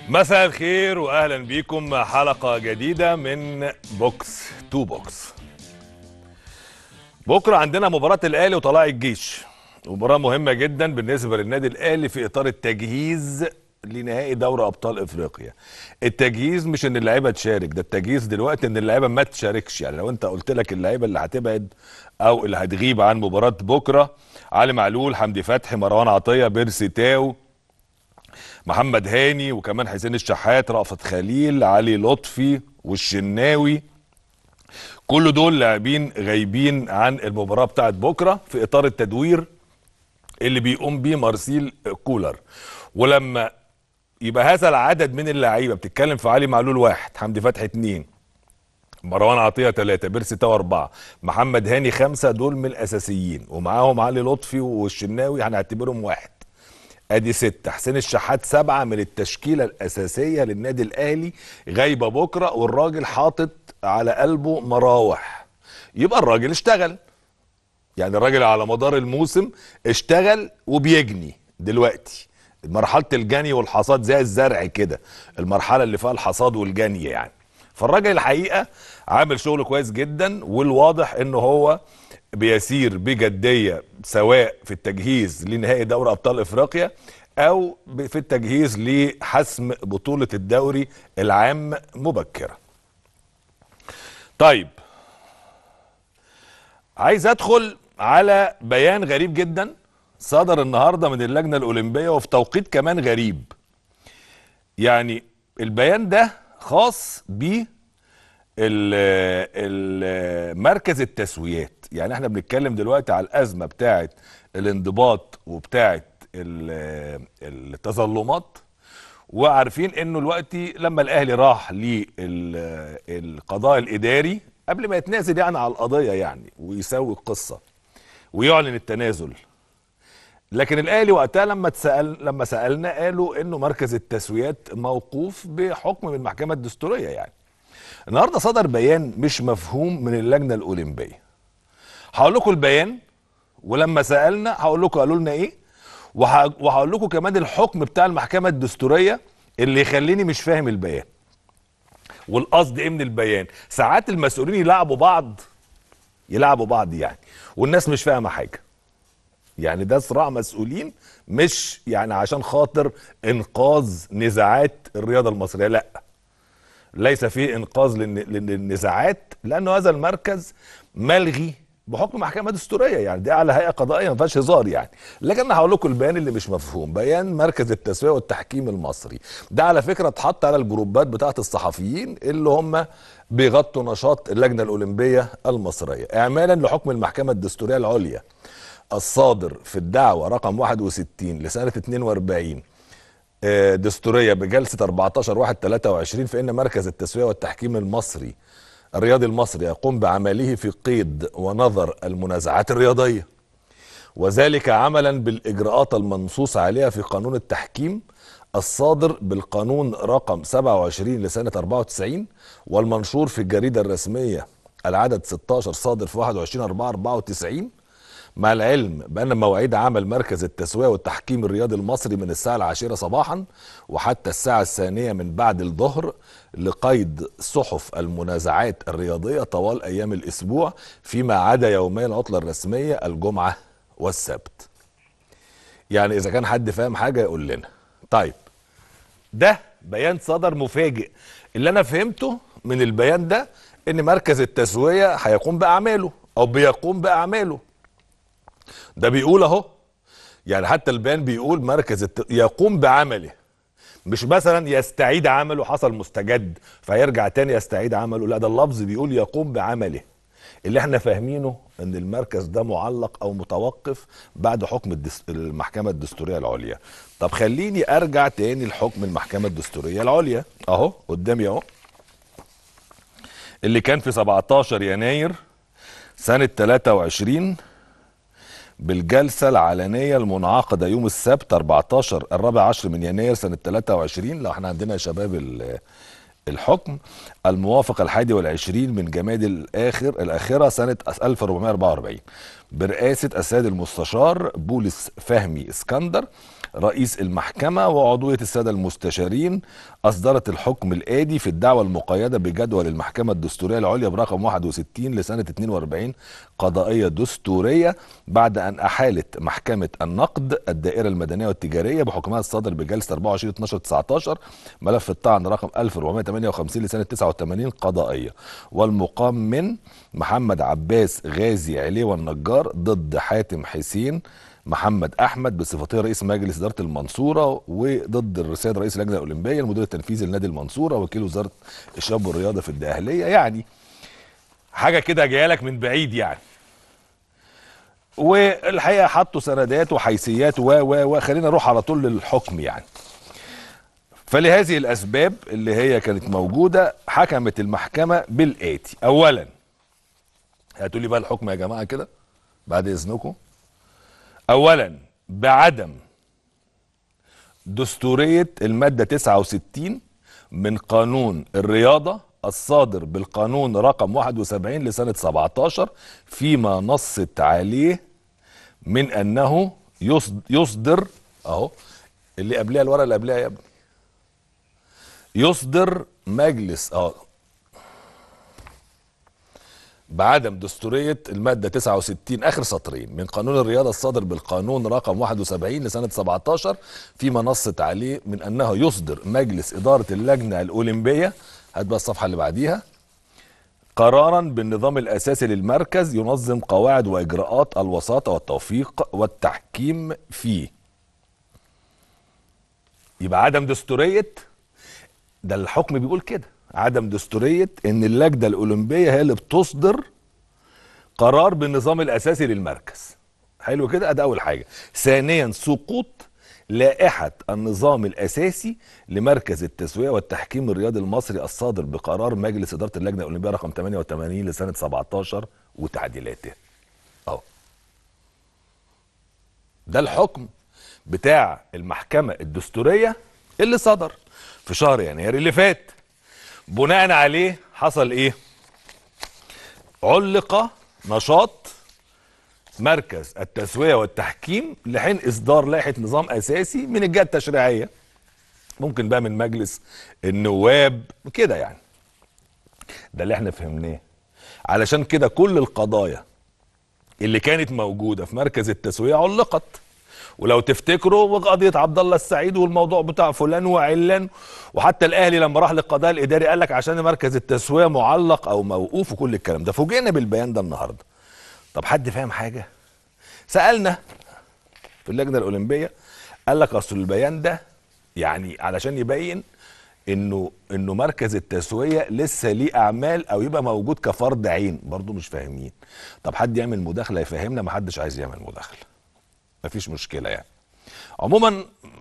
مساء الخير واهلا بيكم مع حلقه جديده من بوكس تو بوكس بكره عندنا مباراه الاهلي وطلائع الجيش مباراه مهمه جدا بالنسبه للنادي الاهلي في اطار التجهيز لنهائي دوري ابطال افريقيا التجهيز مش ان اللعيبه تشارك ده التجهيز دلوقتي ان اللعيبه ما تشاركش يعني لو انت قلت لك اللعيبه اللي هتبعد او اللي هتغيب عن مباراه بكره علي معلول حمدي فتحي مروان عطيه بيرسي تاو محمد هاني وكمان حسين الشحات رأفت خليل علي لطفي والشناوي كل دول لاعبين غايبين عن المباراة بتاعت بكرة في إطار التدوير اللي بيقوم بيه مارسيل كولر ولما يبقى هذا العدد من اللعيبة بتتكلم في علي معلول واحد حمدي فتحي اتنين مروان عطية ثلاثة بيرسي تاو أربعة محمد هاني خمسة دول من الأساسيين ومعاهم علي لطفي والشناوي هنعتبرهم واحد ادي ستة حسين الشحات سبعة من التشكيلة الأساسية للنادي الأهلي غايبة بكرة والراجل حاطط على قلبه مراوح يبقى الراجل اشتغل يعني الراجل على مدار الموسم اشتغل وبيجني دلوقتي مرحلة الجني والحصاد زي الزرع كده المرحلة اللي فيها الحصاد والجني يعني فالراجل الحقيقة عامل شغل كويس جدا والواضح ان هو بيسير بجديه سواء في التجهيز لنهائي دوري ابطال افريقيا او في التجهيز لحسم بطوله الدوري العام مبكرا. طيب عايز ادخل على بيان غريب جدا صدر النهارده من اللجنه الاولمبيه وفي توقيت كمان غريب. يعني البيان ده خاص ب مركز التسويات يعني احنا بنتكلم دلوقتي على الازمه بتاعه الانضباط وبتاعه التظلمات وعارفين انه دلوقتي لما الاهلي راح للقضاء الاداري قبل ما يتنازل يعني على القضيه يعني ويسوي القصه ويعلن التنازل لكن الاهلي وقتها لما تسال لما سالنا قالوا انه مركز التسويات موقوف بحكم من المحكمه الدستوريه يعني النهارده صدر بيان مش مفهوم من اللجنه الاولمبيه هقول لكم البيان ولما سالنا هقول لكم قالوا لنا ايه وهقول لكم كمان الحكم بتاع المحكمه الدستوريه اللي يخليني مش فاهم البيان والقصد ايه من البيان ساعات المسؤولين يلعبوا بعض يلعبوا بعض يعني والناس مش فاهمه حاجه يعني ده صراع مسؤولين مش يعني عشان خاطر انقاذ نزاعات الرياضه المصريه لا ليس فيه انقاذ للنزاعات لانه هذا المركز ملغي بحكم محكمه دستوريه يعني دي على هيئه قضائيه ما فيهاش هزار يعني لكن انا هقول لكم البيان اللي مش مفهوم بيان مركز التسويه والتحكيم المصري ده على فكره اتحط على الجروبات بتاعه الصحفيين اللي هم بيغطوا نشاط اللجنه الاولمبيه المصريه اعمالا لحكم المحكمه الدستوريه العليا الصادر في الدعوه رقم 61 لسنه 42 دستوريه بجلسه 14 1 23 فان مركز التسويه والتحكيم المصري الرياضي المصري يقوم بعمله في قيد ونظر المنازعات الرياضيه وذلك عملا بالاجراءات المنصوص عليها في قانون التحكيم الصادر بالقانون رقم 27 لسنه 94 والمنشور في الجريده الرسميه العدد 16 صادر في 21 4 94 مع العلم بأن مواعيد عمل مركز التسوية والتحكيم الرياضي المصري من الساعة العاشرة صباحا وحتى الساعة الثانية من بعد الظهر لقيد صحف المنازعات الرياضية طوال أيام الأسبوع فيما عدا يومي العطلة الرسمية الجمعة والسبت يعني إذا كان حد فاهم حاجة يقول لنا طيب ده بيان صدر مفاجئ اللي أنا فهمته من البيان ده إن مركز التسوية هيقوم بأعماله أو بيقوم بأعماله ده بيقول اهو يعني حتى البيان بيقول مركز الت... يقوم بعمله مش مثلا يستعيد عمله حصل مستجد فيرجع تاني يستعيد عمله لا ده اللفظ بيقول يقوم بعمله اللي احنا فاهمينه ان المركز ده معلق او متوقف بعد حكم الدس... المحكمه الدستوريه العليا طب خليني ارجع تاني لحكم المحكمه الدستوريه العليا اهو قدامي اهو اللي كان في 17 يناير سنه 23 بالجلسة العلنية المنعقدة يوم السبت 14 الرابع عشر من يناير سنة 23 لو احنا عندنا يا شباب ال- الحكم الموافق الحادي والعشرين من جماد الآخر الآخرة سنة 1444 برئاسة السيد المستشار بولس فهمي اسكندر رئيس المحكمة وعضوية السادة المستشارين أصدرت الحكم الآدي في الدعوة المقيدة بجدول المحكمة الدستورية العليا برقم 61 لسنة 42 قضائية دستورية بعد أن أحالت محكمة النقد الدائرة المدنية والتجارية بحكمها الصادر بجلسة 24 12 19 ملف الطعن رقم 1458 لسنة 89 قضائية والمقام من محمد عباس غازي عليوة النجار ضد حاتم حسين محمد احمد بصفته رئيس مجلس اداره المنصوره وضد السيد رئيس اللجنه الاولمبيه المدير التنفيذي لنادي المنصوره وكيل وزاره الشباب والرياضه في الدقهليه يعني حاجه كده جايه لك من بعيد يعني والحقيقه حطوا سندات وحيثيات و و وخلينا نروح على طول للحكم يعني فلهذه الاسباب اللي هي كانت موجوده حكمت المحكمه بالاتي اولا هاتوا لي بقى الحكم يا جماعه كده بعد اذنكم اولا بعدم دستوريه الماده 69 من قانون الرياضه الصادر بالقانون رقم 71 لسنه 17 فيما نصت عليه من انه يصدر اهو اللي قبلها الورقه اللي قبلها يا ابني يصدر مجلس اه بعدم دستورية المادة 69 آخر سطرين من قانون الرياضة الصادر بالقانون رقم 71 لسنة 17 فيما نصت عليه من أنه يصدر مجلس إدارة اللجنة الأولمبية هات بقى الصفحة اللي بعديها قرارا بالنظام الأساسي للمركز ينظم قواعد وإجراءات الوساطة والتوفيق والتحكيم فيه يبقى عدم دستورية ده الحكم بيقول كده عدم دستوريه ان اللجنه الاولمبيه هي اللي بتصدر قرار بالنظام الاساسي للمركز حلو كده ادي اول حاجه ثانيا سقوط لائحة النظام الأساسي لمركز التسوية والتحكيم الرياضي المصري الصادر بقرار مجلس إدارة اللجنة الأولمبية رقم 88 لسنة 17 وتعديلاته. أهو. ده الحكم بتاع المحكمة الدستورية اللي صدر في شهر يناير اللي فات. بناء عليه حصل ايه علق نشاط مركز التسويه والتحكيم لحين اصدار لائحه نظام اساسي من الجهه التشريعيه ممكن بقى من مجلس النواب كده يعني ده اللي احنا فهمناه علشان كده كل القضايا اللي كانت موجوده في مركز التسويه علقت ولو تفتكروا قضيه عبد الله السعيد والموضوع بتاع فلان وعلان وحتى الاهلي لما راح للقضاء الاداري قال لك عشان مركز التسويه معلق او موقوف وكل الكلام ده فوجئنا بالبيان ده النهارده طب حد فاهم حاجه سالنا في اللجنه الاولمبيه قال لك اصل البيان ده يعني علشان يبين انه انه مركز التسويه لسه ليه اعمال او يبقى موجود كفرد عين برضه مش فاهمين طب حد يعمل مداخله يفهمنا ما حدش عايز يعمل مداخله مفيش مشكله يعني عموما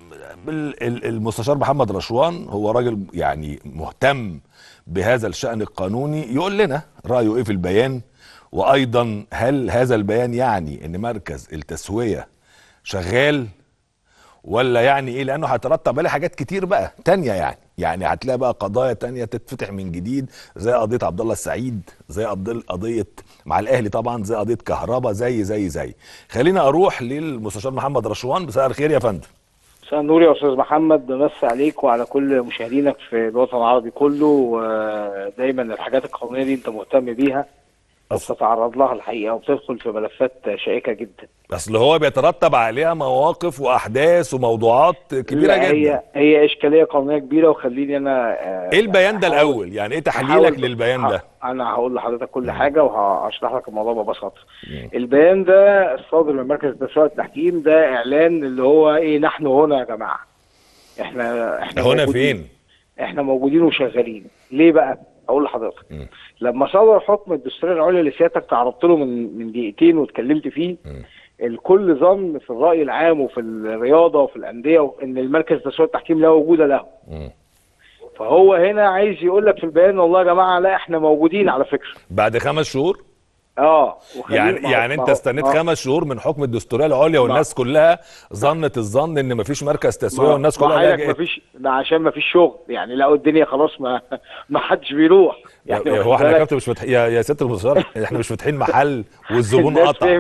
المستشار محمد رشوان هو راجل يعني مهتم بهذا الشأن القانوني يقول لنا رأيه ايه في البيان وايضا هل هذا البيان يعني ان مركز التسوية شغال ولا يعني ايه لانه هيترتب عليه حاجات كتير بقى تانية يعني يعني هتلاقي بقى قضايا تانية تتفتح من جديد زي قضية عبد الله السعيد زي قضية مع الاهلي طبعا زي قضية كهرباء زي زي زي خلينا اروح للمستشار محمد رشوان مساء الخير يا فندم مساء النور يا استاذ محمد بمسي عليك وعلى كل مشاهدينك في الوطن العربي كله ودايما الحاجات القانونيه دي انت مهتم بيها بتتعرض لها الحقيقه وبتدخل في ملفات شائكه جدا اصل هو بيترتب عليها مواقف واحداث وموضوعات كبيره لا جدا هي هي اشكاليه قانونيه كبيره وخليني انا ايه البيان ده الاول يعني ايه تحليلك للبيان ده انا هقول لحضرتك كل حاجه وهشرح لك الموضوع ببساطه البيان ده الصادر من مركز التسويق والتحكيم ده اعلان اللي هو ايه نحن هنا يا جماعه احنا احنا هنا فين احنا موجودين وشغالين ليه بقى اقول لحضرتك م. لما صدر حكم الدستوريه العليا اللي سيادتك تعرضت له من من دقيقتين واتكلمت فيه م. الكل ظن في الراي العام وفي الرياضه وفي الانديه ان المركز التسويق والتحكيم لا وجود له م. فهو هنا عايز يقول لك في البيان والله يا جماعه لا احنا موجودين على فكره بعد خمس شهور اه يعني يعني انت استنيت خمس شهور من حكم الدستوريه العليا والناس كلها ظنت الظن ان مفيش مركز تسويه والناس كلها لجأت مفيش ده عشان مفيش شغل يعني لقوا الدنيا خلاص ما ما حدش بيروح يعني هو احنا يا كابتن مش فتح... يا يا ست المستشار احنا مش فاتحين محل والزبون قطع فهمت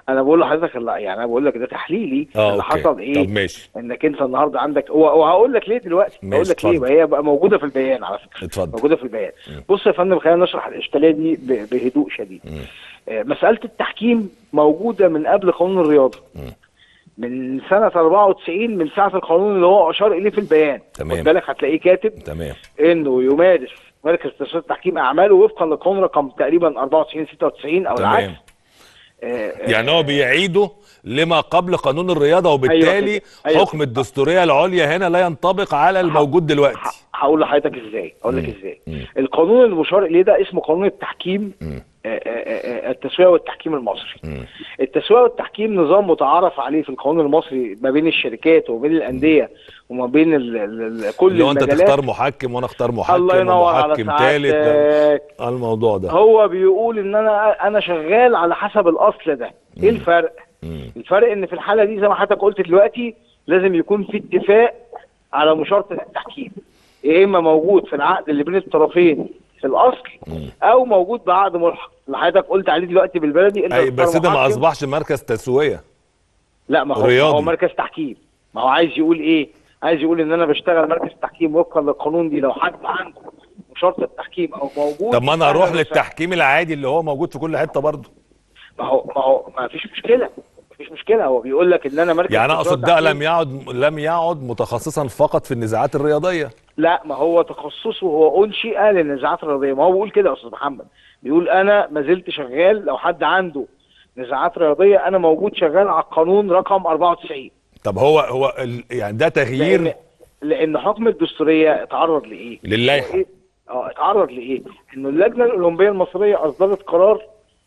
انا بقول لحضرتك لا يعني انا بقول لك ده تحليلي اه اللي اوكي حصل ايه طب ماشي انك انت النهارده عندك و- وهقول لك ليه دلوقتي ماشي، هقول لك ليه اتفضل. وهي بقى موجوده في البيان على فكره اتفضل موجوده في البيان بص يا فندم خلينا نشرح الاشكاليه دي ب- بهدوء شديد آه، مساله التحكيم موجوده من قبل قانون الرياضه من سنه 94 من ساعه القانون اللي هو اشار اليه في البيان تمام. خد بالك هتلاقيه كاتب تمام انه يمارس مركز تسويق التحكيم اعماله وفقا للقانون رقم تقريبا 94 96 او تمام. العكس آه، يعني هو بيعيده لما قبل قانون الرياضه وبالتالي كده. أيوة حكم كده. الدستوريه العليا هنا لا ينطبق على الموجود دلوقتي ه- هقول لحضرتك ازاي اقول لك ازاي القانون المشار اليه ده اسمه قانون التحكيم آه، آه، آه، التسويه والتحكيم المصري التسويه والتحكيم نظام متعارف عليه في القانون المصري ما بين الشركات وما بين الانديه وما بين ال ال ال كل اللي هو انت المجالات تختار محكم وانا اختار محكم الله ينور على ومحكم ثالث سعادتك الموضوع ده هو بيقول ان انا انا شغال على حسب الاصل ده ايه الفرق الفرق ان في الحاله دي زي ما حضرتك قلت دلوقتي لازم يكون في اتفاق على مشارطه التحكيم يا اما موجود في العقد اللي بين الطرفين في الاصل او موجود بعقد ملحق اللي حضرتك قلت عليه دلوقتي بالبلدي انت اي تختار بس ده ما محكم. اصبحش مركز تسويه لا ما هو رياضي. ما هو مركز تحكيم ما هو عايز يقول ايه عايز يقول ان انا بشتغل مركز تحكيم وفقا للقانون دي لو حد عنده مشارطه تحكيم او موجود طب ما انا اروح أهلاً وسهلاً. للتحكيم العادي اللي هو موجود في كل حته برضه ما هو ما هو ما فيش مشكله ما فيش مشكله هو بيقول لك ان انا مركز يعني انا تسويق اقصد ده تحكيم. لم يعد لم يعد متخصصا فقط في النزاعات الرياضيه لا ما هو تخصصه هو انشئ للنزاعات الرياضيه ما هو بيقول كده يا استاذ محمد بيقول انا ما زلت شغال لو حد عنده نزاعات رياضيه انا موجود شغال على القانون رقم 94 طب هو هو ال- يعني ده تغيير لان لان حكم الدستوريه اتعرض لايه؟ للائحة. هو إيه؟ اه اتعرض لايه؟ انه اللجنه الاولمبيه المصريه اصدرت قرار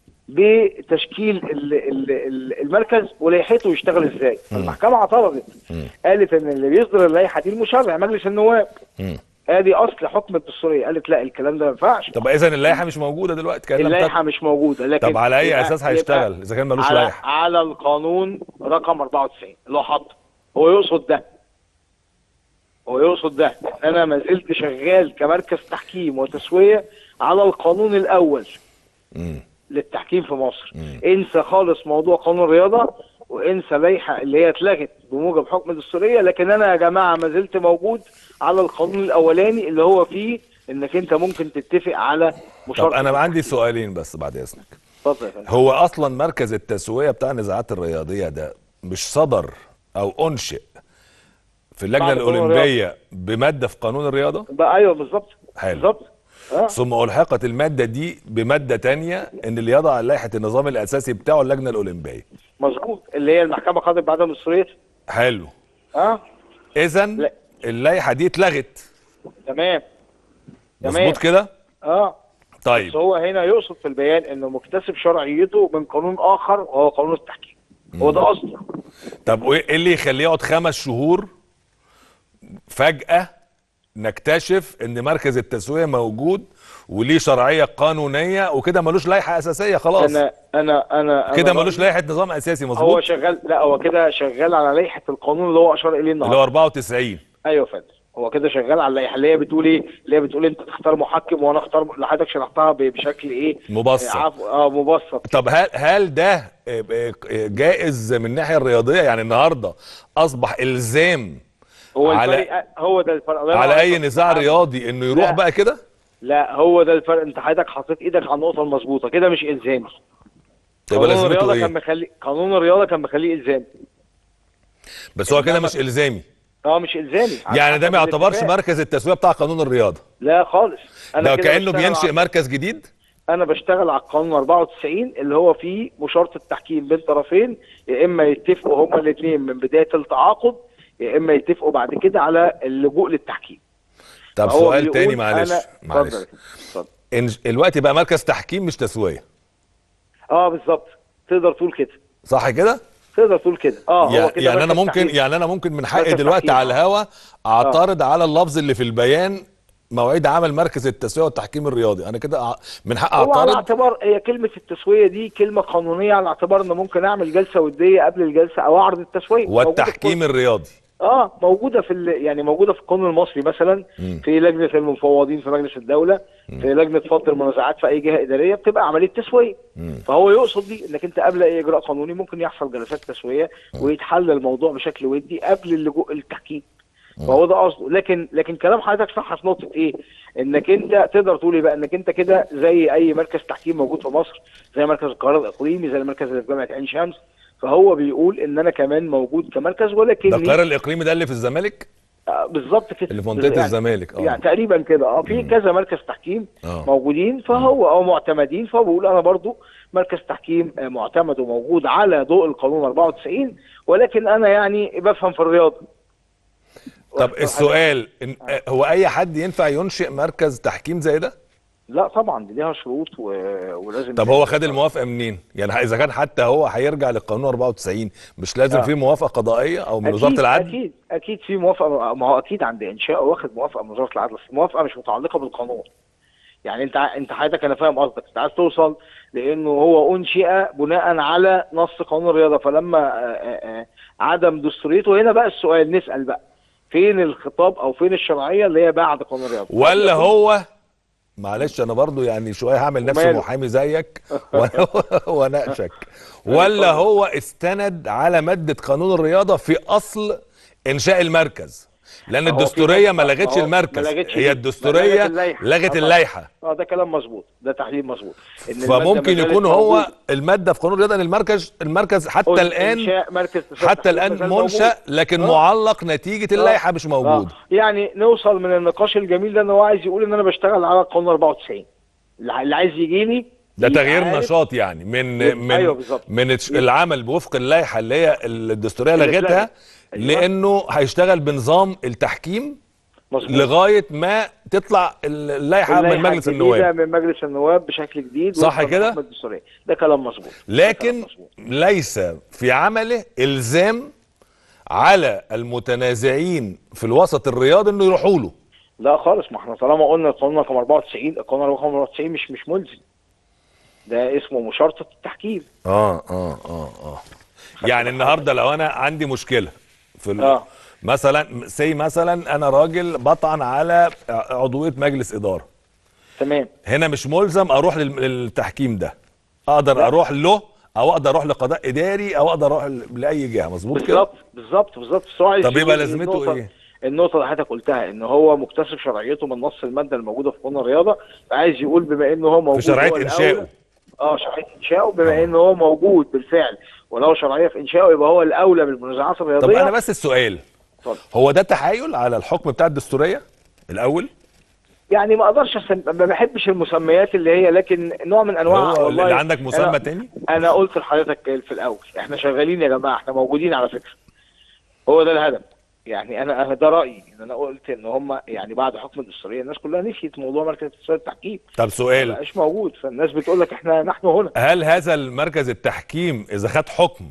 بتشكيل ال- ال- ال- المركز ولائحته يشتغل ازاي؟ المحكمه اعترضت قالت ان اللي بيصدر اللائحه دي المشرع مجلس النواب مم. ادي اصل حكم الدستوريه قالت لا الكلام ده ما ينفعش طب اذا اللائحه مش موجوده دلوقتي كان لم اللائحه مش موجوده لكن طب على اي يبقى- اساس يبقى هيشتغل اذا كان ملوش على, لائحه على القانون رقم 94 اللي هو حاطه هو يقصد ده هو يقصد ده ان انا ما زلت شغال كمركز تحكيم وتسويه على القانون الاول مم. للتحكيم في مصر انسى خالص موضوع قانون الرياضه وانسى لائحه اللي هي اتلغت بموجب حكم الدستوريه لكن انا يا جماعه ما زلت موجود على القانون الاولاني اللي هو فيه انك انت ممكن تتفق على طب مشاركه انا عندي سؤالين بس بعد اذنك اتفضل يا فندم. هو اصلا مركز التسويه بتاع النزاعات الرياضيه ده مش صدر او انشئ في اللجنه بعد قانون الاولمبيه بماده في قانون الرياضه بقى ايوه بالظبط حلو. بالظبط اه ثم الحقت الماده دي بماده تانية ان اللي يضع لائحه النظام الاساسي بتاعه اللجنه الاولمبيه مظبوط اللي هي المحكمه قضت بعدم دستوريتها حلو اه اذا لا. اللائحه دي اتلغت تمام تمام مظبوط كده اه بس طيب هو هنا يقصد في البيان انه مكتسب شرعيته من قانون اخر وهو قانون التحكيم هو ده قصده طب وايه اللي يخليه يقعد خمس شهور فجأة نكتشف ان مركز التسوية موجود وليه شرعية قانونية وكده ملوش لائحة اساسية خلاص انا انا انا كده أنا ملوش رأيي- لائحة نظام اساسي هو مظبوط شغال لا هو كده شغال على لائحه القانون اللي هو اشار اليه اللي النهارده هو 94 ايوه يا فندم هو كده شغال على اللائحه اللي هي بتقول ايه؟ اللي هي بتقول انت تختار محكم وانا اختار اللي حضرتك شرحتها ب- بشكل ايه؟ مبسط. آه، عفو اه مبسط طب هل هل ده آه، آه، جائز من الناحية الرياضية يعني النهاردة اصبح الزام هو على- الفرق هو ده الفرق الله ينور على اي عليك. نزاع رياضي انه يروح لا. بقى كده لا هو ده الفرق انت حضرتك حطيت ايدك على النقطه المظبوطه كده مش الزامي طب قانون لازمته الرياضه كان ايه مخلي قانون الرياضه كان مخليه الزامي بس هو كده مش الزامي اه مش الزامي على يعني ده حسب ما يعتبرش الاتفاق. مركز التسوية بتاع قانون الرياضة لا خالص ده كده كأنه بشتغل بينشئ على- مركز جديد انا بشتغل على القانون 94 اللي هو فيه مشارطه التحكيم بين طرفين يا اما يتفقوا هما الاثنين من بدايه التعاقد يا اما يتفقوا بعد كده على اللجوء للتحكيم طب فهو سؤال بيقول تاني معلش أنا- معلش اتفضل اتفضل. إن الوقت بقى مركز تحكيم مش تسوية اه بالظبط تقدر تقول كده صح كده؟ تقدر تقول كده اه يع- هو كده يعني انا مركز ممكن تحكيم. يعني انا ممكن من حقي مركز دلوقتي تحكيم. على الهوا اعترض على اللفظ اللي في البيان مواعيد عمل مركز التسوية والتحكيم الرياضي انا كده أع- من حق هو على اعترض اعتبار هي كلمه التسويه دي كلمه قانونيه على اعتبار ان ممكن اعمل جلسه وديه قبل الجلسه او اعرض التسويه موجودة في والتحكيم الرياضي اه موجوده في ال... يعني موجوده في القانون المصري مثلا مم. في لجنه المفوضين في مجلس الدوله في لجنه فض المنازعات في اي جهه اداريه بتبقى عمليه تسويه مم. فهو يقصد دي انك انت قبل اي اجراء قانوني ممكن يحصل جلسات تسويه ويتحل الموضوع بشكل ودي قبل اللجوء للتحكيم فهو ده قصده لكن لكن كلام حضرتك صح في نقطه ايه؟ انك انت تقدر تقول ايه بقى انك انت كده زي اي مركز تحكيم موجود في مصر زي مركز القرار الاقليمي زي المركز اللي في جامعه عين شمس فهو بيقول ان انا كمان موجود كمركز ولكن ده القرار الاقليمي ده اللي في الزمالك آه، بالظبط كده اللي في منطقه يعني- الزمالك اه يعني تقريبا كده اه في كذا مركز تحكيم آه. موجودين فهو او معتمدين فهو بيقول انا برضو مركز تحكيم آه، معتمد وموجود على ضوء القانون 94 ولكن انا يعني بفهم في الرياضه طب السؤال إن هو اي حد ينفع ينشئ مركز تحكيم زي ده لا طبعا دي ليها شروط و... ولازم طب هو خد الموافقه منين يعني اذا كان حتى هو هيرجع للقانون 94 مش لازم آه. في موافقه قضائيه او من أكيد وزاره العدل اكيد اكيد في موافقه ما هو اكيد عند انشائه واخد موافقه من وزاره العدل بس الموافقه مش متعلقه بالقانون يعني انت ع- انت حضرتك انا فاهم قصدك انت عايز توصل لانه هو انشئ بناء على نص قانون الرياضه فلما آه، آه، آه، عدم دستوريته هنا بقى السؤال نسال بقى فين الخطاب او فين الشرعيه اللي هي بعد قانون الرياضه ولا هو معلش انا برضو يعني شويه هعمل نفسي وماله؟ محامي زيك وأنا- واناقشك ولا هو استند على ماده قانون الرياضه في اصل انشاء المركز لان هو في الدستوريه ما ناس- لغتش ما هو المركز ما لغتش هي دي. الدستوريه ما لغت اللائحة. لغت آه. اللائحه اه ده كلام مظبوط ده تحليل مظبوط إن المادة فممكن ما زالت يكون هو موجودة. الماده في قانون الرياضه ان المركز المركز حتى قلت الان إنشاء مركز تسويق حتى تحكيم الان ما زال موجود. منشا لكن آه. معلق نتيجه اللائحه مش موجود آه. يعني نوصل من النقاش الجميل ده ان هو عايز يقول ان انا بشتغل على القانون 94 اللي اللي عايز يجيني ده يبقى تغيير عارف نشاط يعني من يبقى- من أيوة بالظبط. من الش- العمل بوفق اللائحه اللي هي الدستوريه اللي لغتها اتلغت. أيوة. لانه هيشتغل بنظام التحكيم مظبوط لغايه ما تطلع اللائحه من اللائحة مجلس الجديدة النواب من مجلس النواب بشكل جديد صح وفقاً كده؟ للحكم الدستورية. ده كلام مظبوط ده كلام لكن مظبوط. ليس في عمله الزام على المتنازعين في الوسط الرياضي انه يروحوا له لا خالص ما احنا طالما قلنا القانون رقم 94 القانون رقم 94 مش مش ملزم ده اسمه مشارطة التحكيم اه اه اه اه يعني النهارده لو انا عندي مشكله في ال... آه. مثلا سي مثلا انا راجل بطعن على عضويه مجلس اداره تمام هنا مش ملزم اروح لل- للتحكيم ده اقدر اروح له او اقدر اروح لقضاء اداري او اقدر اروح ل- لاي جهه مظبوط كده بالظبط بالظبط بالظبط بس هو عايز طب يقول يبقى إن لازمته النقطة- إيه؟ النقطة اللي حضرتك قلتها ان هو مكتسب شرعيته من نص المادة الموجودة في قانون الرياضة فعايز يقول بما انه هو موجود في شرعيه هو الأولى- انشائه اه شرعية انشائه بما انه هو موجود بالفعل وله شرعية في انشائه يبقى هو الاولى بالمنازعات الرياضية طب انا بس السؤال اتفضل. هو ده تحايل على الحكم بتاع الدستوريه الاول يعني ما اقدرش أسم... ما بحبش المسميات اللي هي لكن نوع من انواع هو والله اللي عندك مسمى أنا... تاني انا قلت لحضرتك في الاول احنا شغالين يا جماعه احنا موجودين على فكره هو ده الهدف يعني انا أنا ده رايي ان انا قلت ان هم يعني بعد حكم الدستوريه الناس كلها نسيت موضوع مركز التصوير التحكيم طب ما سؤال بقاش موجود فالناس بتقول لك احنا نحن هنا هل هذا المركز التحكيم اذا خد حكم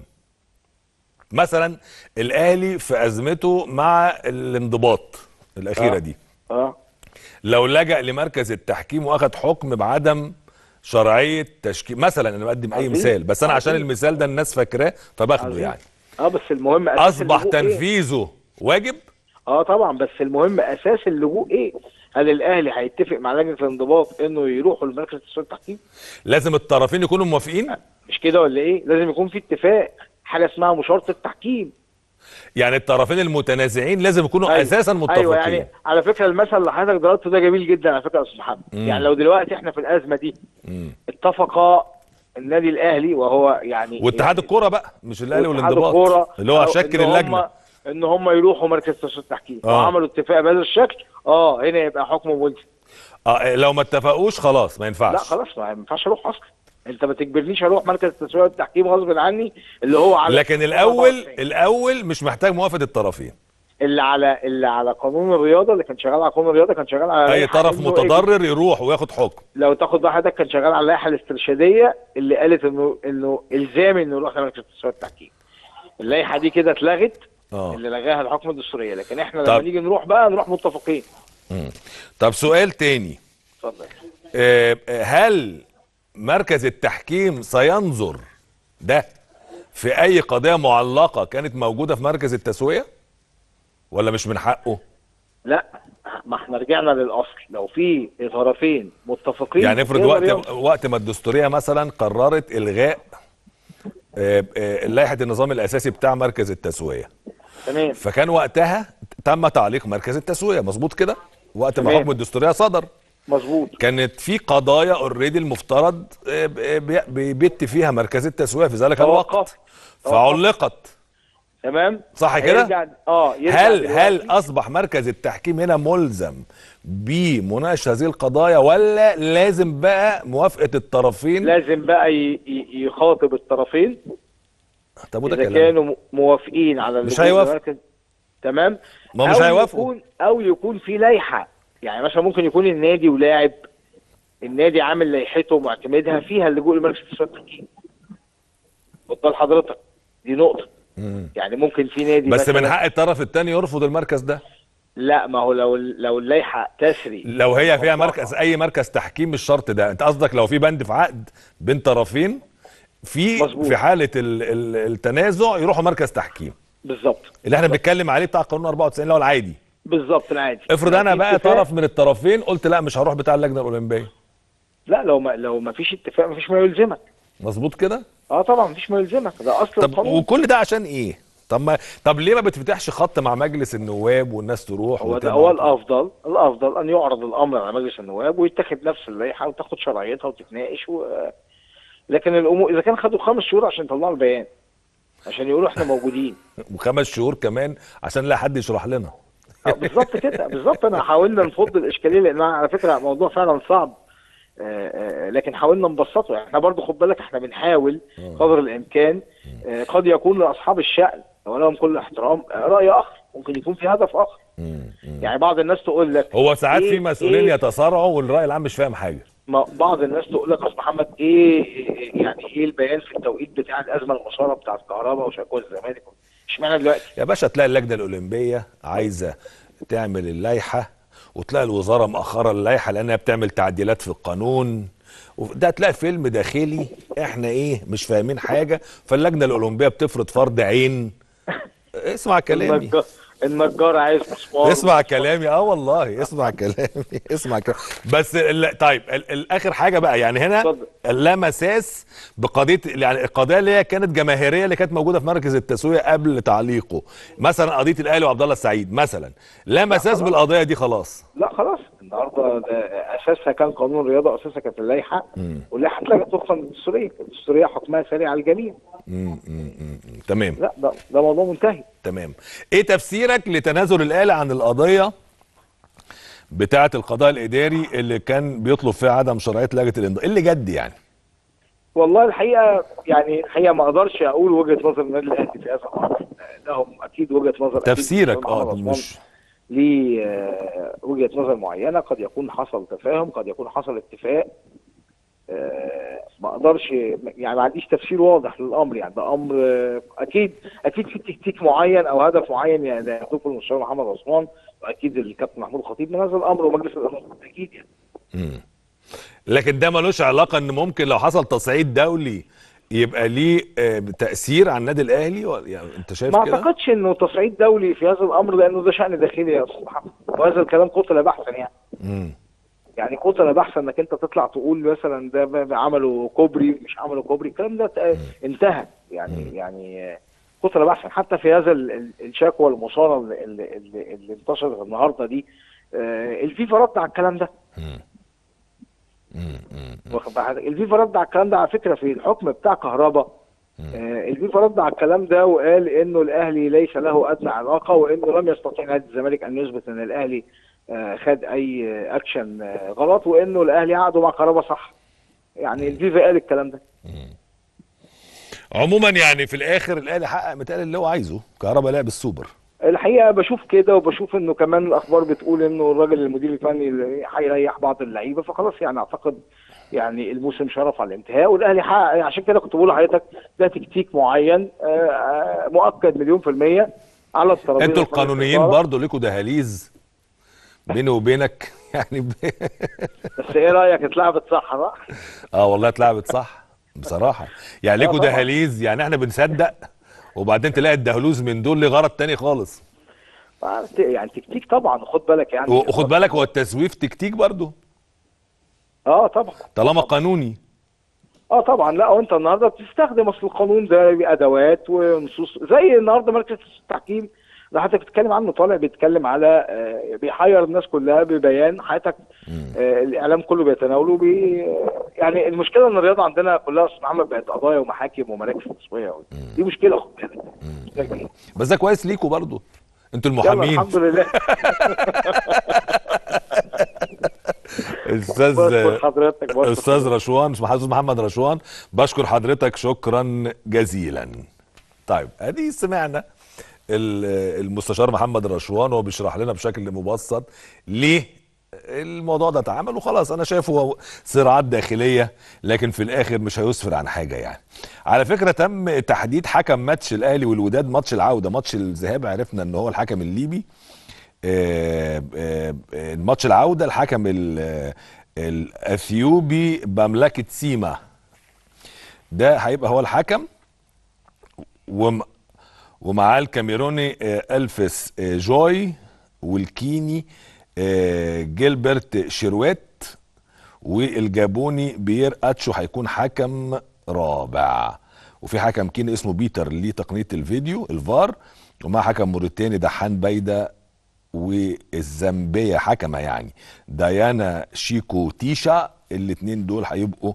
مثلا الاهلي في ازمته مع الانضباط الاخيره آه. دي اه لو لجأ لمركز التحكيم واخد حكم بعدم شرعيه تشكيل مثلا انا بقدم اي عظيم. مثال بس انا عشان عظيم. المثال ده الناس فاكراه فباخده عظيم. يعني اه بس المهم أساس اصبح اللجوء إيه؟ تنفيذه واجب اه طبعا بس المهم اساس اللجوء ايه هل الاهلي هيتفق مع لجنه الانضباط انه يروحوا لمركز التصوير التحكيم لازم الطرفين يكونوا موافقين مش كده ولا ايه لازم يكون في اتفاق حاجه اسمها مشارطه التحكيم يعني الطرفين المتنازعين لازم يكونوا اساسا متفقين ايوه يعني على فكره المثل اللي حضرتك ضربته ده جميل جدا على فكره يا استاذ محمد مم. يعني لو دلوقتي احنا في الازمه دي مم. اتفق النادي الاهلي وهو يعني واتحاد الكوره بقى مش الاهلي واتحاد والانضباط الكورة اللي هو أو شكل إن هم- اللجنه ان هم يروحوا مركز تصوير التحكيم آه. وعملوا اتفاق بهذا الشكل اه هنا يبقى حكم ملزم اه لو ما اتفقوش خلاص ما ينفعش لا خلاص ما ينفعش اروح اصلا انت ما تجبرنيش اروح مركز التسويق والتحكيم غصب عني اللي هو على لكن الاول الاول مش محتاج موافقه الطرفين اللي على اللي على قانون الرياضه اللي كان شغال على قانون الرياضه كان شغال على اي لائحة طرف إنه متضرر يروح وياخد حكم لو تاخد بقى حضرتك كان شغال على اللائحه الاسترشاديه اللي قالت انه انه الزامي انه يروح لمركز التسويق والتحكيم اللائحه دي كده اتلغت اه اللي لغاها الحكم الدستوريه لكن احنا طب. لما نيجي نروح بقى نروح متفقين مم. طب سؤال تاني اتفضل آه، آه، هل مركز التحكيم سينظر ده في اي قضيه معلقه كانت موجوده في مركز التسويه ولا مش من حقه لا ما احنا رجعنا للاصل لو في طرفين متفقين يعني افرض يقدر وقت يعمل- وقت ما الدستوريه مثلا قررت الغاء آه، آه، لائحه النظام الاساسي بتاع مركز التسويه تمام فكان وقتها تم تعليق مركز التسويه مظبوط كده وقت ما تمام. حكم الدستوريه صدر مظبوط كانت في قضايا اوريدي المفترض آه، ب- بي- بيبت فيها مركز التسويه في ذلك الوقت توقف. فعلقت تمام صح كده؟ هيرجع- اه يرجع هل دلوقتي. هل اصبح مركز التحكيم هنا ملزم بمناقشه هذه القضايا ولا لازم بقى موافقه الطرفين لازم بقى ي- ي- يخاطب الطرفين طب وده اذا كلام كانوا م- موافقين على مش اللجوء هيوافقوا. لمركز- تمام ما مش أو هيوافقوا. يكون او يكون في لائحه يعني مثلا ممكن يكون النادي ولاعب النادي عامل لائحته معتمدها فيها اللجوء لمركز التسويق التحكيم خد بال حضرتك دي نقطه مم. يعني ممكن في نادي بس من مثلاً- حق الطرف الثاني يرفض المركز ده لا ما هو لو لو اللائحه تسري لو هي فيها مركز اي مركز تحكيم مش شرط ده انت قصدك لو في بند في عقد بين طرفين في مظبوط. في حاله ال ال التنازع يروحوا مركز تحكيم بالظبط اللي احنا بنتكلم عليه بتاع قانون 94 اللي هو العادي بالظبط العادي افرض انا في بقى اتفاق- طرف من الطرفين قلت لا مش هروح بتاع اللجنه الاولمبيه لا لو ما لو ما فيش اتفاق ما فيش ما يلزمك مظبوط كده اه طبعا ما فيش ما يلزمك ده اصل طب القانون وكل ده عشان ايه طب ما طب ليه ما بتفتحش خط مع مجلس النواب والناس تروح هو ده وتبعت؟ هو الافضل الافضل ان يعرض الامر على مجلس النواب ويتخذ نفس اللائحه وتاخد شرعيتها وتتناقش و... لكن الامور اذا كان خدوا خمس شهور عشان يطلعوا البيان عشان يقولوا احنا موجودين وخمس شهور كمان عشان لا حد يشرح لنا آه، بالظبط كده بالظبط انا حاولنا نفض الاشكاليه لان على فكره الموضوع فعلا صعب آه، آه، لكن حاولنا نبسطه يعني احنا برضو خد بالك احنا بنحاول قدر الامكان آه، قد يكون لاصحاب الشأن ولهم كل احترام آه، راي اخر ممكن يكون في هدف اخر يعني بعض الناس تقول لك هو ساعات إيه- في مسؤولين إيه يتصارعوا والراي العام مش فاهم حاجه ما بعض الناس تقول لك اصل محمد ايه إيه- يعني ايه البيان في التوقيت بتاع الازمه المصاره بتاع الكهرباء وشكوى الزمالك اشمعنى دلوقتي؟ يا باشا تلاقي اللجنه الاولمبيه عايزه تعمل اللائحه وتلاقي الوزاره مأخره اللائحه لانها بتعمل تعديلات في القانون وده تلاقي فيلم داخلي احنا ايه مش فاهمين حاجه فاللجنه الاولمبيه بتفرض فرض عين اسمع كلامي النجار النجار عايز مسمار اسمع كلامي اه والله اسمع كلامي اسمع كلامي بس ال... طيب ال... الاخر حاجه بقى يعني هنا اتفضل. لا مساس بقضيه يعني القضيه اللي هي كانت جماهيريه اللي كانت موجوده في مركز التسويه قبل تعليقه مثلا قضيه الاهلي وعبد الله السعيد مثلا لا مساس بالقضيه دي خلاص لا خلاص النهارده ده اساسها كان قانون الرياضه اساسها كانت اللائحه واللائحه اتلغت وفقا للدستوريه الدستوريه حكمها سريع على الجميع مم، مم، مم، مم. تمام لا ده ده موضوع منتهي تمام ايه تفسيرك لتنازل الاهلي عن القضيه بتاعه القضاء الاداري اللي كان بيطلب فيها عدم شرعيه لجنه الانضباط اللي جد يعني والله الحقيقه يعني الحقيقه ما اقدرش اقول وجهه نظر النادي الاهلي في هذا الامر لهم اكيد وجهه نظر أكيد تفسيرك محمد اه عثمان مش ليه آه، وجهه نظر معينه قد يكون حصل تفاهم قد يكون حصل اتفاق آه، ما اقدرش يعني ما عنديش تفسير واضح للامر يعني ده امر آه، اكيد اكيد في تكتيك معين او هدف معين يعني يهدفه المستشار محمد عثمان واكيد الكابتن محمود خطيب من هذا الامر ومجلس الاداره اكيد يعني مم. لكن ده ملوش علاقه ان ممكن لو حصل تصعيد دولي يبقى ليه آه، تاثير على النادي الاهلي ولا- يعني انت شايف ما كده اعتقدش انه تصعيد دولي في هذا الامر لانه ده شان داخلي يا استاذ محمد وهذا الكلام قتل بحثا يعني مم. يعني قتل بحثا انك انت تطلع تقول مثلا ده ب- عملوا كوبري مش عملوا كوبري الكلام ده ت- انتهى يعني يعني آه، قتل بحثا حتى في هذا ال- ال- الشكوى المصارى اللي, اللي, اللي, اللي انتشرت النهارده دي آه، الفيفا رد على الكلام ده مم. مم. مم. واخد بال حضرتك؟ الفيفا رد على الكلام ده على فكره في الحكم بتاع كهربا آه، الفيفا رد على الكلام ده وقال انه الاهلي ليس له ادنى علاقه وانه لم يستطيع نادي الزمالك ان يثبت ان الاهلي آه، خد اي آه، اكشن آه، غلط وانه الاهلي عقده مع كهربا صح يعني الفيفا قال الكلام ده عموما يعني في الاخر الاهلي حقق متهيألي اللي هو عايزه كهربا لعب السوبر الحقيقه بشوف كده وبشوف انه كمان الاخبار بتقول انه الراجل المدير الفني اللي هيريح بعض اللعيبه فخلاص يعني اعتقد يعني الموسم شرف على الانتهاء والاهلي حقق عشان كده كنت بقول لحضرتك ده تكتيك معين آه، آه، مؤكد مليون في الميه على الترابيزه انتوا في القانونيين الإدارة. برضو ليكوا دهاليز بيني وبينك يعني ب... بس ايه رايك اتلعبت صح بقى؟ اه والله اتلعبت صح بصراحه يعني ليكوا طبعا. دهاليز يعني احنا بنصدق وبعدين تلاقي الدهلوز من دول ليه غرض تاني خالص آه، يعني تكتيك طبعا خد بالك يعني وخد بالك هو التسويف تكتيك برضه اه طبعا طالما قانوني اه طبعا لا وانت النهارده بتستخدم اصل القانون ده ادوات ونصوص زي النهارده مركز التحكيم اللي حضرتك بتتكلم عنه طالع بيتكلم على آه، بيحير الناس كلها ببيان حضرتك آه، الاعلام كله بيتناوله بي يعني المشكله ان الرياضه عندنا كلها استاذ محمد بقت قضايا ومحاكم ومراكز تصفيه دي مشكله خد بالك مشكلة كبيرة. بس ده كويس ليكوا برضه انتوا يلا المحامين الحمد لله استاذ بشكر حضرتك بشكر استاذ رشوان استاذ محمد رشوان بشكر حضرتك شكرا جزيلا طيب ادي سمعنا ال- المستشار محمد رشوان وهو بيشرح لنا بشكل مبسط ليه الموضوع ده اتعمل وخلاص انا شايفه هو صراعات داخليه لكن في الاخر مش هيسفر عن حاجه يعني على فكره تم تحديد حكم ماتش الاهلي والوداد ماتش العوده ماتش الذهاب عرفنا ان هو الحكم الليبي آه، آه، آه، الماتش العوده الحكم ال- آه، الاثيوبي بملكه سيما ده هيبقى هو الحكم وم ومعاه الكاميروني آه، الفس آه، جوي والكيني آه، جيلبرت شيرويت والجابوني بيير اتشو هيكون حكم رابع وفي حكم كيني اسمه بيتر ليه تقنيه الفيديو الفار ومع حكم موريتاني دحان بايده والزامبية حكمة يعني ديانا شيكو تيشا الاتنين دول هيبقوا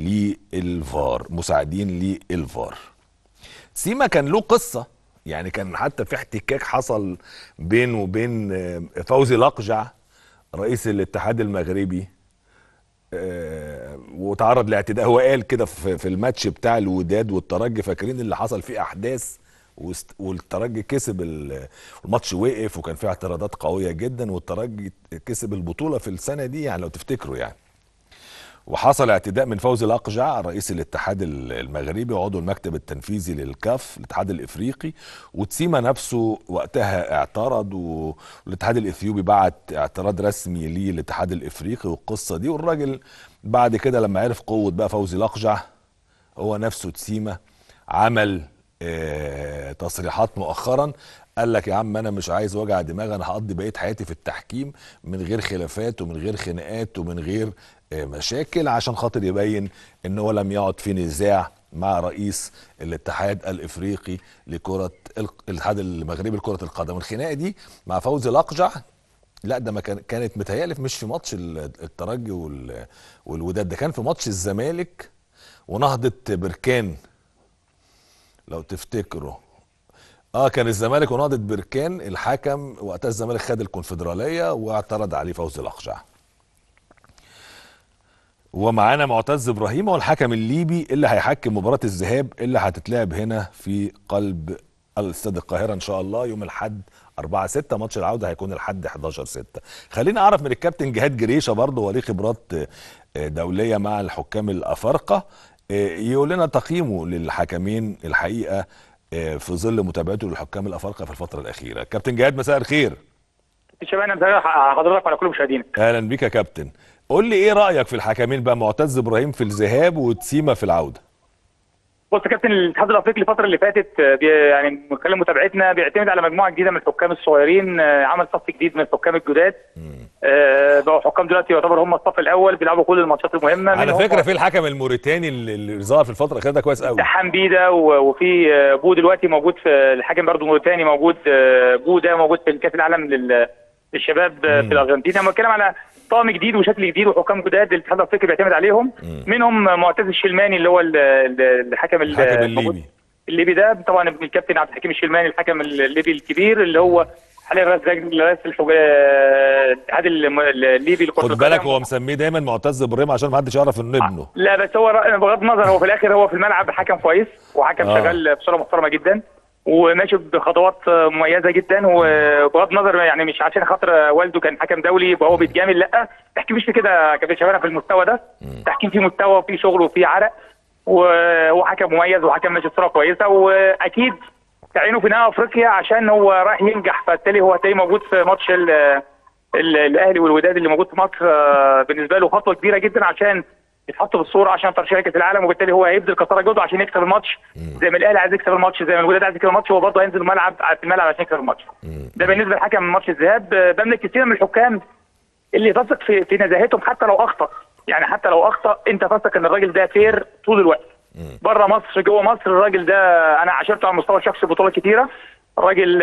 للفار مساعدين للفار سيما كان له قصة يعني كان حتى في احتكاك حصل بينه وبين آه، فوزي لقجع رئيس الاتحاد المغربي آه، وتعرض لاعتداء هو قال كده في في الماتش بتاع الوداد والترجي فاكرين اللي حصل فيه احداث واست- والترجي كسب ال- الماتش وقف وكان فيه اعتراضات قويه جدا والترجي كسب البطوله في السنه دي يعني لو تفتكروا يعني وحصل اعتداء من فوزي الاقجع رئيس الاتحاد المغربي وعضو المكتب التنفيذي للكاف الاتحاد الافريقي وتسيما نفسه وقتها اعترض و- والاتحاد الاثيوبي بعت اعتراض رسمي للاتحاد الافريقي والقصه دي والراجل بعد كده لما عرف قوه بقى فوزي الاقجع هو نفسه تسيما عمل آه، تصريحات مؤخرا قال لك يا عم انا مش عايز وجع دماغ انا هقضي بقيه حياتي في التحكيم من غير خلافات ومن غير خناقات ومن غير آه، مشاكل عشان خاطر يبين ان هو لم يقعد في نزاع مع رئيس الاتحاد الافريقي لكره ال- الاتحاد المغربي لكره القدم الخناقه دي مع فوزي الاقجع لا ده ما كان كانت متهيألي مش في ماتش ال- الترجي وال- والوداد ده كان في ماتش الزمالك ونهضة بركان لو تفتكروا اه كان الزمالك ونهضة بركان الحكم وقتها الزمالك خد الكونفدرالية واعترض عليه فوزي الأقجع ومعانا معتز ابراهيم هو الحكم الليبي اللي هيحكم مباراة الذهاب اللي هتتلعب هنا في قلب الاستاد القاهرة ان شاء الله يوم الاحد 4 6 ماتش العودة هيكون الاحد 11 6 خلينا اعرف من الكابتن جهاد جريشة برضه وليه خبرات آه، دولية مع الحكام الافارقة آه، يقول لنا تقييمه للحكمين الحقيقة آه، في ظل متابعته للحكام الافارقة في الفترة الاخيرة كابتن جهاد مساء الخير شباب انا حضرتك وعلى كل مشاهدينك اهلا بيك يا كابتن قول لي ايه رايك في الحكمين بقى معتز ابراهيم في الذهاب وتسيما في العوده بص يا كابتن الاتحاد الافريقي الفتره اللي فاتت آه، بي يعني من خلال متابعتنا بيعتمد على مجموعه جديده من الحكام الصغيرين آه، عمل صف جديد من الحكام الجداد آه، بقوا حكام دلوقتي يعتبر هم الصف الاول بيلعبوا كل الماتشات المهمه على منهم فكره في الحكم الموريتاني اللي اللي ظهر في الفتره الاخيره ده كويس قوي دحام بيدا و- وفي آه، بو دلوقتي موجود في الحكم برضه موريتاني موجود آه، بو ده موجود في كاس العالم لل- للشباب آه، في الارجنتين انا بتكلم على طقم جديد وشكل جديد وحكام جداد الاتحاد الافريقي بيعتمد عليهم منهم معتز الشلماني اللي هو ال- ال- الحكم ال- الحكم الموجود الليبي الليبي ده طبعا ابن الكابتن عبد الحكيم الشلماني الحكم الليبي الكبير اللي هو حاليا رئيس لجنه رئيس الحج- الاتحاد الم- الليبي لكره خد القدم. بالك هو مسميه دايما معتز ابراهيم عشان ما حدش يعرف انه ابنه لا بس هو رأ- بغض النظر هو في الاخر هو في الملعب حكم كويس وحكم آه. شغال بصوره محترمه جدا وماشي بخطوات مميزه جدا وبغض النظر يعني مش عشان خاطر والده كان حكم دولي يبقى هو بيتجامل لا التحكيم مش في كده يا كابتن شباب في المستوى ده التحكيم فيه مستوى وفيه شغل وفيه عرق وهو حكم مميز وحكم ماشي بصوره كويسه واكيد تعينه في نهائي افريقيا عشان هو رايح ينجح فبالتالي هو هتلاقيه موجود في ماتش ال- ال- الاهلي والوداد اللي موجود في مصر آه، بالنسبه له خطوه كبيره جدا عشان يتحط في الصوره عشان ترشيح كاس العالم وبالتالي هو هيبذل قصارى جهده عشان يكسب الماتش زي ما الاهلي عايز يكسب الماتش زي ما الوداد عايز يكسب الماتش هو برضه هينزل الملعب في الملعب عشان يكسب الماتش ده بالنسبه لحكم ماتش الذهاب آه، بملك كتير من الحكام اللي تثق في في نزاهتهم حتى لو اخطا يعني حتى لو اخطا انت تثق ان الراجل ده فير طول الوقت بره مصر جوه مصر الراجل ده انا عاشرته على المستوى الشخصي بطولات كتيره الراجل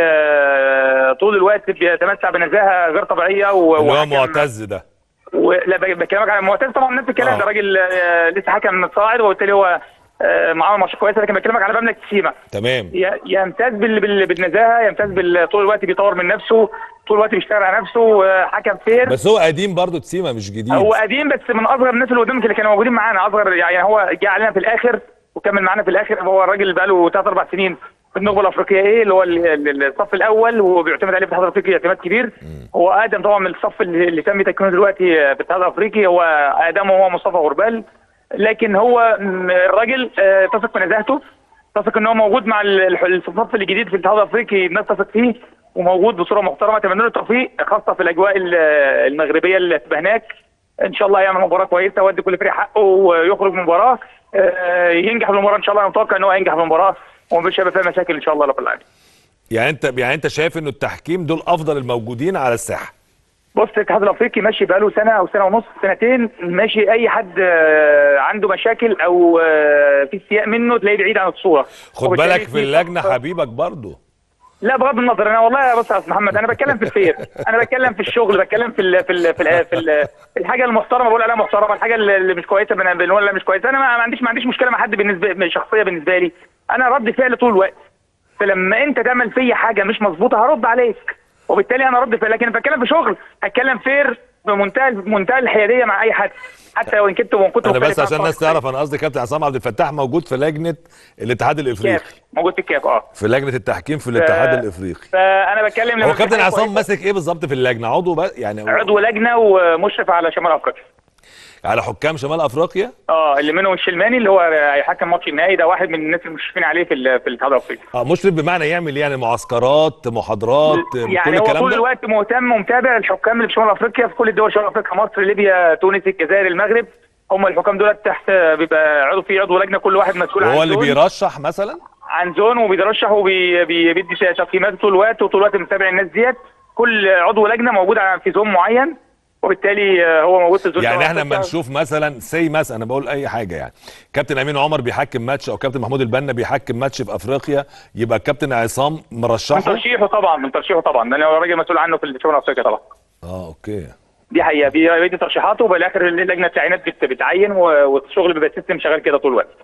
آه، طول الوقت بيتمتع بنزاهه غير طبيعيه و- اللي هو وحكم- معتز ده ولا بك- بكلمك على معتز طبعا نفس الكلام آه. ده راجل آه، لسه حكم صاعد وبالتالي هو آه، معاه ماتش كويسه لكن بكلمك على بملك سيما تمام ي- يمتاز بال- بال- بالنزاهه يمتاز بال- طول الوقت بيطور من نفسه طول الوقت بيشتغل على نفسه آه، حكم فير بس هو قديم برضه تسيما مش جديد هو قديم بس من اصغر الناس اللي قدامك اللي كانوا موجودين معانا اصغر يعني هو جه علينا في الاخر وكمل معانا في الاخر هو الراجل بقى له ثلاث اربع سنين في النخبه الافريقيه ايه اللي هو ال- ال- الصف الاول وبيعتمد عليه في الاتحاد الافريقي اعتماد كبير هو اقدم طبعا من الصف اللي, اللي تم تكوينه دلوقتي في الاتحاد الافريقي هو اقدمه هو مصطفى غربال لكن هو م- الراجل آه، تثق في نزاهته تثق ان هو موجود مع ال- الح- الصف الجديد في الاتحاد الافريقي الناس تثق فيه وموجود بصوره محترمه اتمنى له التوفيق خاصه في الاجواء ال- المغربيه اللي هتبقى هناك ان شاء الله يعمل مباراه كويسه ويدي كل فريق حقه ويخرج من المباراه آه، ينجح في المباراه ان شاء الله انا متوقع ان هو ينجح في المباراه ومش هيبقى فيها مشاكل ان شاء الله رب العالمين يعني انت يعني انت شايف انه التحكيم دول افضل الموجودين على الساحه بص الاتحاد الافريقي ماشي بقاله سنه او سنه ونص سنتين ماشي اي حد آه، عنده مشاكل او آه، في استياء منه تلاقيه بعيد عن الصوره خد وبالتالي بالك في اللجنه حبيبك برضه لا بغض النظر انا والله بص يا استاذ محمد انا بتكلم في الخير انا بتكلم في الشغل بتكلم في ال في ال في, ال في ال الحاجه المحترمه بقول عليها محترمه الحاجه اللي اللي مش كويسه بن- بنقول لا مش كويسه انا ما ما عنديش ما عنديش مشكله مع حد بالنسبه شخصيه بالنسبه لي انا رد فعل طول الوقت فلما انت تعمل فيا حاجه مش مظبوطه هرد عليك وبالتالي انا رد فعل لكن أنا بتكلم في شغل هتكلم فير بمنتهى منتهى الحياديه مع اي حد حتى لو ان كنت وان كنت انا مختلف بس عن عشان الناس طرفك. تعرف انا قصدي كابتن عصام عبد الفتاح موجود في لجنه الاتحاد الافريقي كاف موجود في الكاف اه في لجنه التحكيم في الاتحاد الافريقي فانا بتكلم لما هو في كابتن حاجة عصام كويسة. ماسك ايه بالظبط في اللجنه عضو بقى يعني هو عضو لجنه ومشرف على شمال افريقيا على حكام شمال افريقيا اه اللي منهم الشلماني اللي هو هيحكم ماتش النهائي ده واحد من الناس المشرفين عليه في ال- في الاتحاد الافريقي اه مشرف بمعنى يعمل يعني معسكرات محاضرات كل يعني هو الكلام طول ده الوقت مهتم ومتابع الحكام اللي في شمال افريقيا في كل الدول شمال افريقيا مصر ليبيا تونس الجزائر المغرب هم الحكام دول تحت بيبقى عضو في عضو لجنه كل واحد مسؤول عن وهو اللي زون بيرشح مثلا عن زون وبيرشح وبيدي تقييمات طول الوقت وطول الوقت متابع الناس ديت كل عضو لجنه موجود على- في زون معين وبالتالي آه، هو موجود في زون يعني شمال احنا لما أفريقيا. نشوف مثلا سي مثلا انا بقول اي حاجه يعني كابتن امين عمر بيحكم ماتش او كابتن محمود البنا بيحكم ماتش في افريقيا يبقى الكابتن عصام من مرشحه ترشيحه طبعا من ترشيحه طبعا لان هو راجل مسؤول عنه في شمال افريقيا طبعا اه اوكي دي حقيقه بي- بيدي ترشيحاته وفي الاخر لجنه التعيينات بت- بتعين و- والشغل بيبقى سيستم شغال كده طول الوقت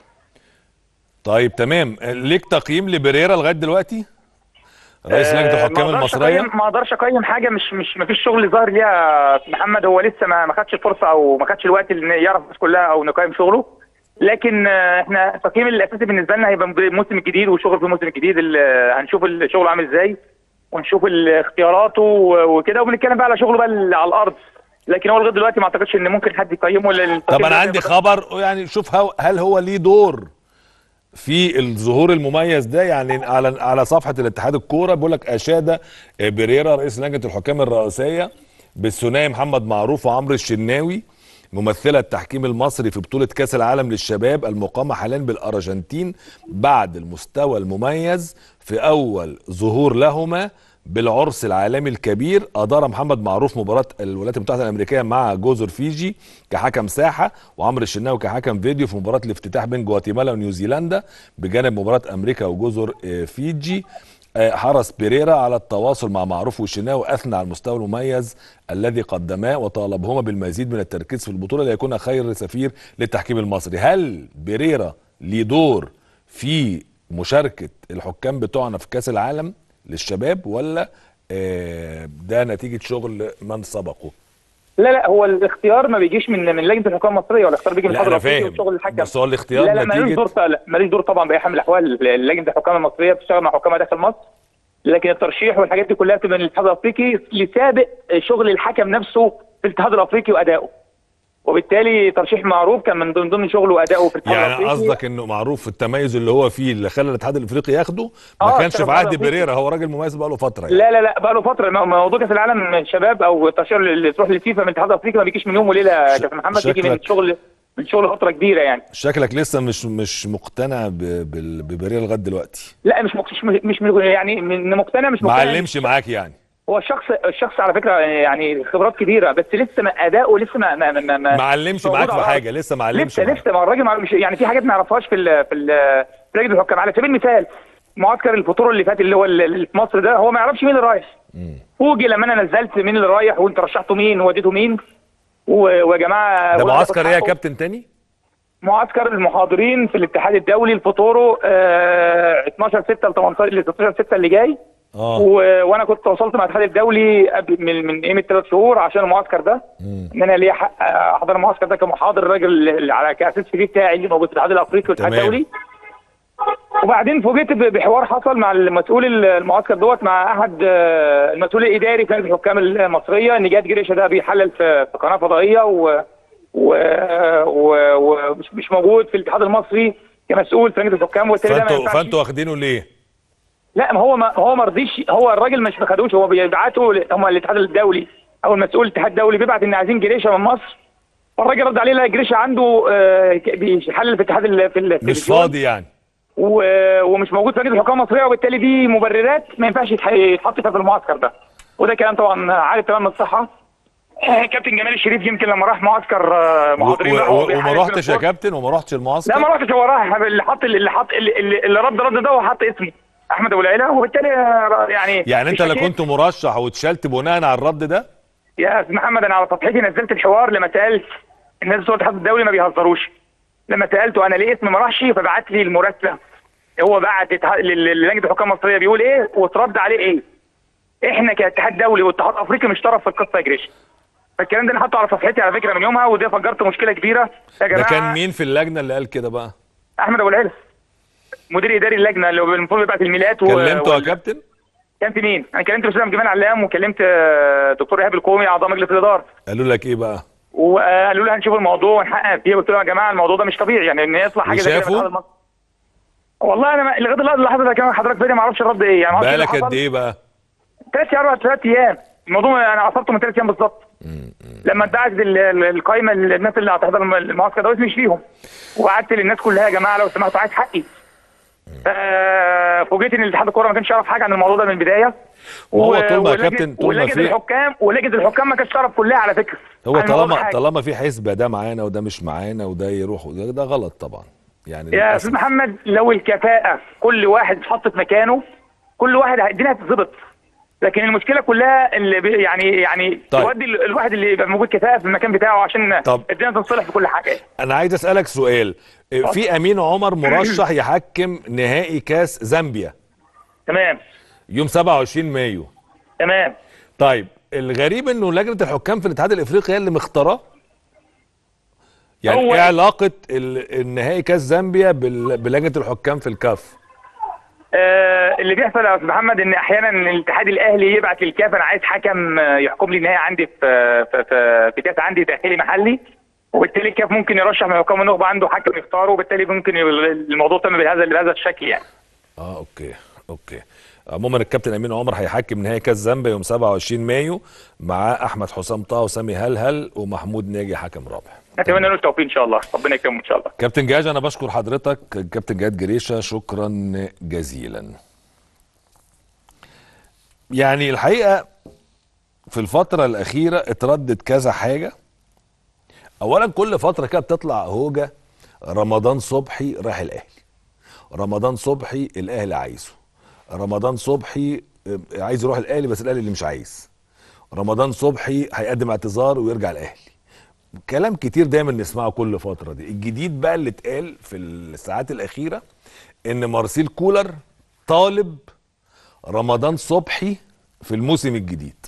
طيب تمام ليك تقييم لبريرا لغايه دلوقتي رئيس لجنه آه، الحكام ما أقدرش المصريه أقيم- ما اقدرش اقيم حاجه مش مش ما فيش شغل ظاهر ليها يا أستاذ محمد هو لسه ما ما خدش الفرصه او ما خدش الوقت اللي يعرف الناس كلها او نقيم شغله لكن آه، احنا التقييم الاساسي بالنسبه لنا هيبقى الموسم الجديد والشغل في الموسم الجديد اللي هنشوف الشغل عامل ازاي ونشوف ال- اختياراته و- وكده وبنتكلم بقى على شغله بقى ال- على الارض لكن هو لغايه دلوقتي ما اعتقدش ان ممكن حد يقيمه لأن التقييم طب انا ده عندي هيبقى- خبر يعني شوف هو- هل هو ليه دور في الظهور المميز ده يعني على على صفحه الاتحاد الكوره بيقول لك اشاد بريرا رئيس لجنه الحكام الرئاسيه بالثنائي محمد معروف وعمرو الشناوي ممثلة التحكيم المصري في بطولة كأس العالم للشباب المقامة حاليا بالأرجنتين بعد المستوى المميز في أول ظهور لهما بالعرس العالمي الكبير أدار محمد معروف مباراة الولايات المتحدة الأمريكية مع جزر فيجي كحكم ساحة وعمرو الشناوي كحكم فيديو في مباراة الافتتاح بين جواتيمالا ونيوزيلندا بجانب مباراة أمريكا وجزر آه، فيجي آه، حرص بيريرا على التواصل مع معروف والشناوي واثنى على المستوى المميز الذي قدماه وطالبهما بالمزيد من التركيز في البطوله ليكون خير سفير للتحكيم المصري هل بيريرا ليه دور في مشاركه الحكام بتوعنا في كاس العالم للشباب ولا آه، ده نتيجه شغل من سبقه لا لا هو الاختيار ما بيجيش من من لجنه الحكام المصريه ولا الاختيار بيجي من لا الاتحاد انا الافريقي فاهم وشغل الحكم بس هو الاختيار لا لا مالوش نتيجه دور لا مالوش دور طبعا باي حال من الاحوال لجنه الحكام المصريه بتشتغل مع حكامها داخل مصر لكن الترشيح والحاجات دي كلها بتبقى من الاتحاد الافريقي لسابق شغل الحكم نفسه في الاتحاد الافريقي وادائه وبالتالي ترشيح معروف كان من ضمن ضمن شغله وادائه في الاتحاد يعني الافريقي قصدك انه معروف التميز اللي هو فيه اللي خلى الاتحاد الافريقي ياخده ما آه، كانش اشتغل في مع عهد الأفريقي. بيريرا هو راجل مميز بقاله فتره يعني. لا لا لا بقى له فتره مو- موضوع كاس العالم شباب او الترشيح اللي تروح للفيفا من الاتحاد الافريقي ما بيجيش من يوم وليله يا ش- كابتن محمد بيجي من شكلك- الشغل من شغل فتره كبيره يعني شكلك لسه مش مش مقتنع ب- بال- ببريرة لغايه دلوقتي لا مش مش مش, مش يعني من مقتنع مش ما مقتنع علمش معاك يعني هو الشخص الشخص على فكره يعني خبرات كبيره بس لسه ما اداؤه لسه ما ما ما, ما ما علمش موجود معاك على في الأرض. حاجه لسه ما علمش لسه معاك. لسه ما هو الراجل ما- مش يعني في حاجات ما يعرفهاش في ال في ال في لجنه الحكام على سبيل المثال معسكر الفطور اللي فات اللي هو ال- اللي في مصر ده هو ما يعرفش مين اللي رايح فوجئ لما انا نزلت مين اللي رايح وانت رشحته مين ووديته مين و- ويا جماعه ده وأنا معسكر ايه يا باخد كابتن تاني معسكر المحاضرين في الاتحاد الدولي الفطورو آه 12 6 ل 18 ل 16 6 اللي جاي اه و... وانا كنت تواصلت مع الاتحاد الدولي قبل من من قيمه ثلاث شهور عشان المعسكر ده ان انا ليا حق احضر المعسكر ده كمحاضر الراجل اللي على كاساس في بتاعي اللي موجود في الاتحاد الافريقي والاتحاد تمام. الدولي وبعدين فوجئت ب- بحوار حصل مع المسؤول المعسكر دوت مع احد آه، المسؤول الاداري في لجنه الحكام المصريه ان جاد جريشه ده بيحلل في في قناه فضائيه و و- و- ومش مش موجود في الاتحاد المصري كمسؤول في لجنه الحكام وبالتالي ده ما فانتوا ينفعش فانتوا واخدينه ليه لا ما هو ما هو ما رضيش هو الراجل مش ما خدوش هو بيبعتوا ل- هم الاتحاد الدولي او المسؤول الاتحاد الدولي بيبعت ان عايزين جريشه من مصر فالراجل رد عليه لا جريشه عنده آه، ك- بيحلل في الاتحاد ال- في مش التلفزيون فاضي يعني و- ومش موجود في لجنه الحكام المصريه وبالتالي دي مبررات ما ينفعش يتح- يتحط فيها في المعسكر ده وده كلام طبعا عارف تمام الصحه آه، كابتن جمال الشريف يمكن لما راح معسكر آه، و- محاضرين و- راح هو و- بيحلل وما في رحتش يا السبورت. كابتن وما رحتش المعسكر لا ما رحتش هو راح اللي حط اللي حط اللي, اللي اللي رد رد ده هو حط اسمي احمد ابو العيله وبالتالي آه، يعني يعني انت اللي اشتكيت. كنت مرشح واتشلت بناء على الرد ده يا استاذ محمد انا على صفحتي نزلت الحوار لما سالت الناس بتوع الاتحاد الدولي ما بيهزروش لما سالته انا ليه اسمي ما راحش فبعت لي المراسله هو بعت اتحاد- لل- للجنه الحكام المصريه بيقول ايه وترد عليه ايه احنا كاتحاد دولي واتحاد افريقي مش طرف في القصه يا جريش فالكلام ده انا حاطه على صفحتي على فكره من يومها وده فجرت مشكله كبيره يا ده جماعه كان مين في اللجنه اللي قال كده بقى احمد ابو العيله مدير اداري اللجنه اللي هو المفروض يبعت الميلات و... كلمته يا وال- كابتن كلمت مين؟ انا كلمت الاستاذ جمال علام وكلمت آه، دكتور ايهاب القومي اعضاء مجلس الاداره قالوا لك ايه بقى وقالوا لي هنشوف الموضوع ونحقق فيه قلت لهم يا جماعه الموضوع ده مش طبيعي يعني ان يطلع حاجه زي كده من وشافوا؟ الاتحاد المصري. والله انا ما- لغايه اللحظه اللي حضرتك كمان حضرتك فيديو ما اعرفش الرد ايه يعني ما أعرفش بقالك اللي قد حصل. ايه بقى ثلاث ايام ثلاث ايام الموضوع انا عصرته من ثلاث ايام بالظبط لما اتبعت ال- ال- القايمه للناس اللي هتحضر الم- المعسكر ده اسمي مش فيهم وقعدت للناس كلها يا جماعه لو سمحتوا عايز حقي آه، فوجئت ان الاتحاد الكوره ما كانش يعرف حاجه عن الموضوع ده من البدايه ما هو و- طول ما يا ولجنة- كابتن- طول ما ولجنه في- الحكام ولجنه الحكام ما كانتش تعرف كلها على فكره هو عن الموضوع ده طالما حاجة. طالما في حسبه ده معانا وده مش معانا وده يروح وده ده غلط طبعا يعني يا للأسف. استاذ محمد لو الكفاءه كل واحد اتحط في مكانه كل واحد الدنيا هتتظبط لكن المشكله كلها اللي بي- يعني يعني طيب. تودي ال- الواحد اللي يبقى موجود كفاءه في المكان بتاعه عشان طب. الدنيا تنصلح في كل حاجه انا عايز اسالك سؤال في امين عمر مرشح يحكم نهائي كاس زامبيا تمام يوم 27 مايو تمام طيب الغريب انه لجنه الحكام في الاتحاد الافريقي هي اللي مختاراه يعني هو- ايه علاقه ال- النهائي كاس زامبيا بال- بلجنه الحكام في الكاف آه اللي بيحصل يا استاذ محمد ان احيانا الاتحاد الاهلي يبعت للكاف انا عايز حكم آه، يحكم لي النهائي عندي في في في, في كاس عندي تاهيلي محلي وبالتالي الكاف ممكن يرشح من حكام النخبه عنده حكم يختاره وبالتالي ممكن ي- الموضوع تم بهذا بهذا الشكل يعني اه اوكي اوكي عموما الكابتن امين عمر هيحكم نهائي كاس زامبيا يوم 27 مايو مع احمد حسام طه وسامي هلهل ومحمود ناجي حكم رابع اتمنى له التوفيق ان شاء الله ربنا يكرمه ان شاء الله كابتن جهاز انا بشكر حضرتك كابتن جهاد جريشه شكرا جزيلا يعني الحقيقه في الفتره الاخيره اتردد كذا حاجه اولا كل فتره كده بتطلع هوجه رمضان صبحي راح الاهلي رمضان صبحي الاهلي عايزه رمضان صبحي آه، عايز يروح الاهلي بس الاهلي اللي مش عايز رمضان صبحي هيقدم اعتذار ويرجع الاهلي كلام كتير دايما نسمعه كل فتره دي الجديد بقى اللي اتقال في الساعات الاخيره ان مارسيل كولر طالب رمضان صبحي في الموسم الجديد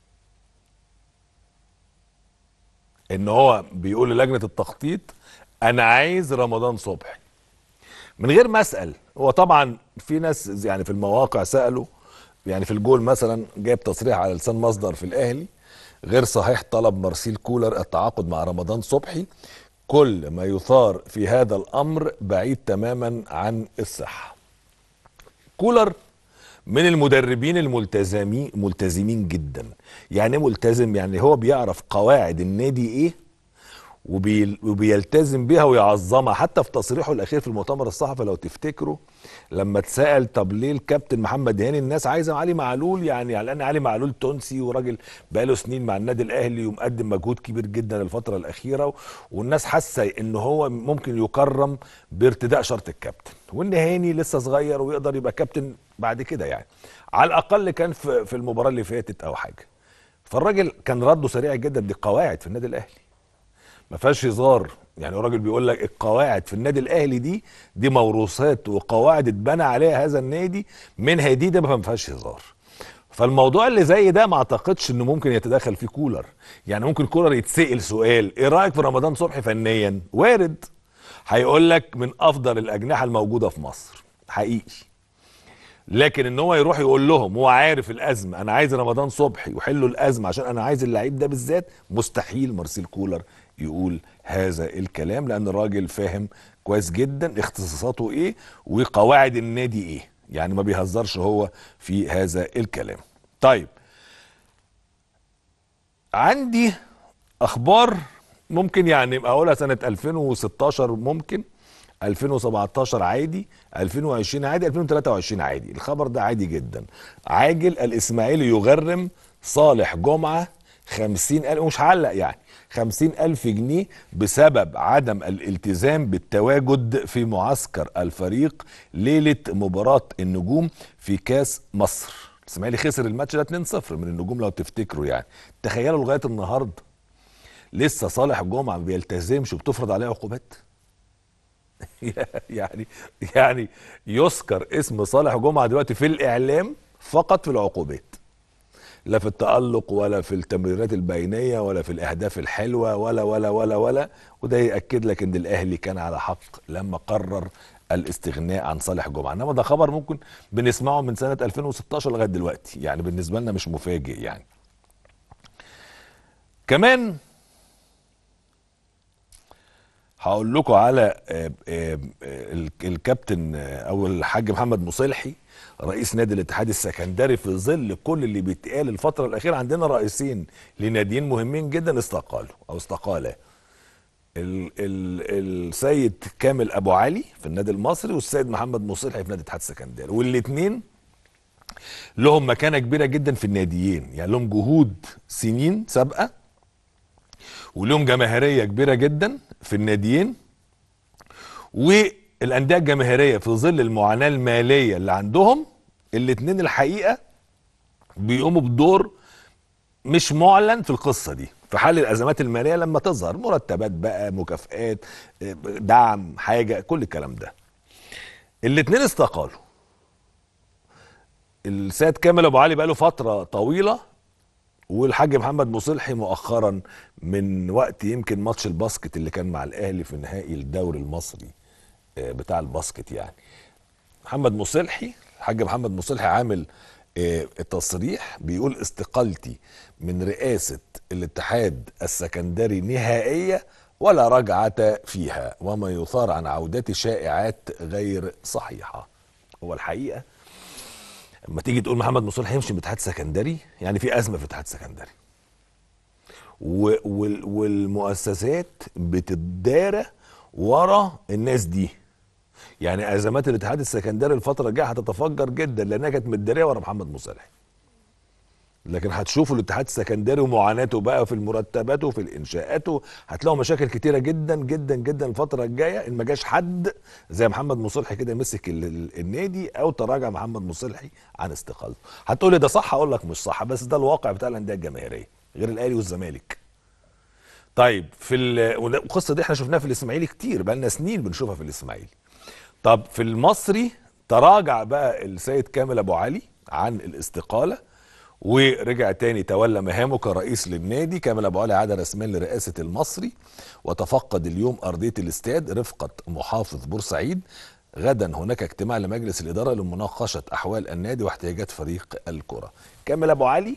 ان هو بيقول للجنه التخطيط انا عايز رمضان صبحي من غير ما اسال هو طبعا في ناس يعني في المواقع سالوا يعني في الجول مثلا جايب تصريح على لسان مصدر في الاهلي غير صحيح طلب مارسيل كولر التعاقد مع رمضان صبحي كل ما يثار في هذا الامر بعيد تماما عن الصحه كولر من المدربين الملتزمين ملتزمين جدا يعني إيه ملتزم يعني هو بيعرف قواعد النادي ايه وبي وبيلتزم بيها ويعظمها حتى في تصريحه الاخير في المؤتمر الصحفي لو تفتكروا لما اتسال طب ليه الكابتن محمد هاني الناس عايزه علي معلول يعني على ان علي معلول تونسي وراجل بقاله سنين مع النادي الاهلي ومقدم مجهود كبير جدا الفتره الاخيره والناس حاسه ان هو ممكن يكرم بارتداء شرط الكابتن وان هاني لسه صغير ويقدر يبقى كابتن بعد كده يعني على الاقل كان في في المباراه اللي فاتت او حاجه فالراجل كان رده سريع جدا دي قواعد في النادي الاهلي ما فيهاش هزار يعني الراجل بيقول لك القواعد في النادي الاهلي دي دي موروثات وقواعد اتبنى عليها هذا النادي منها دي ده ما فيهاش هزار فالموضوع اللي زي ده ما اعتقدش انه ممكن يتدخل فيه كولر يعني ممكن كولر يتسال سؤال ايه رايك في رمضان صبحي فنيا وارد هيقول لك من افضل الاجنحه الموجوده في مصر حقيقي لكن ان هو يروح يقول لهم هو عارف الازمه انا عايز رمضان صبحي وحلوا الازمه عشان انا عايز اللعيب ده بالذات مستحيل مارسيل كولر يقول هذا الكلام لان الراجل فاهم كويس جدا اختصاصاته ايه وقواعد النادي ايه يعني ما بيهزرش هو في هذا الكلام طيب عندي اخبار ممكن يعني اقولها سنه 2016 ممكن 2017 عادي 2020 عادي 2023 عادي الخبر ده عادي جدا عاجل الاسماعيلي يغرم صالح جمعه 50000 مش هعلق يعني 50000 جنيه بسبب عدم الالتزام بالتواجد في معسكر الفريق ليله مباراه النجوم في كاس مصر الاسماعيلي خسر الماتش ده 2-0 من النجوم لو تفتكروا يعني تخيلوا لغايه النهارده لسه صالح جمعه ما بيلتزمش وبتفرض عليه عقوبات يعني يعني يذكر اسم صالح جمعه دلوقتي في الاعلام فقط في العقوبات لا في التألق ولا في التمريرات البينية ولا في الأهداف الحلوة ولا ولا ولا ولا وده يأكد لك إن الأهلي كان على حق لما قرر الاستغناء عن صالح جمعة إنما ده خبر ممكن بنسمعه من سنة 2016 لغاية دلوقتي يعني بالنسبة لنا مش مفاجئ يعني كمان هقول لكم على آه، آه، آه، الكابتن او الحاج محمد مصلحي رئيس نادي الاتحاد السكندري في ظل كل اللي بيتقال الفتره الاخيره عندنا رئيسين لناديين مهمين جدا استقالوا او استقالا ال ال السيد كامل ابو علي في النادي المصري والسيد محمد مصلحي في نادي الاتحاد السكندري والاثنين لهم مكانه كبيره جدا في الناديين يعني لهم جهود سنين سابقه ولهم جماهيريه كبيره جدا في الناديين والانديه الجماهيريه في ظل المعاناه الماليه اللي عندهم الاثنين الحقيقه بيقوموا بدور مش معلن في القصه دي في حال الازمات الماليه لما تظهر مرتبات بقى مكافئات دعم حاجه كل الكلام ده الاثنين استقالوا السيد كامل ابو علي بقاله فتره طويله والحاج محمد مصلحي مؤخرا من وقت يمكن ماتش الباسكت اللي كان مع الاهلي في نهائي الدوري المصري آه، بتاع الباسكت يعني محمد مصلحي الحاج محمد مصلحي عامل آه، تصريح بيقول استقالتي من رئاسة الاتحاد السكندري نهائية ولا رجعة فيها وما يثار عن عودتي شائعات غير صحيحة هو الحقيقة لما تيجي تقول محمد مصلح هيمشي من اتحاد سكندري يعني في ازمه في اتحاد سكندري و وال والمؤسسات بتدارى ورا الناس دي يعني ازمات الاتحاد السكندري الفتره الجايه هتتفجر جدا لانها كانت متداريه ورا محمد مصالح لكن هتشوفوا الاتحاد السكندري ومعاناته بقى في المرتبات وفي الانشاءات هتلاقوا مشاكل كتيره جدا جدا جدا الفتره الجايه ان ما جاش حد زي محمد مصلحي كده مسك ال- ال- النادي او تراجع محمد مصلحي عن استقالته هتقولي ده صح اقول لك مش صح بس ده الواقع بتاع الانديه الجماهيريه غير الاهلي والزمالك طيب في ال- والقصه دي احنا شفناها في الاسماعيلي كتير بقى لنا سنين بنشوفها في الاسماعيلي طب في المصري تراجع بقى السيد كامل ابو علي عن الاستقاله ورجع تاني تولى مهامه كرئيس للنادي كامل ابو علي عاد رسميا لرئاسه المصري وتفقد اليوم ارضيه الاستاد رفقه محافظ بورسعيد غدا هناك اجتماع لمجلس الاداره لمناقشه احوال النادي واحتياجات فريق الكره كامل ابو علي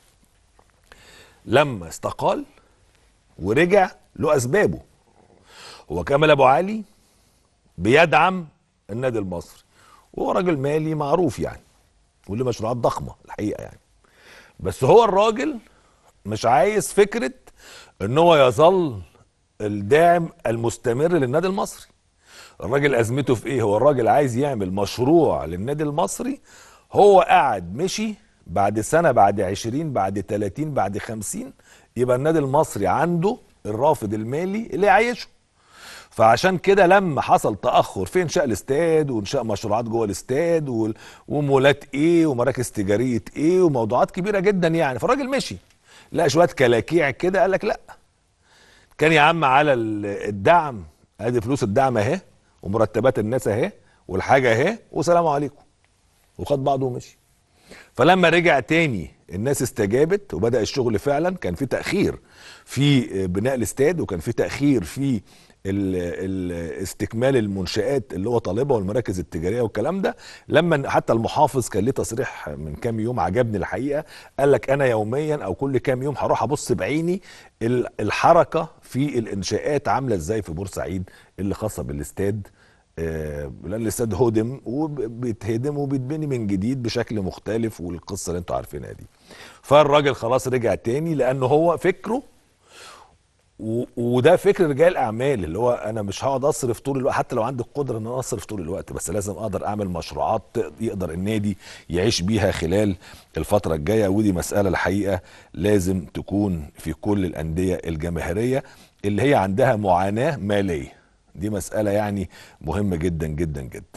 لما استقال ورجع له اسبابه هو كامل ابو علي بيدعم النادي المصري وهو راجل مالي معروف يعني وليه مشروعات ضخمه الحقيقه يعني بس هو الراجل مش عايز فكره ان هو يظل الداعم المستمر للنادي المصري الراجل ازمته في ايه هو الراجل عايز يعمل مشروع للنادي المصري هو قعد مشي بعد سنه بعد 20 بعد 30 بعد 50 يبقى النادي المصري عنده الرافد المالي اللي يعيشه فعشان كده لما حصل تاخر في انشاء الاستاد وانشاء مشروعات جوه الاستاد وال- ومولات ايه ومراكز تجاريه ايه وموضوعات كبيره جدا يعني فالراجل مشي لقى شويه كلاكيع كده قال لك لا كان يا عم على ال- الدعم ادي فلوس الدعم اهي ومرتبات الناس اهي والحاجه اهي وسلام عليكم وخد بعضه ومشي فلما رجع تاني الناس استجابت وبدا الشغل فعلا كان في تاخير في بناء الاستاد وكان في تاخير في ال ال استكمال المنشآت اللي هو طالبها والمراكز التجاريه والكلام ده لما حتى المحافظ كان ليه تصريح من كام يوم عجبني الحقيقه قال لك انا يوميا او كل كام يوم هروح ابص بعيني ال- الحركه في الانشاءات عامله ازاي في بورسعيد اللي خاصه بالاستاد آه، لان الاستاد هدم وبيتهدم وبيتبني من جديد بشكل مختلف والقصه اللي انتوا عارفينها دي فالراجل خلاص رجع تاني لانه هو فكره و- وده فكر رجال الاعمال اللي هو انا مش هقعد اصرف طول الوقت حتى لو عندي القدره ان انا اصرف طول الوقت بس لازم اقدر اعمل مشروعات ت- يقدر النادي يعيش بيها خلال الفتره الجايه ودي مساله الحقيقه لازم تكون في كل الانديه الجماهيريه اللي هي عندها معاناه ماليه دي مساله يعني مهمه جدا جدا جدا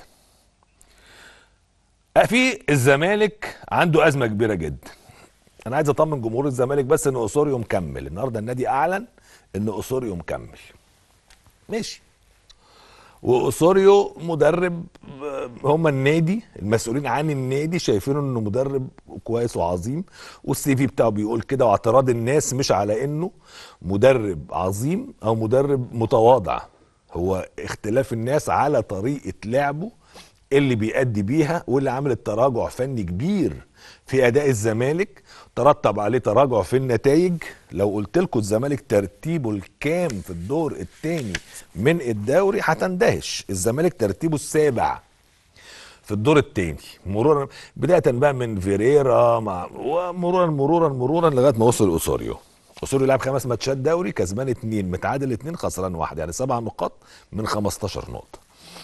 في الزمالك عنده ازمه كبيره جدا انا عايز اطمن جمهور الزمالك بس ان اسوريو مكمل النهارده النادي اعلن ان اسوريو مكمل ماشي واسوريو مدرب آه، هم النادي المسؤولين عن النادي شايفينه انه مدرب كويس وعظيم والسي في بتاعه بيقول كده واعتراض الناس مش على انه مدرب عظيم او مدرب متواضع هو اختلاف الناس على طريقه لعبه اللي بيأدي بيها واللي عملت تراجع فني كبير في اداء الزمالك ترتب عليه تراجع في النتائج لو قلت لكم الزمالك ترتيبه الكام في الدور الثاني من الدوري هتندهش الزمالك ترتيبه السابع في الدور الثاني مرورا بدايه بقى من فيريرا مع ومرورا مرورا مرورا لغايه ما وصل اوسوريو اوسوريو لعب خمس ماتشات دوري كسبان اثنين متعادل اثنين خسران واحد يعني سبع نقاط من 15 نقطه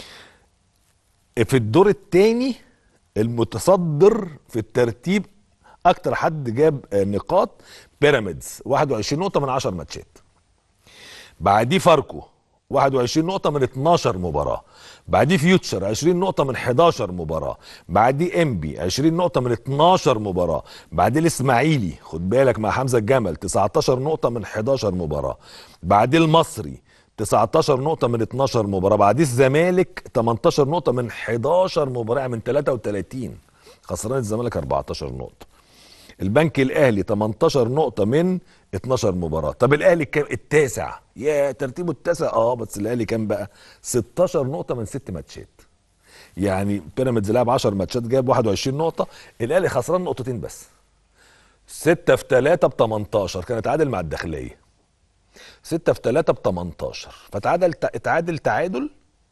في الدور الثاني المتصدر في الترتيب اكتر حد جاب آه، نقاط بيراميدز 21 نقطه من 10 ماتشات بعديه فاركو 21 نقطة من 12 مباراة بعديه فيوتشر 20 نقطة من 11 مباراة بعديه انبي 20 نقطة من 12 مباراة بعديه الاسماعيلي خد بالك مع حمزة الجمل 19 نقطة من 11 مباراة بعديه المصري 19 نقطة من 12 مباراة بعديه الزمالك 18 نقطة من 11 مباراة يعني من 33 خسران الزمالك 14 نقطة البنك الاهلي 18 نقطة من 12 مباراة طب الاهلي كام التاسع يا ترتيبه التاسع اه بس الاهلي كام بقى 16 نقطة من ست ماتشات يعني بيراميدز لعب 10 ماتشات جاب 21 نقطة الاهلي خسران نقطتين بس 6 في 3 ب 18 كان اتعادل مع الداخلية 6 في 3 ب 18 فتعادل اتعادل تعادل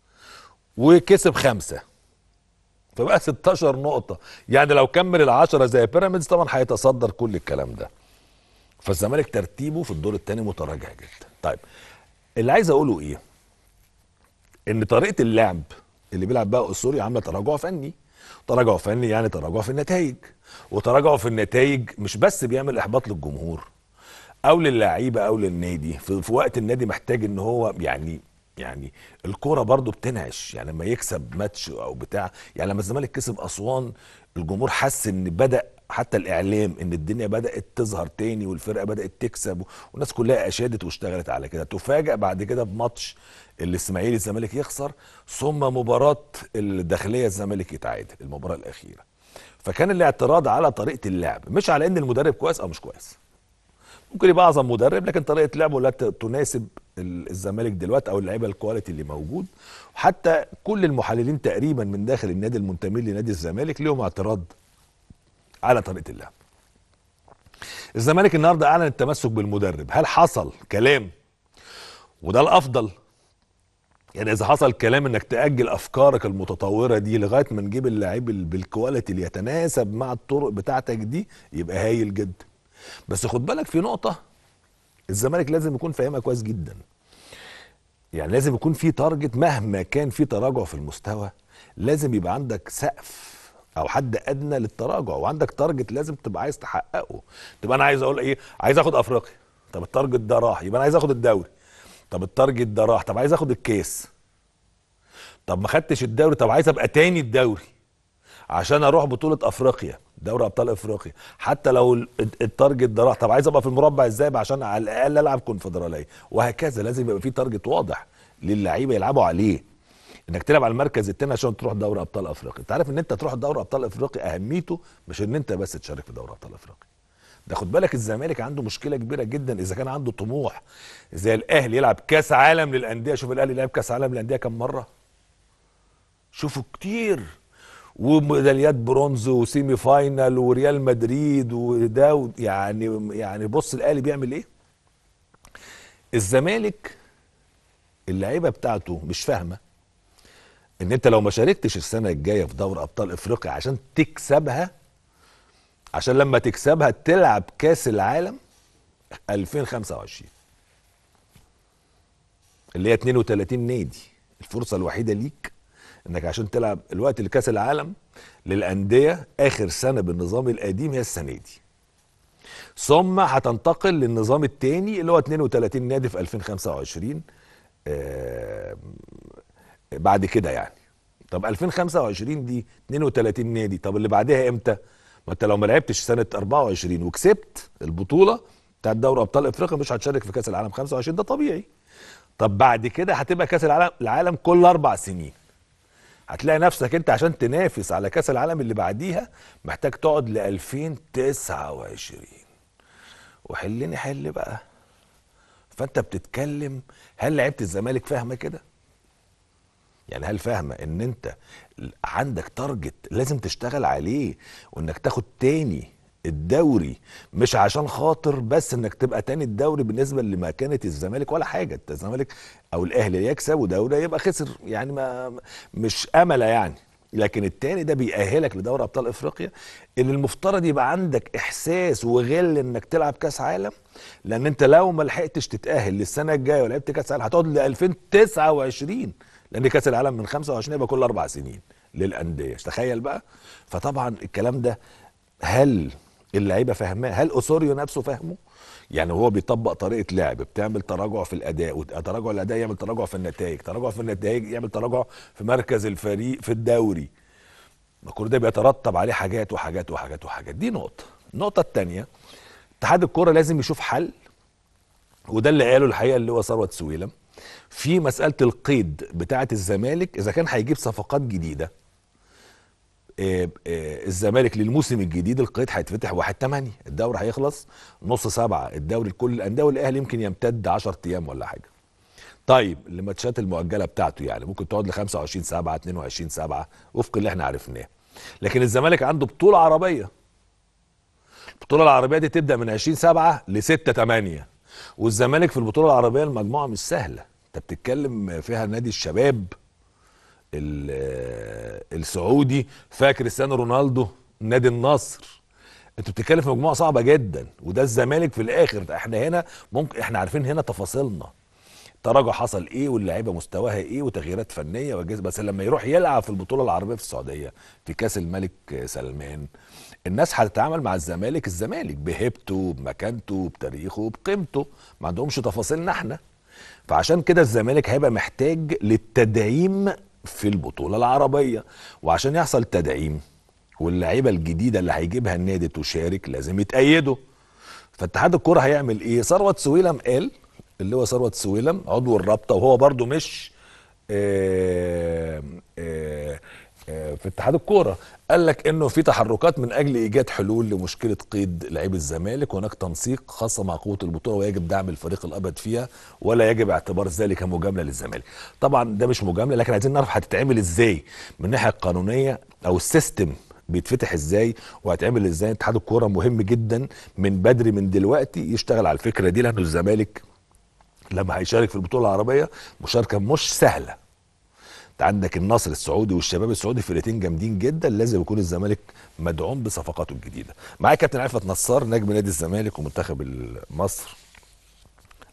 وكسب خمسة فبقى 16 نقطة يعني لو كمل العشرة زي بيراميدز طبعا هيتصدر كل الكلام ده فالزمالك ترتيبه في الدور الثاني متراجع جدا طيب اللي عايز اقوله ايه ان طريقة اللعب اللي بيلعب بقى اسوري عاملة تراجع فني تراجع فني يعني تراجع في النتائج وتراجع في النتائج مش بس بيعمل احباط للجمهور او للعيبه او للنادي في, في وقت النادي محتاج ان هو يعني يعني الكوره برضو بتنعش يعني لما يكسب ماتش او بتاع يعني لما الزمالك كسب اسوان الجمهور حس ان بدا حتى الاعلام ان الدنيا بدات تظهر تاني والفرقه بدات تكسب والناس كلها اشادت واشتغلت على كده تفاجئ بعد كده بماتش الاسماعيلي الزمالك يخسر ثم مباراه الداخليه الزمالك يتعادل المباراه الاخيره فكان الاعتراض على طريقه اللعب مش على ان المدرب كويس او مش كويس ممكن يبقى اعظم مدرب لكن طريقه لعبه لا ت- تناسب ال- الزمالك دلوقتي او اللعيبه الكواليتي اللي موجود حتى كل المحللين تقريبا من داخل النادي المنتمين لنادي الزمالك ليهم اعتراض على طريقه اللعب الزمالك النهارده اعلن التمسك بالمدرب هل حصل كلام وده الافضل يعني اذا حصل كلام انك تاجل افكارك المتطوره دي لغايه ما نجيب اللاعب ال- بالكواليتي اللي يتناسب مع الطرق بتاعتك دي يبقى هايل جدا بس خد بالك في نقطه الزمالك لازم يكون فاهمها كويس جدا يعني لازم يكون في تارجت مهما كان في تراجع في المستوى لازم يبقى عندك سقف او حد ادنى للتراجع وعندك تارجت لازم تبقى عايز تحققه تبقى انا عايز اقول ايه عايز اخد افريقيا طب التارجت ده راح يبقى انا عايز اخد الدوري طب التارجت ده راح طب عايز اخد الكاس طب ما خدتش الدوري طب عايز ابقى تاني الدوري عشان اروح بطوله افريقيا دوري ابطال افريقيا حتى لو ال- التارجت ده راح طب عايز ابقى في المربع ازاي عشان على الاقل العب كونفدراليه وهكذا لازم يبقى في تارجت واضح للعيبه يلعبوا عليه انك تلعب على المركز الثاني عشان تروح دوري ابطال افريقيا انت عارف ان انت تروح دوري ابطال افريقيا اهميته مش ان انت بس تشارك في دوري ابطال افريقيا ده خد بالك الزمالك عنده مشكله كبيره جدا اذا كان عنده طموح زي الاهلي يلعب كاس عالم للانديه شوف الاهلي لعب كاس عالم للانديه كم مره شوفوا كتير وميداليات برونز وسيمي فاينال وريال مدريد وده و- يعني يعني بص الاهلي بيعمل ايه الزمالك اللعيبه بتاعته مش فاهمه ان انت لو ما شاركتش السنه الجايه في دوري ابطال افريقيا عشان تكسبها عشان لما تكسبها تلعب كاس العالم 2025 اللي هي 32 نادي الفرصه الوحيده ليك انك عشان تلعب الوقت لكاس العالم للانديه اخر سنه بالنظام القديم هي السنه دي ثم هتنتقل للنظام الثاني اللي هو 32 نادي في 2025 آه بعد كده يعني طب 2025 دي 32 نادي طب اللي بعدها امتى ما انت لو ما لعبتش سنه 24 وكسبت البطوله بتاعت دوري ابطال افريقيا مش هتشارك في كاس العالم 25 ده طبيعي طب بعد كده هتبقى كاس العالم العالم كل اربع سنين هتلاقي نفسك انت عشان تنافس على كاس العالم اللي بعديها محتاج تقعد ل 2029 وحلني حل بقى فانت بتتكلم هل لعيبه الزمالك فاهمه كده يعني هل فاهمه ان انت عندك تارجت لازم تشتغل عليه وانك تاخد تاني الدوري مش عشان خاطر بس انك تبقى تاني الدوري بالنسبه لمكانه الزمالك ولا حاجه انت الزمالك او الاهلي يكسب ودوري يبقى خسر يعني ما مش امله يعني لكن التاني ده بيأهلك لدوري ابطال افريقيا اللي المفترض يبقى عندك احساس وغل انك تلعب كاس عالم لان انت لو ما لحقتش تتأهل للسنه الجايه ولعبت كاس عالم هتقعد ل 2029 لان كاس العالم من 25 يبقى كل اربع سنين للانديه تخيل بقى فطبعا الكلام ده هل اللعيبه فاهماه هل اوسوريو نفسه فاهمه يعني هو بيطبق طريقه لعب بتعمل تراجع في الاداء وتراجع الاداء يعمل تراجع في النتائج تراجع في النتائج يعمل تراجع في مركز الفريق في الدوري ما كل ده بيترتب عليه حاجات وحاجات وحاجات وحاجات دي نقطه النقطه الثانيه اتحاد الكوره لازم يشوف حل وده اللي قاله الحقيقه اللي هو ثروت سويلم في مساله القيد بتاعه الزمالك اذا كان هيجيب صفقات جديده آه، آه، الزمالك للموسم الجديد القيد هيتفتح 1 8 الدوري هيخلص نص سبعة الدوري لكل الانديه والاهلي يمكن يمتد 10 ايام ولا حاجه طيب الماتشات المؤجله بتاعته يعني ممكن تقعد ل 25 7 22 7 وفق اللي احنا عرفناه لكن الزمالك عنده بطوله عربيه البطوله العربيه دي تبدا من 20 7 ل 6 8 والزمالك في البطوله العربيه المجموعه مش سهله انت بتتكلم فيها نادي الشباب ال- السعودي فاكر كريستيانو رونالدو نادي النصر انت بتتكلم في مجموعه صعبه جدا وده الزمالك في الاخر احنا هنا ممكن احنا عارفين هنا تفاصيلنا تراجع حصل ايه واللعيبه مستواها ايه وتغييرات فنيه وجز بس لما يروح يلعب في البطوله العربيه في السعوديه في كاس الملك سلمان الناس هتتعامل مع الزمالك الزمالك بهيبته بمكانته بتاريخه بقيمته ما عندهمش تفاصيلنا احنا فعشان كده الزمالك هيبقى محتاج للتدعيم في البطوله العربيه وعشان يحصل تدعيم واللعيبه الجديده اللي هيجيبها النادي تشارك لازم يتأيدوا فاتحاد الكوره هيعمل ايه ثروت سويلم قال اللي هو ثروت سويلم عضو الرابطه وهو برضو مش آه، آه، آه، في اتحاد الكوره قال لك انه في تحركات من اجل ايجاد حلول لمشكله قيد لعيب الزمالك وهناك تنسيق خاصه مع قوه البطوله ويجب دعم الفريق الابيض فيها ولا يجب اعتبار ذلك مجامله للزمالك طبعا ده مش مجامله لكن عايزين نعرف هتتعمل ازاي من الناحيه القانونيه او السيستم بيتفتح ازاي وهيتعمل ازاي اتحاد الكوره مهم جدا من بدري من دلوقتي يشتغل على الفكره دي لانه الزمالك لما هيشارك في البطوله العربيه مشاركه مش سهله انت عندك النصر السعودي والشباب السعودي فرقتين جامدين جدا لازم يكون الزمالك مدعوم بصفقاته الجديده معايا كابتن عفت نصار نجم نادي الزمالك ومنتخب مصر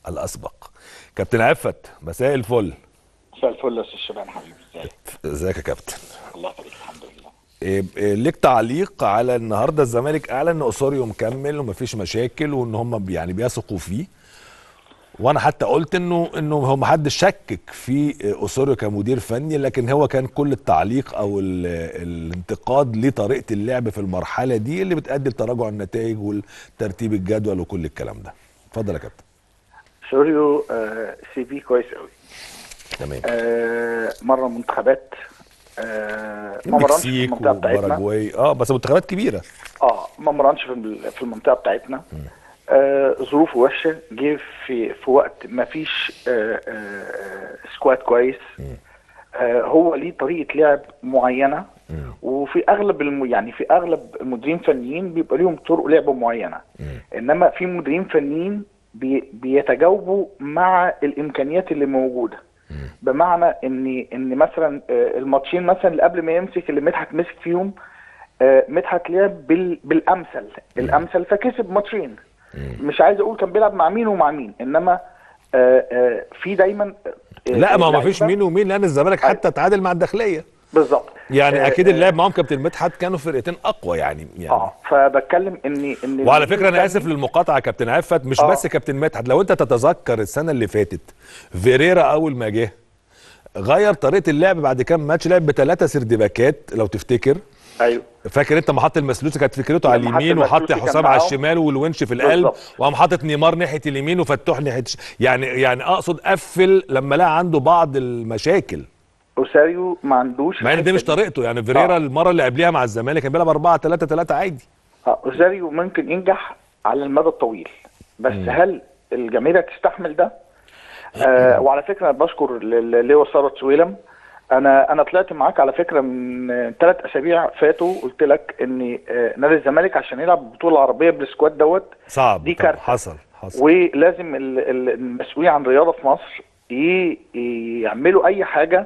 الاسبق كابتن عفت مساء الفل مساء الفل يا استاذ شبان حبيبي ازيك ازيك يا كابتن الله يخليك الحمد لله إيه إيه ليك تعليق على النهارده الزمالك اعلن ان اسوريو مكمل ومفيش مشاكل وان هم بي- يعني بيثقوا فيه وانا حتى قلت انه انه هو محدش شكك في اسوريو كمدير فني لكن هو كان كل التعليق او ال- الانتقاد لطريقه اللعب في المرحله دي اللي بتؤدي لتراجع النتائج والترتيب الجدول وكل الكلام ده اتفضل يا كابتن سوريو آه سي في كويس قوي تمام آه مره منتخبات آه ما مرنش في المكسيك المنطقه بتاعتنا وباراجواي اه بس منتخبات كبيره اه ما مرنش في ال- في المنطقه بتاعتنا آه ظروفه وحشه جه في في وقت ما فيش آه آه سكواد كويس آه هو ليه طريقه لعب معينه وفي اغلب الم... يعني في اغلب المديرين الفنيين بيبقى ليهم طرق لعب معينه انما في مديرين فنيين بي... بيتجاوبوا مع الامكانيات اللي موجوده بمعنى ان ان مثلا آه، الماتشين مثلا اللي قبل ما يمسك اللي مدحت مسك فيهم آه، مدحت لعب بال... بالامثل الامثل فكسب ماتشين مش عايز اقول كان بيلعب مع مين ومع مين انما آه، آه، في دايما آه، لا ما هو ما اللعيبة- فيش مين ومين لان الزمالك حتى تعادل مع الداخليه بالظبط يعني آه، اكيد آه، اللعب معاهم كابتن مدحت كانوا فرقتين اقوى يعني يعني اه فبتكلم ان ان وعلى المدير فكره انا الفني- اسف للمقاطعه يا كابتن عفت مش آه. بس كابتن مدحت لو انت تتذكر السنه اللي فاتت فيريرا اول ما جه غير طريقه اللعب بعد كام ماتش لعب بثلاثه سردباكات لو تفتكر ايوه فاكر انت محط المسلوسي كانت فكرته على لما حط اليمين وحط المسلوسي كان حسام على معاهم. الشمال والونش في القلب بالظبط. وقام حاطط نيمار ناحيه اليمين وفتوح ناحيه الش- يعني يعني اقصد قفل لما لقى عنده بعض المشاكل اوساريو ما عندوش مع ان دي الحتة مش طريقته يعني فيريرا آه. المره اللي قبليها مع الزمالك كان بيلعب 4 3 3 عادي اه اوزاريو ممكن ينجح على المدى الطويل بس هل الجماهير هتستحمل ده؟ آه وعلى فكره انا بشكر اللي هو ساره سويلم انا انا طلعت معاك على فكره من ثلاث اسابيع فاتوا قلت لك ان آه نادي الزمالك عشان يلعب البطوله العربيه بالسكواد دوت صعب دي طبعاً. كارثة. حصل حصل ولازم ال- ال- المسؤولين عن الرياضه في مصر ي- يعملوا اي حاجه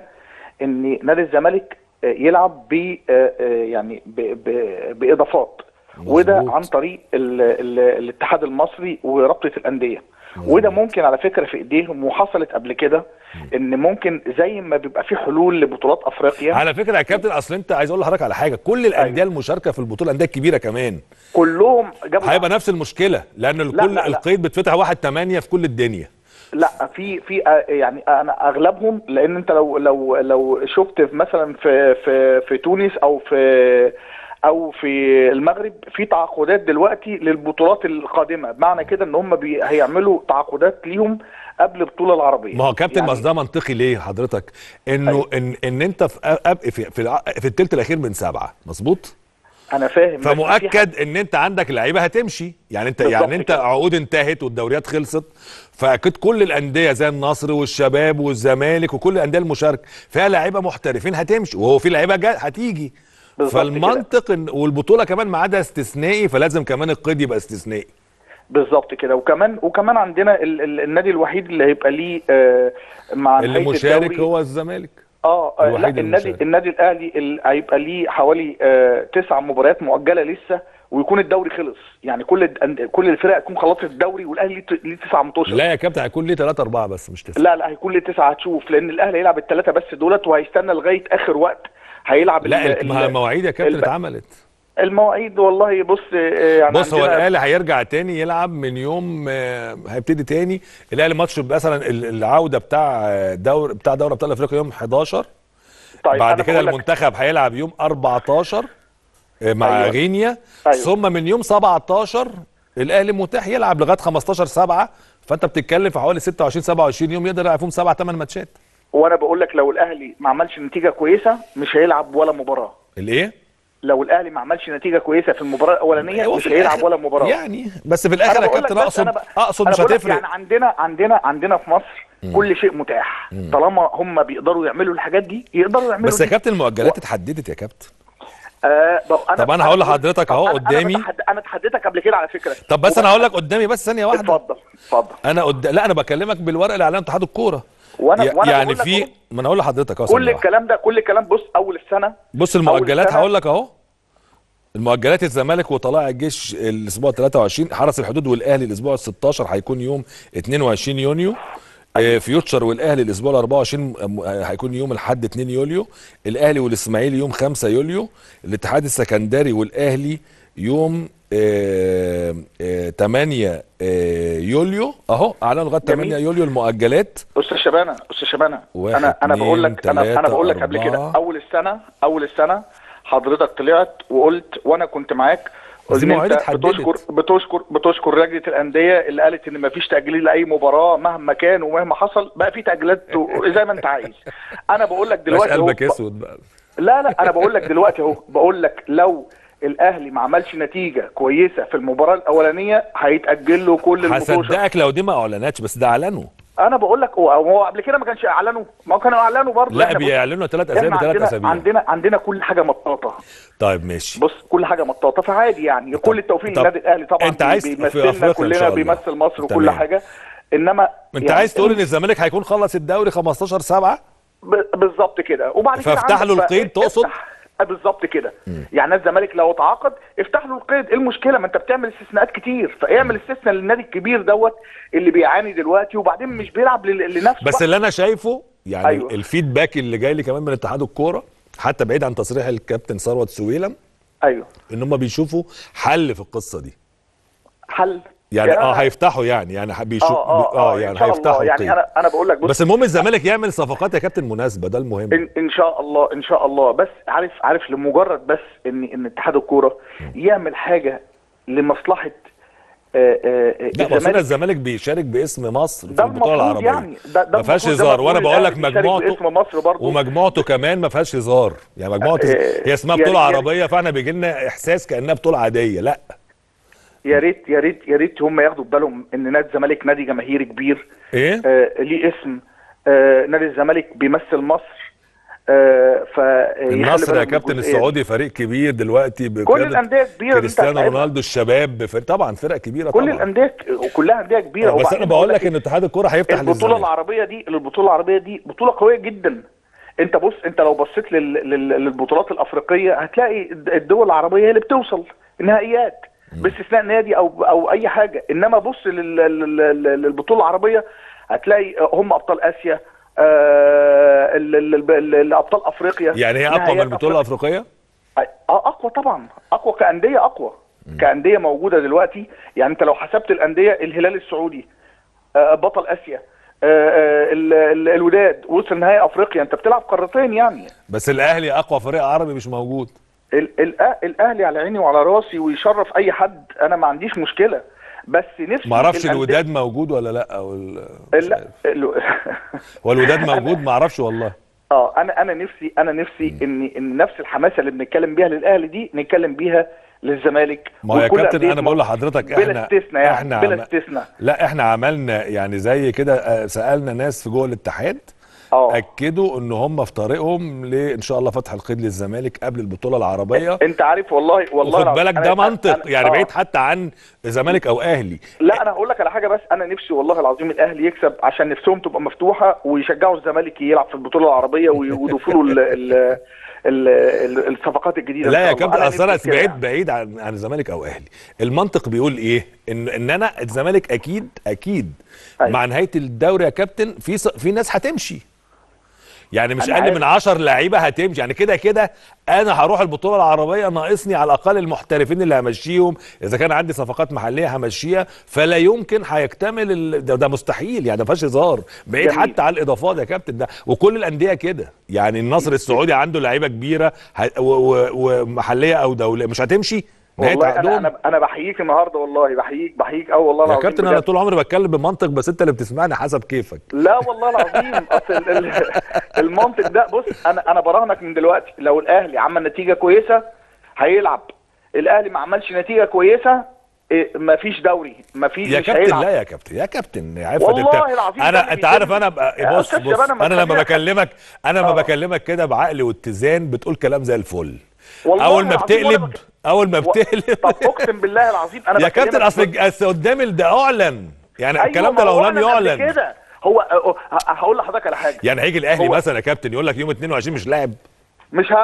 ان نادي الزمالك آه، يلعب ب آه، آه، يعني ب- ب- باضافات وده مظبوط. عن طريق ال ال الاتحاد المصري ورابطه الانديه وده ممكن على فكره في ايديهم وحصلت قبل كده ان ممكن زي ما بيبقى في حلول لبطولات افريقيا على فكره يا كابتن اصل انت عايز اقول لحضرتك على حاجه كل الانديه المشاركه في البطوله الانديه الكبيره كمان كلهم جابوا هيبقى نفس المشكله لان الكل لا، لا. القيد بتفتح 1 8 في كل الدنيا لا في في آه، يعني انا اغلبهم لان انت لو لو لو شفت في مثلا في في في تونس او في او في المغرب في تعاقدات دلوقتي للبطولات القادمه معنى كده ان هم بي هيعملوا تعاقدات ليهم قبل البطوله العربيه ما هو كابتن يعني بس ده منطقي ليه حضرتك انه ان ان انت في أب- في في, الع- في الثلث الاخير من سبعه مظبوط انا فاهم بس في فمؤكد ان انت عندك لعيبه هتمشي يعني انت بالظبط يعني انت كده. عقود انتهت والدوريات خلصت فاكيد كل الانديه زي النصر والشباب والزمالك وكل الانديه المشاركه فيها لعيبه محترفين هتمشي وهو في لعيبه جا هتيجي بالظبط فالمنطق إن والبطوله كمان ميعادها استثنائي فلازم كمان القيد يبقى استثنائي بالظبط كده وكمان وكمان عندنا ال ال النادي الوحيد اللي هيبقى ليه آه مع اللي نهاية مشارك الدوري هو الزمالك اه آه، لا الوحيد النادي المشارك. النادي الاهلي ال- هيبقى ليه حوالي آه تسع مباريات مؤجله لسه ويكون الدوري خلص يعني كل الد- كل الفرق تكون خلصت الدوري والاهلي ليه ت- ليه تسع مطوشه لا يا كابتن هيكون ليه 3 4 بس مش تسعه لا لا هيكون ليه تسعه هتشوف لان الاهلي هيلعب الثلاثه بس دولت وهيستنى لغايه اخر وقت هيلعب لا ال- الم- المواعيد يا كابتن الب- اتعملت المواعيد والله بص آه، يعني بص هو عندنا- الاهلي هيرجع تاني يلعب من يوم آه، هيبتدي تاني الاهلي ماتش مثلا ال- العوده بتاع آه، دور بتاع دوري ابطال افريقيا يوم 11 طيب بعد أنا كده بقول لك- المنتخب هيلعب يوم 14 آه، مع أيوة. غينيا أيوة. ثم من يوم 17 الاهلي متاح يلعب لغايه 15 7 فانت بتتكلم في حوالي 26 27 يوم يقدر يلعب فيهم 7 8 ماتشات وانا بقول لك لو الاهلي ما عملش نتيجه كويسه مش هيلعب ولا مباراه الايه؟ لو الاهلي ما عملش نتيجه كويسه في المباراه الاولانيه هو مش في هيلعب الآخر- ولا مباراه يعني بس في الاخر يا بقول لك كابتن بس اقصد أنا ب- اقصد أنا مش بقول لك هتفرق يعني عندنا عندنا عندنا في مصر كل شيء متاح طالما هم بيقدروا يعملوا الحاجات دي يقدروا يعملوا بس يا دي. كابتن المؤجلات اتحددت يا كابتن آه بق- أنا طب أنا هقول بقول- لحضرتك أهو أنا- أنا قدامي. بتحد- انا اتحديتك قبل كده على فكره طب بس انا هقول لك قدامي بس ثانيه واحده اتفضل اتفضل انا قد... لا انا بكلمك بالورق اللي اعلان اتحاد الكوره وأنا- وأنا يعني بقول لك في أهو. ما انا اقول لحضرتك اهو كل ثانية واحدة. الكلام ده كل الكلام بص اول السنه بص المؤجلات السنة- هقول لك اهو المؤجلات الزمالك وطلائع الجيش الاسبوع 23 حرس الحدود والاهلي الاسبوع 16 هيكون يوم 22 يونيو آه، فيوتشر والاهلي الاسبوع 24 م- آه، هيكون يوم الاحد 2 يوليو الاهلي والاسماعيلي يوم 5 يوليو الاتحاد السكندري والاهلي يوم آه، آه، 8 آه، يوليو اهو اعلنوا لغايه 8 جميل. يوليو المؤجلات استاذ شبانه استاذ شبانه واحد، انا انا اتنين، بقول لك انا انا تلاتة، بقول لك قبل كده أربعة. اول السنه اول السنه حضرتك طلعت وقلت وانا كنت معاك بس دي إن مواعيد انت اتحددت. بتشكر بتشكر بتشكر لجنه الانديه اللي قالت ان مفيش تاجيل لاي مباراه مهما كان ومهما حصل بقى في تاجيلات و- زي ما انت عايز انا بقول لك مش دلوقتي أهو، قلبك ب- اسود بقى لا لا انا بقول لك دلوقتي اهو بقول لك لو الاهلي ما عملش نتيجه كويسه في المباراه الاولانيه هيتاجل له كل الماتشات هصدقك لو دي ما اعلنتش بس ده اعلنوا انا بقول لك هو هو قبل كده ما كانش اعلنوا ما هو كانوا اعلنوا برضه لا إحنا بص- بيعلنوا ثلاث اسابيع احنا بثلاث عندنا اسابيع عندنا عندنا كل حاجه مطاطه طيب ماشي بص كل حاجه مطاطه فعادي يعني كل التوفيق طب للنادي الاهلي طبعا أنت عايز في بيمثلنا أفريقيا إن كلنا شاء الله. بيمثل مصر وكل تمام. حاجه انما انت يعني عايز تقول ان الزمالك هيكون خلص الدوري 15 7 ب- بالظبط كده وبعد كده فافتح عندك له بقى القيد إيه؟ تقصد؟ افتح. آه بالظبط كده يعني الزمالك لو اتعاقد افتح له القيد ايه المشكله ما انت بتعمل استثناءات كتير فاعمل استثناء للنادي الكبير دوت اللي بيعاني دلوقتي وبعدين مش بيلعب لل- لنفسه بس بقى. اللي انا شايفه يعني أيوة. أيوة. الفيدباك اللي جاي لي كمان من اتحاد الكوره حتى بعيد عن تصريح الكابتن ثروت سويلم ايوه ان هم بيشوفوا حل في القصه دي حل يعني اه أنا- هيفتحوا يعني يعني بيشوفوا اه اه, آه يعني إن شاء الله. هيفتحوا يعني القيد. انا انا بقول لك بص بس المهم الزمالك يعمل صفقات يا كابتن مناسبه ده المهم إن, ان شاء الله ان شاء الله بس عارف عارف لمجرد بس ان ان اتحاد الكوره يعمل حاجه لمصلحه آه، آه، آه، لا بس هنا الزمالك الزمالك بيشارك باسم مصر في ده البطوله المفروض العربيه يعني ده ده ما فيهاش المفروض زي ما هزار وانا بتقول بقول لك الأهلي بيشارك مجموعته باسم مصر برضه ومجموعته كمان ما فيهاش هزار يعني مجموعته آه، هي اسمها يا بطوله ريت- يا عربيه فاحنا بيجي لنا احساس كانها بطوله عاديه لا يا ريت يا ريت يا ريت هم ياخدوا بالهم ان نادي الزمالك نادي جماهيري كبير ايه آه ليه اسم آه نادي الزمالك بيمثل مصر آه ف النصر يا كابتن السعودي فريق كبير دلوقتي كل بقيادة الانديه كبيره اللي أنت كريستيانو هتلعبها. رونالدو الشباب فريق طبعا فرق كبيره كل طبعا الانديه وكلها انديه كبيره آه، بس وبعدين انا بقول لك ان اتحاد الكوره هيفتح البطوله للزمالك العربيه دي البطوله العربيه دي بطوله قويه جدا انت بص انت لو بصيت لل... لل... للبطولات الافريقيه هتلاقي الد- الدول العربيه هي اللي بتوصل النهائيات باستثناء نادي او او اي حاجه انما بص لل... لل... لل- للبطوله العربيه هتلاقي هم ابطال اسيا آه ال... ال... ال... ال... ال- ابطال افريقيا يعني هي اقوى من نهائيات البطوله أفريقيا. الافريقيه اه اقوى طبعا اقوى كانديه اقوى كانديه موجوده دلوقتي يعني انت لو حسبت الانديه الهلال السعودي آه، بطل اسيا آه، آه، ال- ال- الوداد وصل نهائي افريقيا انت بتلعب قارتين يعني بس الاهلي اقوى فريق عربي مش موجود ال- ال- الاهلي على عيني وعلى راسي ويشرف اي حد انا ما عنديش مشكله بس نفسي ما اعرفش الأندية- الوداد موجود ولا لا او ال- مش لا عارف. ال- هو الوداد موجود ما اعرفش والله اه انا انا نفسي انا نفسي ان ان نفس الحماسه اللي بنتكلم بيها للاهلي دي نتكلم بيها للزمالك ما هو يا وكل كابتن أندية انا بقول مصر. لحضرتك بلا احنا استثناء يعني احنا بلا عم- استثناء لا احنا عملنا يعني زي كده آه، سالنا ناس في جوه الاتحاد اه اكدوا ان هم في طريقهم لان شاء الله فتح القيد للزمالك قبل البطوله العربيه انت عارف والله والله وخد العظيم بالك أنا- ده أنا- منطق أنا- يعني آه. بعيد حتى عن زمالك او اهلي لا انا هقول لك على حاجه بس انا نفسي والله العظيم الاهلي يكسب عشان نفسهم تبقى مفتوحه ويشجعوا الزمالك يلعب في البطوله العربيه ويضيفوا له ال- ال- ال- ال- الصفقات الجديده لا إن يا شاء الله. كابتن أنا اصل انا نفسي كده بعيد يعني. بعيد عن عن الزمالك او اهلي المنطق بيقول ايه ان ان انا الزمالك اكيد اكيد أيوة. مع نهايه الدوري يا كابتن في ص- في ناس هتمشي يعني مش أنا اقل عارف. من 10 لعيبه هتمشي يعني كده كده انا هروح البطوله العربيه ناقصني على الاقل المحترفين اللي همشيهم اذا كان عندي صفقات محليه همشيها فلا يمكن هيكتمل ال... ده, ده مستحيل يعني ما فيهاش هزار بعيد جميل. حتى على الاضافات يا كابتن ده وكل الانديه كده يعني النصر السعودي عنده لعيبه كبيره ه... و... و... ومحليه او دوليه مش هتمشي نهايه والله انا عقدهم انا انا بحييك النهارده والله بحييك بحييك قوي والله يا العظيم كابتن انا بجد. طول عمري بتكلم بمنطق بس انت اللي بتسمعني حسب كيفك لا والله العظيم اصل ال- ال- المنطق ده بص انا انا براهنك من دلوقتي لو الاهلي عمل نتيجه كويسه هيلعب الاهلي ما عملش نتيجه كويسه إيه، مفيش دوري مفيش يا مش كابتن هيلعب. لا يا كابتن يا كابتن يا عفت والله انت العظيم ده انا اللي انت عارف بيتم. انا ب- يا بص أستاذ بص شباب، أنا انا لما بكلمك- بكلمك انا لما آه. بكلمك كده بعقل واتزان بتقول كلام زي الفل والله اول ما العظيم وأنا بتقلب بك- اول ما و- بتقلب طب اقسم بالله العظيم انا يا بكلمك كابتن اصل ب- اصل قدام ده اعلن يعني أيوة، الكلام ما ده لو هو لم أعلن قبل يعلن كده هو ه- هقول لحضرتك على حاجه يعني هيجي الاهلي هو- مثلا يا كابتن يقول لك يوم 22 مش لاعب مش هلعب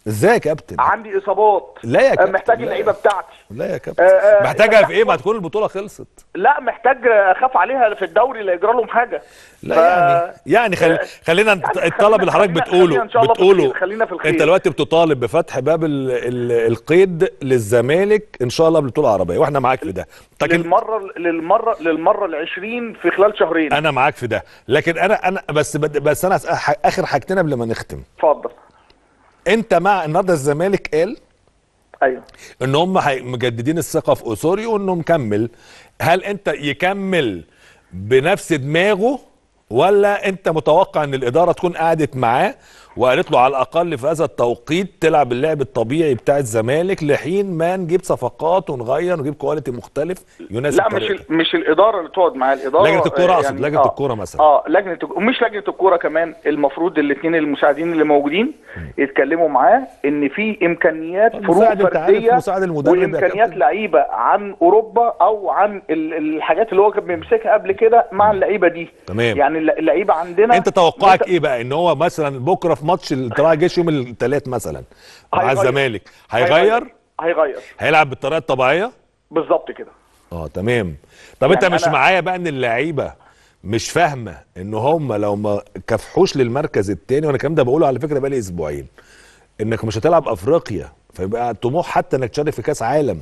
ازاي يا كابتن عندي اصابات لا يا آه، كابتن، محتاج لا. اللعيبه بتاعتي لا يا كابتن آه، آه، محتاجها في ايه لا. ما تكون البطوله خلصت لا محتاج اخاف عليها في الدوري لا يجرى لهم حاجه لا ف- يعني يعني خل... خلينا نت- يعني الطلب اللي حضرتك خلينا- بتقوله خلينا إن شاء الله في بتقوله الخير، خلينا في الخير. انت دلوقتي بتطالب بفتح باب ال... ال... القيد للزمالك ان شاء الله بالبطوله العربيه واحنا معاك في ده لكن للمره للمره للمره ال20 في خلال شهرين انا معاك في ده لكن انا انا بس بس انا أسأل ح- اخر حاجتين قبل ما نختم اتفضل انت مع النهارده الزمالك قال ايوه ان هم هي- مجددين الثقه في اوسوريو وانه مكمل هل انت يكمل بنفس دماغه ولا انت متوقع ان الاداره تكون قعدت معاه وقالت له على الاقل في هذا التوقيت تلعب اللعب الطبيعي بتاع الزمالك لحين ما نجيب صفقات ونغير ونجيب كواليتي مختلف يناسب لا مش طريقتك. ال- مش الاداره اللي تقعد معاه الاداره لجنة الكورة آه، أقصد، لجنة آه، الكورة مثلا. اه لجنه الك- ومش لجنه الكوره كمان المفروض الاثنين المساعدين اللي موجودين يتكلموا معاه ان في امكانيات فروق المساعد أنت عارف فرديه مساعد المدرب يا وامكانيات كابتن. لعيبه عن اوروبا او عن ال- الحاجات اللي هو كان بيمسكها قبل كده مع اللعيبه دي تمام. يعني الل- اللعيبه عندنا انت توقعك مت- ايه بقى ان هو مثلا بكره في ماتش طلائع الجيش يوم الثلاث مثلا مع هيغير. الزمالك هيغير هيغير هيلعب بالطريقه الطبيعيه بالظبط كده اه تمام طب يعني انت مش أنا- معايا بقى ان اللعيبه مش فاهمه ان هم لو ما كافحوش للمركز الثاني وانا الكلام ده بقوله على فكره بقالي اسبوعين انك مش هتلعب افريقيا فيبقى طموح حتى انك تشارك في كاس عالم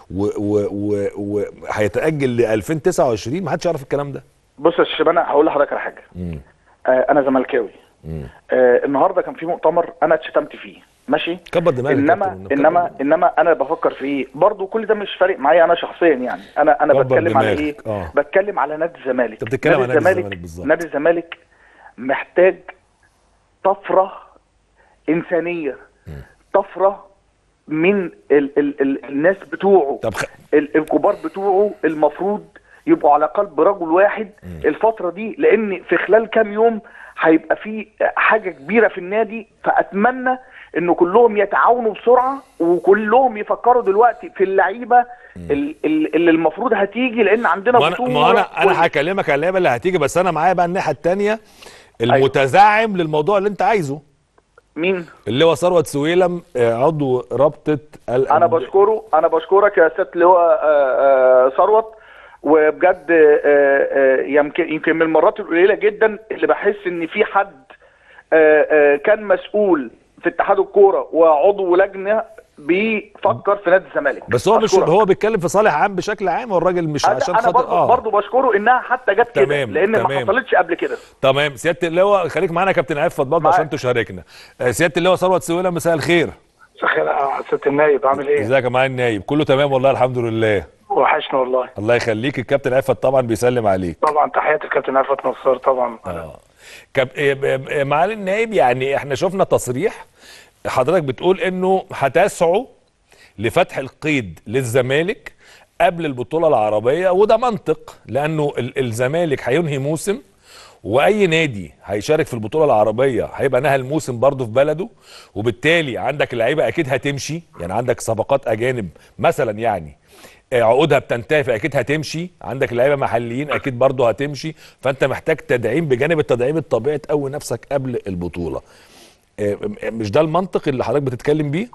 وهيتاجل ل 2029 ما حدش يعرف الكلام ده بص يا شباب انا هقول لحضرتك على حاجه مم. آه انا زملكاوي مم. آه النهارده كان في مؤتمر انا اتشتمت فيه ماشي كبر دماغك يا انما كابتن، كبر انما دماغك. انما انا بفكر في ايه برضه كل ده مش فارق معايا انا شخصيا يعني انا انا كبر بتكلم على دماغك، ايه آه. بتكلم على نادي الزمالك أنت بتتكلم على نادي الزمالك بالظبط. نادي الزمالك محتاج طفره انسانيه طفره من ال ال ال الناس بتوعه طب خ... ال- الكبار بتوعه المفروض يبقوا على قلب رجل واحد الفترة دي لأن في خلال كام يوم هيبقى في حاجة كبيرة في النادي فأتمنى إن كلهم يتعاونوا بسرعة وكلهم يفكروا دلوقتي في اللعيبة ال- ال- اللي المفروض هتيجي لأن عندنا ما انا بطولة ما انا كويسة. انا هكلمك على اللعبه اللي هتيجي بس انا معايا بقى الناحيه الثانيه المتزعم للموضوع اللي انت عايزه مين؟ اللي هو ثروت سويلم آه، عضو رابطه ال- انا بشكره انا بشكرك يا سياده اللواء آه، آه، ثروت وبجد آه، آه، يمكن يمكن من المرات القليله جدا اللي بحس ان في حد آه، آه، كان مسؤول في اتحاد الكوره وعضو لجنه بيفكر في نادي الزمالك بس هو مش بشكرك. هو بيتكلم في صالح عام بشكل عام والراجل مش انا عشان انا خاطر برضه اه برضه بشكره انها حتى جت كده تمام، لان ما تمام. حصلتش قبل كده تمام سياده اللواء خليك معانا يا كابتن عفت برضه معاك. عشان تشاركنا آه، سياده اللواء ثروت سويلم مساء الخير سخير سيادة النايب عامل ايه؟ ازيك يا معالي النايب كله تمام والله الحمد لله وحشنا والله الله يخليك الكابتن عفت طبعا بيسلم عليك طبعا تحياتي الكابتن عفت نصار طبعا اه كاب... إيه- إيه- إيه، معالي النائب يعني احنا شفنا تصريح حضرتك بتقول انه هتسعوا لفتح القيد للزمالك قبل البطولة العربية وده منطق لانه ال- الزمالك هينهي موسم واي نادي هيشارك في البطولة العربية هيبقى نهى الموسم برضه في بلده وبالتالي عندك اللعيبة اكيد هتمشي يعني عندك صفقات اجانب مثلا يعني آه، عقودها بتنتهي فاكيد هتمشي عندك لعيبه محليين اكيد برضه هتمشي فانت محتاج تدعيم بجانب التدعيم الطبيعي تقوي نفسك قبل البطوله آه، م- مش ده المنطق اللي حضرتك بتتكلم بيه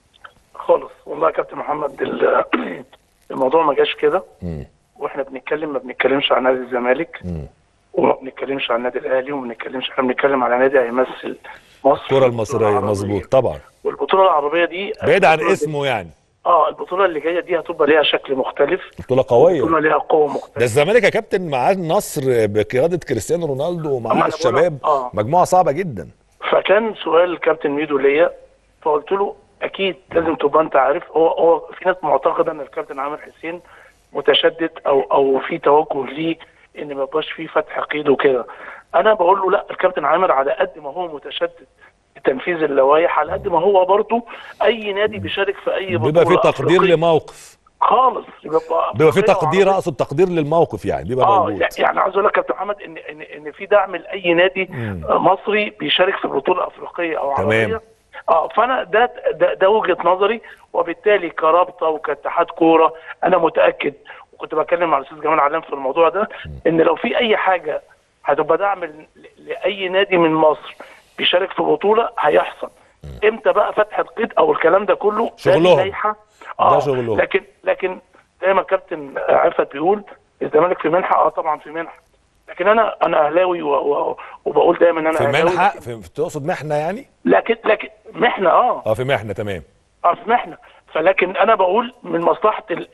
خالص والله يا كابتن محمد ال- الموضوع ما جاش كده مم. واحنا بنتكلم ما بنتكلمش عن نادي الزمالك مم. وما بنتكلمش عن النادي الاهلي وما بنتكلمش احنا بنتكلم على نادي هيمثل مصر الكره المصريه مظبوط طبعا والبطوله العربيه دي بعيد عن البطولة دي- اسمه يعني اه البطوله اللي جايه دي هتبقى ليها شكل مختلف بطوله قويه بطوله ليها قوه ده مختلفه الزمالك يا كابتن معاه النصر بقياده كريستيانو رونالدو أما ومعاه أنا الشباب بقول لك- آه. مجموعه صعبه جدا فكان سؤال الكابتن ميدو ليا فقلت له اكيد لازم تبقى انت عارف هو هو في ناس معتقده ان الكابتن عامر حسين متشدد او او في توجه ليه ان ما يبقاش فيه فتح قيد وكده انا بقول له لا الكابتن عامر على قد ما هو متشدد في تنفيذ اللوائح على قد ما هو برضه اي نادي بيشارك في اي بطوله بيبقى في تقدير أفريقية لموقف خالص بيبقى بيبقى في أفريقية تقدير وعربية. اقصد تقدير للموقف يعني بيبقى اه موجود لا، يعني عاوز اقول لك يا كابتن محمد ان ان ان في دعم لاي نادي مم. آه، مصري بيشارك في بطوله افريقيه او تمام. عربيه اه فانا ده ده, ده وجهه نظري وبالتالي كرابطه وكاتحاد كوره انا متاكد وكنت بتكلم مع الاستاذ جمال علام في الموضوع ده ان لو في اي حاجه هتبقى دعم ل- لاي نادي من مصر بيشارك في بطوله هيحصل امتى بقى فتح القيد او الكلام ده كله ده شغلهم. لائحة. ده اه شغلهم. لكن لكن زي ما الكابتن عفت بيقول الزمالك في منحه اه طبعا في منحه لكن انا انا اهلاوي و... و... وبقول دايما ان انا في اهلاوي منحه لكن- في تقصد محنه يعني لكن لكن محنه اه اه في محنه تمام اه في محنه فلكن انا بقول من مصلحه ال-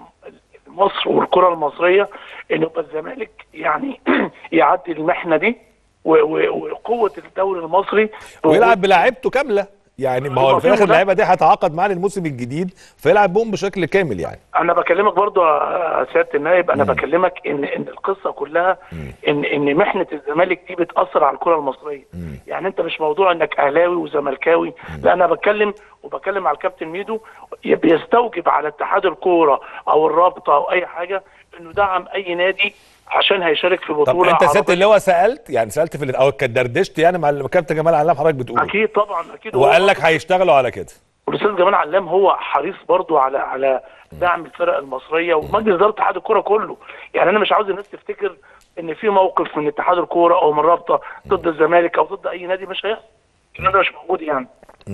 مصر والكره المصريه ان يبقى الزمالك يعني يعدي المحنه دي و- و- وقوه الدوري المصري ويلعب بلاعيبته كامله يعني ما هو يبقى في الاخر في اللعيبه دي هتعاقد معاه للموسم الجديد فيلعب بهم بشكل كامل يعني انا بكلمك برضو يا سياده النائب انا بكلمك ان ان القصه كلها ان ان محنه الزمالك دي بتاثر على الكره المصريه يعني انت مش موضوع انك اهلاوي وزملكاوي لا انا بتكلم وبكلم على الكابتن ميدو بيستوجب على اتحاد الكوره او الرابطه او اي حاجه انه دعم اي نادي عشان هيشارك في طب بطوله انت سياده عربية. اللي هو سالت يعني سالت في ال- او كانت دردشت يعني مع الكابتن جمال علام حضرتك بتقول اكيد طبعا اكيد هو وقال لك هيشتغلوا على كده والاستاذ جمال علام هو حريص برضو على على دعم الفرق المصريه ومجلس اداره اتحاد الكوره كله يعني انا مش عاوز الناس تفتكر ان في موقف من اتحاد الكوره او من رابطه ضد الزمالك او ضد اي نادي مش هيحصل الكلام ده مش موجود يعني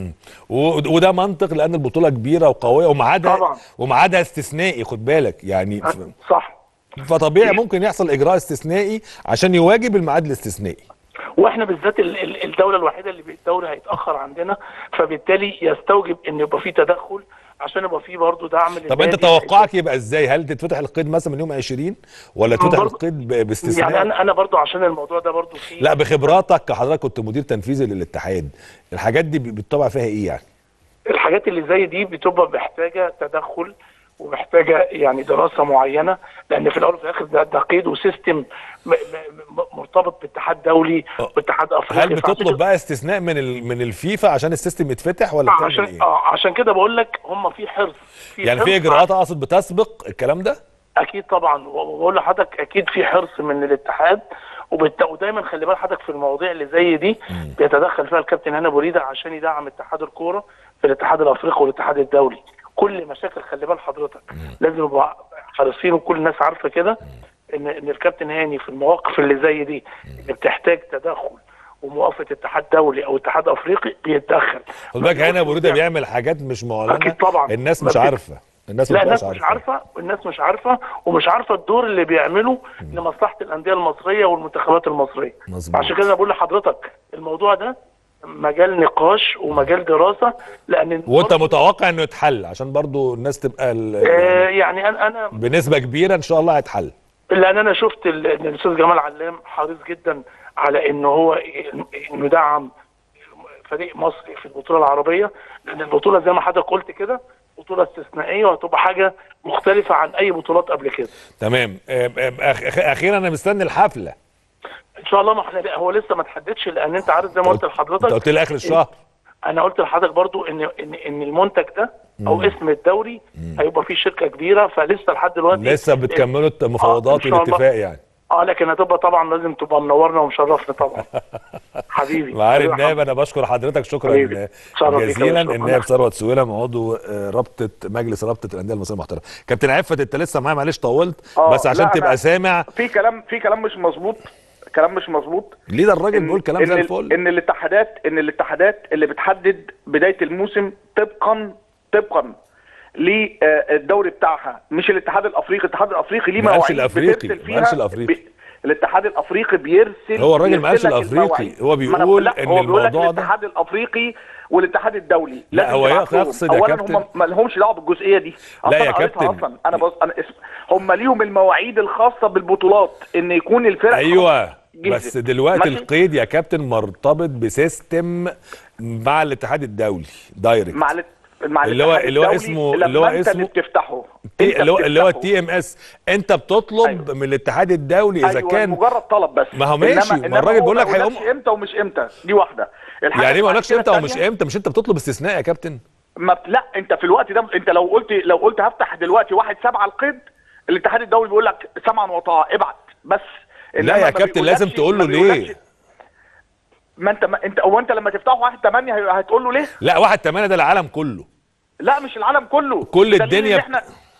و- وده منطق لان البطوله كبيره وقويه وميعادها طبعا. وميعادها استثنائي خد بالك يعني ف- صح فطبيعي ممكن يحصل اجراء استثنائي عشان يواجب الميعاد الاستثنائي واحنا بالذات ال- ال- الدوله الوحيده اللي الدوري هيتاخر عندنا فبالتالي يستوجب ان يبقى في تدخل عشان يبقى في برضه دعم طب انت توقعك يبقى ازاي هل تتفتح القيد مثلا من يوم 20 ولا تفتح برضه- القيد ب- باستثناء يعني انا انا برضه عشان الموضوع ده برضه فيه لا بخبراتك كحضرتك كنت مدير تنفيذي للاتحاد الحاجات دي بتطبع فيها ايه يعني الحاجات اللي زي دي بتبقى محتاجه تدخل ومحتاجه يعني دراسه معينه لان في الاول وفي الاخر ده ده قيد وسيستم م- م- م- مرتبط باتحاد دولي واتحاد افريقي هل فعشان بتطلب كده- بقى استثناء من ال... من الفيفا عشان السيستم يتفتح ولا بتعمل عشان ايه اه عشان كده بقول لك هم في حرص يعني حرص في اجراءات اقصد بتسبق الكلام ده اكيد طبعا وبقول لحضرتك اكيد في حرص من الاتحاد وبالت... ودايما خلي بال حضرتك في المواضيع اللي زي دي بيتدخل فيها الكابتن هنا بوريده عشان يدعم اتحاد الكوره في الاتحاد الافريقي والاتحاد الدولي كل مشاكل خلي بال حضرتك لازم نبقى حريصين وكل الناس عارفه كده ان ان الكابتن هاني في المواقف اللي زي دي اللي بتحتاج تدخل وموافقه اتحاد دولي او اتحاد افريقي بيتدخل خد بالك هنا ابو ريده بيعمل حاجات مش معلنه أكيد طبعا. الناس مش ما بت- عارفه الناس لا ما الناس بتبقاش مش عارفه والناس مش عارفه ومش عارفه الدور اللي بيعمله لمصلحه الانديه المصريه والمنتخبات المصريه مظبوط. عشان كده أنا بقول لحضرتك الموضوع ده مجال نقاش ومجال دراسه لان وانت برضه- متوقع انه يتحل عشان برضو الناس تبقى ال... آه يعني انا انا بنسبه كبيره ان شاء الله هيتحل لان انا شفت ال- ان الاستاذ جمال علام حريص جدا على ان هو ي- انه يدعم فريق مصري في البطوله العربيه لان البطوله زي ما حضرتك قلت كده بطوله استثنائيه وهتبقى حاجه مختلفه عن اي بطولات قبل كده تمام آه، آه، أخ- اخيرا انا مستني الحفله ان شاء الله ما احنا هو لسه ما تحددش لان انت عارف زي ما قلت انت لحضرتك قلت لي اخر الشهر انا قلت لحضرتك برضو ان ان ان المنتج ده او اسم الدوري هيبقى فيه شركه كبيره فلسه لحد دلوقتي لسه بتكملوا المفاوضات آه، إن شاء الله. والاتفاق يعني اه لكن هتبقى طبعا لازم تبقى منورنا ومشرفنا طبعا حبيبي معالي حبيبي النائب انا بشكر حضرتك شكرا حبيبي. اتشرف بيك يا جزيلا باشا. النائب ثروت سويلم عضو آه، رابطه مجلس رابطه الانديه المصريه المحترمه كابتن عفت انت لسه معايا معلش طولت آه، بس عشان لا، تبقى أنا- سامع في كلام في كلام مش مظبوط كلام مش مظبوط ليه ده الراجل بيقول كلام زي إن- الفل ان الاتحادات ان الاتحادات اللي بتحدد بدايه الموسم طبقا طبقا للدوري بتاعها مش الاتحاد الافريقي الاتحاد الافريقي ليه ما قالش مواعيد الأفريقي، بترسل ما فيها قالش الأفريقي. ب... الاتحاد الافريقي بيرسل هو الراجل ما قالش بيرسل لك الأفريقي، المواعيد. هو ما أنا بيقول لا، إن هو بيقول لك الموضوع ده- الاتحاد الافريقي والاتحاد الدولي لا، لازم هو تبعت لهم. يقصد يا اولا كابتن- هم ما لهمش دعوه بالجزئيه دي لا يا أصلاً قريتها كابتن. اصلا انا بص انا اسم هم ليهم المواعيد الخاصه بالبطولات ان يكون الفرق ايوه جهزت. بس دلوقتي ماشي؟ القيد يا كابتن مرتبط بسيستم مع الاتحاد الدولي دايركت مع ال- مع اللي هو- الاتحاد اللي هو الدولي اسمه- لما اللي هو انت اسمه- اللي بتفتحه تي- أنت اللي هو اللي هو بتفتحه. التي ام اس انت بتطلب أيوة. من الاتحاد الدولي اذا أيوة كان مجرد طلب بس ما هو ماشي، إنما- ما إنما الراجل هو بيقول لك ما يقولكش هيقوم- امتى ومش امتى دي واحده الحاجة يعني ايه ما اللي اقولكش بعد امتى كده ومش التانية، امتى مش انت بتطلب استثناء يا كابتن ما بت- لا انت في الوقت ده انت لو قلت لو قلت هفتح دلوقتي واحد سبعه القيد الاتحاد الدولي بيقول لك سمعا وطاعه ابعت بس لا إنما يا ما كابتن بيقولكش- لازم تقول له ما ليه بيقولكش- ما انت ما انت هو انت لما تفتحه واحد ثمانيه هتقول له ليه؟ لا واحد تمانية ده العالم كله لا مش العالم كله كل بدليل الدنيا ان ب- احنا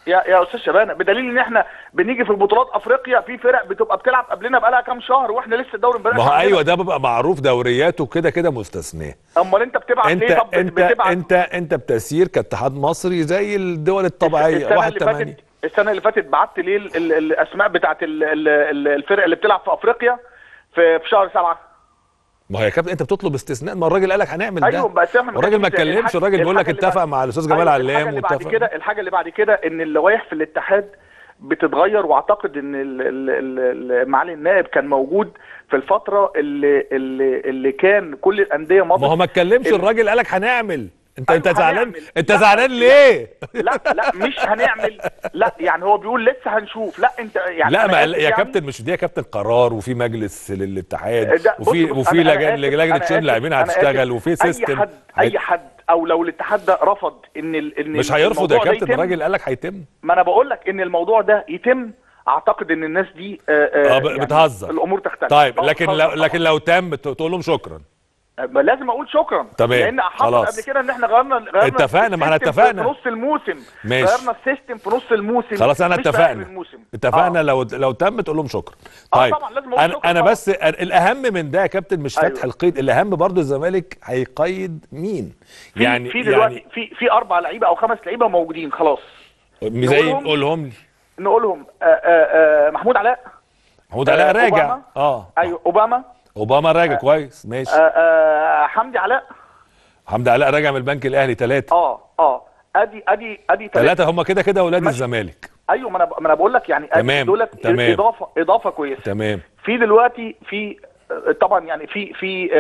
يا يا استاذ شبانه بدليل ان احنا بنيجي في بطولات افريقيا في فرق بتبقى بتلعب قبلنا بقالها كام شهر واحنا لسه الدوري امبارح ما هو ايوه ده بيبقى معروف دورياته كده كده مستثناه امال انت بتبعت انت ليه طب انت بتبعت انت انت بتسير كاتحاد مصري زي الدول الطبيعيه السنه واحد اللي تمانية فاتت السنه اللي فاتت بعت ليه ال- ال- الاسماء بتاعت ال- ال- ال- الفرق اللي بتلعب في افريقيا في في شهر سبعه ما هو يا كابتن انت بتطلب استثناء ما الراجل قال لك هنعمل ده ايوه بس احنا والراجل ما كانش- اتكلمش الحاجة- الراجل بيقول لك الحاجة اللي اتفق بعد- مع الاستاذ جمال أيوة، علام الحاجه اللي بعد واتفق كده الحاجه اللي بعد كده ان اللوائح في الاتحاد بتتغير واعتقد ان ال- ال- ال- ال- معالي النائب كان موجود في الفتره اللي اللي, اللي كان كل الانديه مضت ما هو ما اتكلمش ال- الراجل قال لك هنعمل انت أيوة، انت زعلان هنعمل. انت لا، زعلان لا، ليه لا لا مش هنعمل لا يعني هو بيقول لسه هنشوف لا انت يعني لا أنا ما آسف يا يعني كابتن مش دي يا كابتن قرار وفي مجلس للاتحاد ده- بص- وفي بص، وفي أنا- أنا لجان آسف، لجنه أنا شؤون آسف، اللاعبين أنا هتشتغل آسف. وفي اي سيستم حد اي حد او لو الاتحاد ده رفض ان ال ان مش هيرفض يا الموضوع ده كابتن يتم، الراجل قال لك هيتم ما انا بقول لك ان الموضوع ده يتم اعتقد ان الناس دي آه اه ب- بتهزر. الامور تختلف طيب آه، لكن بتهزر لو طبعاً. لكن لو تم ت- تقول لهم شكرا ما لازم اقول شكرا تمام، لان حصل خلاص. قبل كده ان احنا غيرنا غيرنا اتفقنا، ما احنا السيستم في- اتفقنا. في نص الموسم ماشي. غيرنا السيستم في نص الموسم خلاص انا مش في آخر اتفقنا الموسم اتفقنا آه. لو لو تم تقول لهم شكرا آه، طيب طبعاً لازم أقول انا شكراً انا طبعاً. بس الاهم من ده يا كابتن مش فتح أيوة. القيد الاهم برضو الزمالك هيقيد مين في يعني في دلوقتي يعني في في اربع لعيبه او خمس لعيبه موجودين خلاص زي نقولهم؟ قولهم لي نقولهم آه آه آه محمود علاء محمود علاء آه، راجع أوباما؟ اه ايوه اوباما اوباما راجع كويس ماشي آه آه حمدي علاء حمدي علاء راجع من البنك الاهلي ثلاثه اه اه ادي ادي ادي تلاتة. ثلاثه هم كده كده اولاد ماشي. الزمالك ايوه ما انا ما انا بقول لك يعني أدي تمام، دولت تمام. اضافه اضافه كويسه تمام في دلوقتي في آه، طبعا يعني في في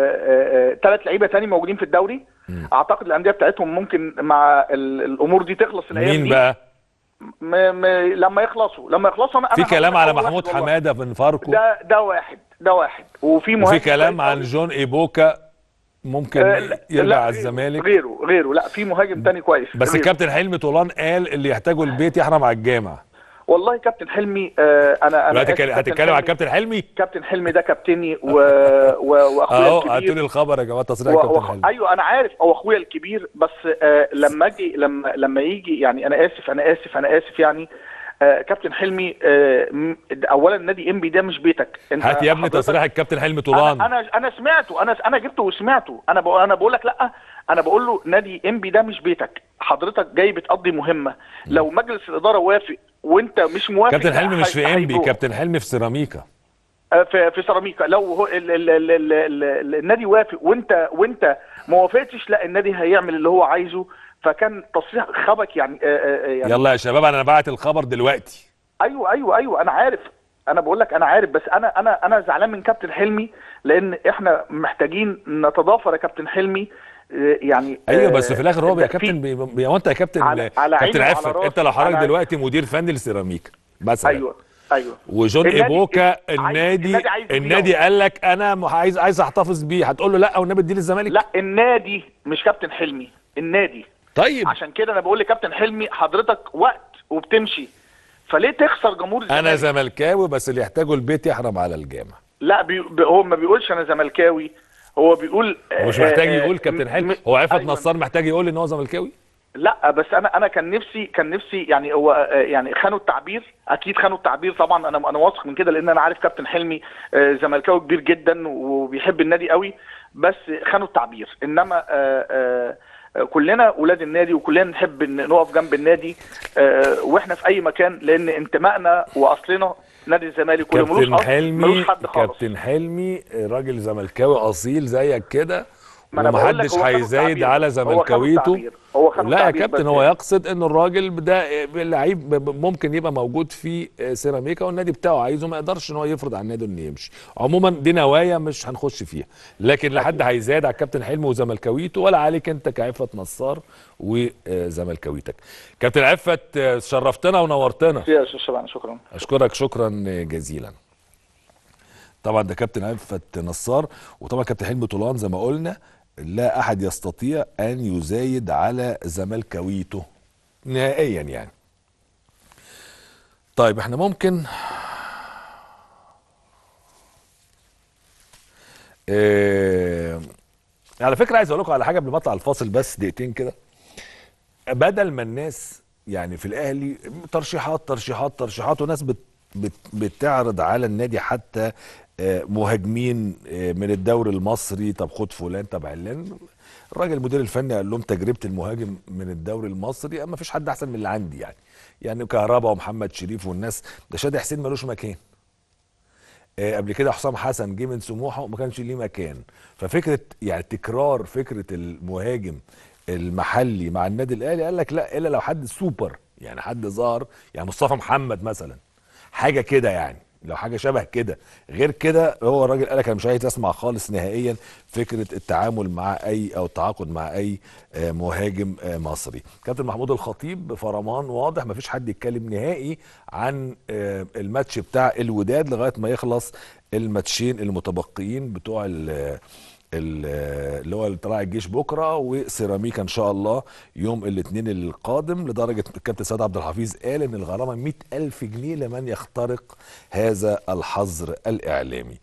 ثلاث لعيبه تاني موجودين في الدوري اعتقد الانديه بتاعتهم ممكن مع ال- الامور دي تخلص الايام مين دي بقى م م لما يخلصوا لما يخلصوا أنا- في أنا كلام هقول على لك أول محمود واحد والله. حماده من فاركو ده ده واحد ده واحد وفي مهاجم وفي كلام كويس عن أوي. جون ايبوكا ممكن آه، لا- يرجع لا، على غيره- الزمالك غيره غيره لا في مهاجم تاني كويس بس غيره. الكابتن حلمي طولان قال اللي يحتاجه البيت يحرم على الجامع والله كابتن حلمي آه انا انا دلوقتي آسف، هتتكلم- كابتن هتتكلم على حلمي- الكابتن حلمي كابتن حلمي ده كابتني و... و... واخويا اهو هاتوا لي الكبير الخبر يا جماعه تصريح و... الكابتن و... حلمي ايوه انا عارف هو اخويا الكبير بس آه لما اجي لما لما يجي يعني انا اسف انا اسف انا اسف يعني آه كابتن حلمي آه م- اولا نادي انبي ده مش بيتك انت هات يا ابني حضرتك- تصريح الكابتن حلمي طولان انا انا انا سمعته انا انا جبته وسمعته انا بقول انا بقول لك لا انا بقول له نادي انبي ده مش بيتك حضرتك جاي بتقضي مهمه لو مجلس الاداره وافق وانت مش موافق كابتن حلمي مش في هي- انبي هيروح. كابتن حلمي في سيراميكا آه، في في سيراميكا لو هو ال ال ال ال ال النادي وافق وانت وانت ما وافقتش لا النادي هيعمل اللي هو عايزه فكان تصريح خبك يعني, آه، آه، يعني يلا يا شباب انا بعت الخبر دلوقتي ايوه ايوه ايوه انا عارف انا بقول لك انا عارف بس انا انا انا زعلان من كابتن حلمي لان احنا محتاجين نتضافر يا كابتن حلمي آه، يعني ايوه آه، بس في الاخر هو يا في- كابتن بي- بي- هو انت يا كابتن على- على كابتن عيني عفت وعلى راسي. انت لو حضرتك أنا- دلوقتي مدير فني لسيراميكا مثلا ايوه ايوه وجون النادي- ايبوكا عايز- النادي النادي عايز النادي يبيعه. قال لك انا م- عايز عايز احتفظ بيه هتقول له لا والنبي اديه للزمالك لا النادي مش كابتن حلمي النادي طيب عشان كده انا بقول لكابتن حلمي حضرتك وقت وبتمشي فليه تخسر جمهور انا الزمالك زملكاوي بس اللي يحتاجه البيت يحرم على الجامع لا بي... ب- هو ما بيقولش انا زملكاوي هو بيقول هو مش آه، محتاج آه، يقول كابتن م- حلمي م- هو عفت أيوة. نصار محتاج يقول ان هو زملكاوي لا بس انا انا كان نفسي كان نفسي يعني هو آه، يعني خانوا التعبير اكيد خانوا التعبير طبعا انا انا واثق من كده لان انا عارف كابتن حلمي آه، زملكاوي كبير جدا وبيحب النادي قوي بس خانوا التعبير انما آه، آه، آه، كلنا ولاد النادي وكلنا نحب إن نقف جنب النادي آه، واحنا في اي مكان لان انتمائنا واصلنا نادي الزمالك واللي ملوش كابتن أصل حلمي ملوش حد خالص كابتن حلمي راجل زملكاوي اصيل زيك كده ما أنا بقول لك ومحدش هو خانوا هيزايد التعبير. على هو خانوا زملكاويته التعبير. هو خانوا لا يا التعبير كابتن بس هو يعني. يقصد ان الراجل ده لعيب ب- ب- ممكن يبقى موجود في سيراميكا والنادي بتاعه عايزه ما يقدرش ان هو يفرض على النادي انه يمشي عموما دي نوايا مش هنخش فيها لكن لا حد هيزايد على الكابتن حلمي وزملكاويته ولا عليك انت كعفت نصار وزملكاويتك كابتن عفت شرفتنا ونورتنا يا استاذ شبعان شكرا اشكرك شكرا جزيلا طبعا ده كابتن عفت نصار وطبعا كابتن حلمي طولان زي ما قلنا لا احد يستطيع ان يزايد على زملكاويته نهائيا يعني طيب احنا ممكن اه على فكره عايز اقول لكم على حاجه قبل ما اطلع الفاصل بس دقيقتين كده بدل ما الناس يعني في الاهلي ترشيحات ترشيحات ترشيحات وناس بت بت بتعرض على النادي حتى آه، مهاجمين آه، من الدوري المصري طب خد فلان طب علان الراجل المدير الفني قال لهم تجربه المهاجم من الدوري المصري اما فيش حد احسن من اللي عندي يعني يعني كهربا ومحمد شريف والناس ده شادي حسين ملوش مكان آه، قبل كده حسام حسن جه من سموحه وما كانش ليه مكان ففكره يعني تكرار فكره المهاجم المحلي مع النادي الاهلي قال لك لا الا لو حد سوبر يعني حد ظهر يعني مصطفى محمد مثلا حاجه كده يعني لو حاجه شبه كده غير كده هو الراجل قال لك انا مش عايز اسمع خالص نهائيا فكره التعامل مع اي او التعاقد مع اي آه، مهاجم آه، مصري كابتن محمود الخطيب فرمان واضح مفيش حد يتكلم نهائي عن آه، الماتش بتاع الوداد لغايه ما يخلص الماتشين المتبقيين بتوع ال- ال- اللي هو اللي طلع الجيش بكره وسيراميكا ان شاء الله يوم الاثنين القادم لدرجه الكابتن سيد عبد الحفيظ قال ان الغرامه 100 الف جنيه لمن يخترق هذا الحظر الاعلامي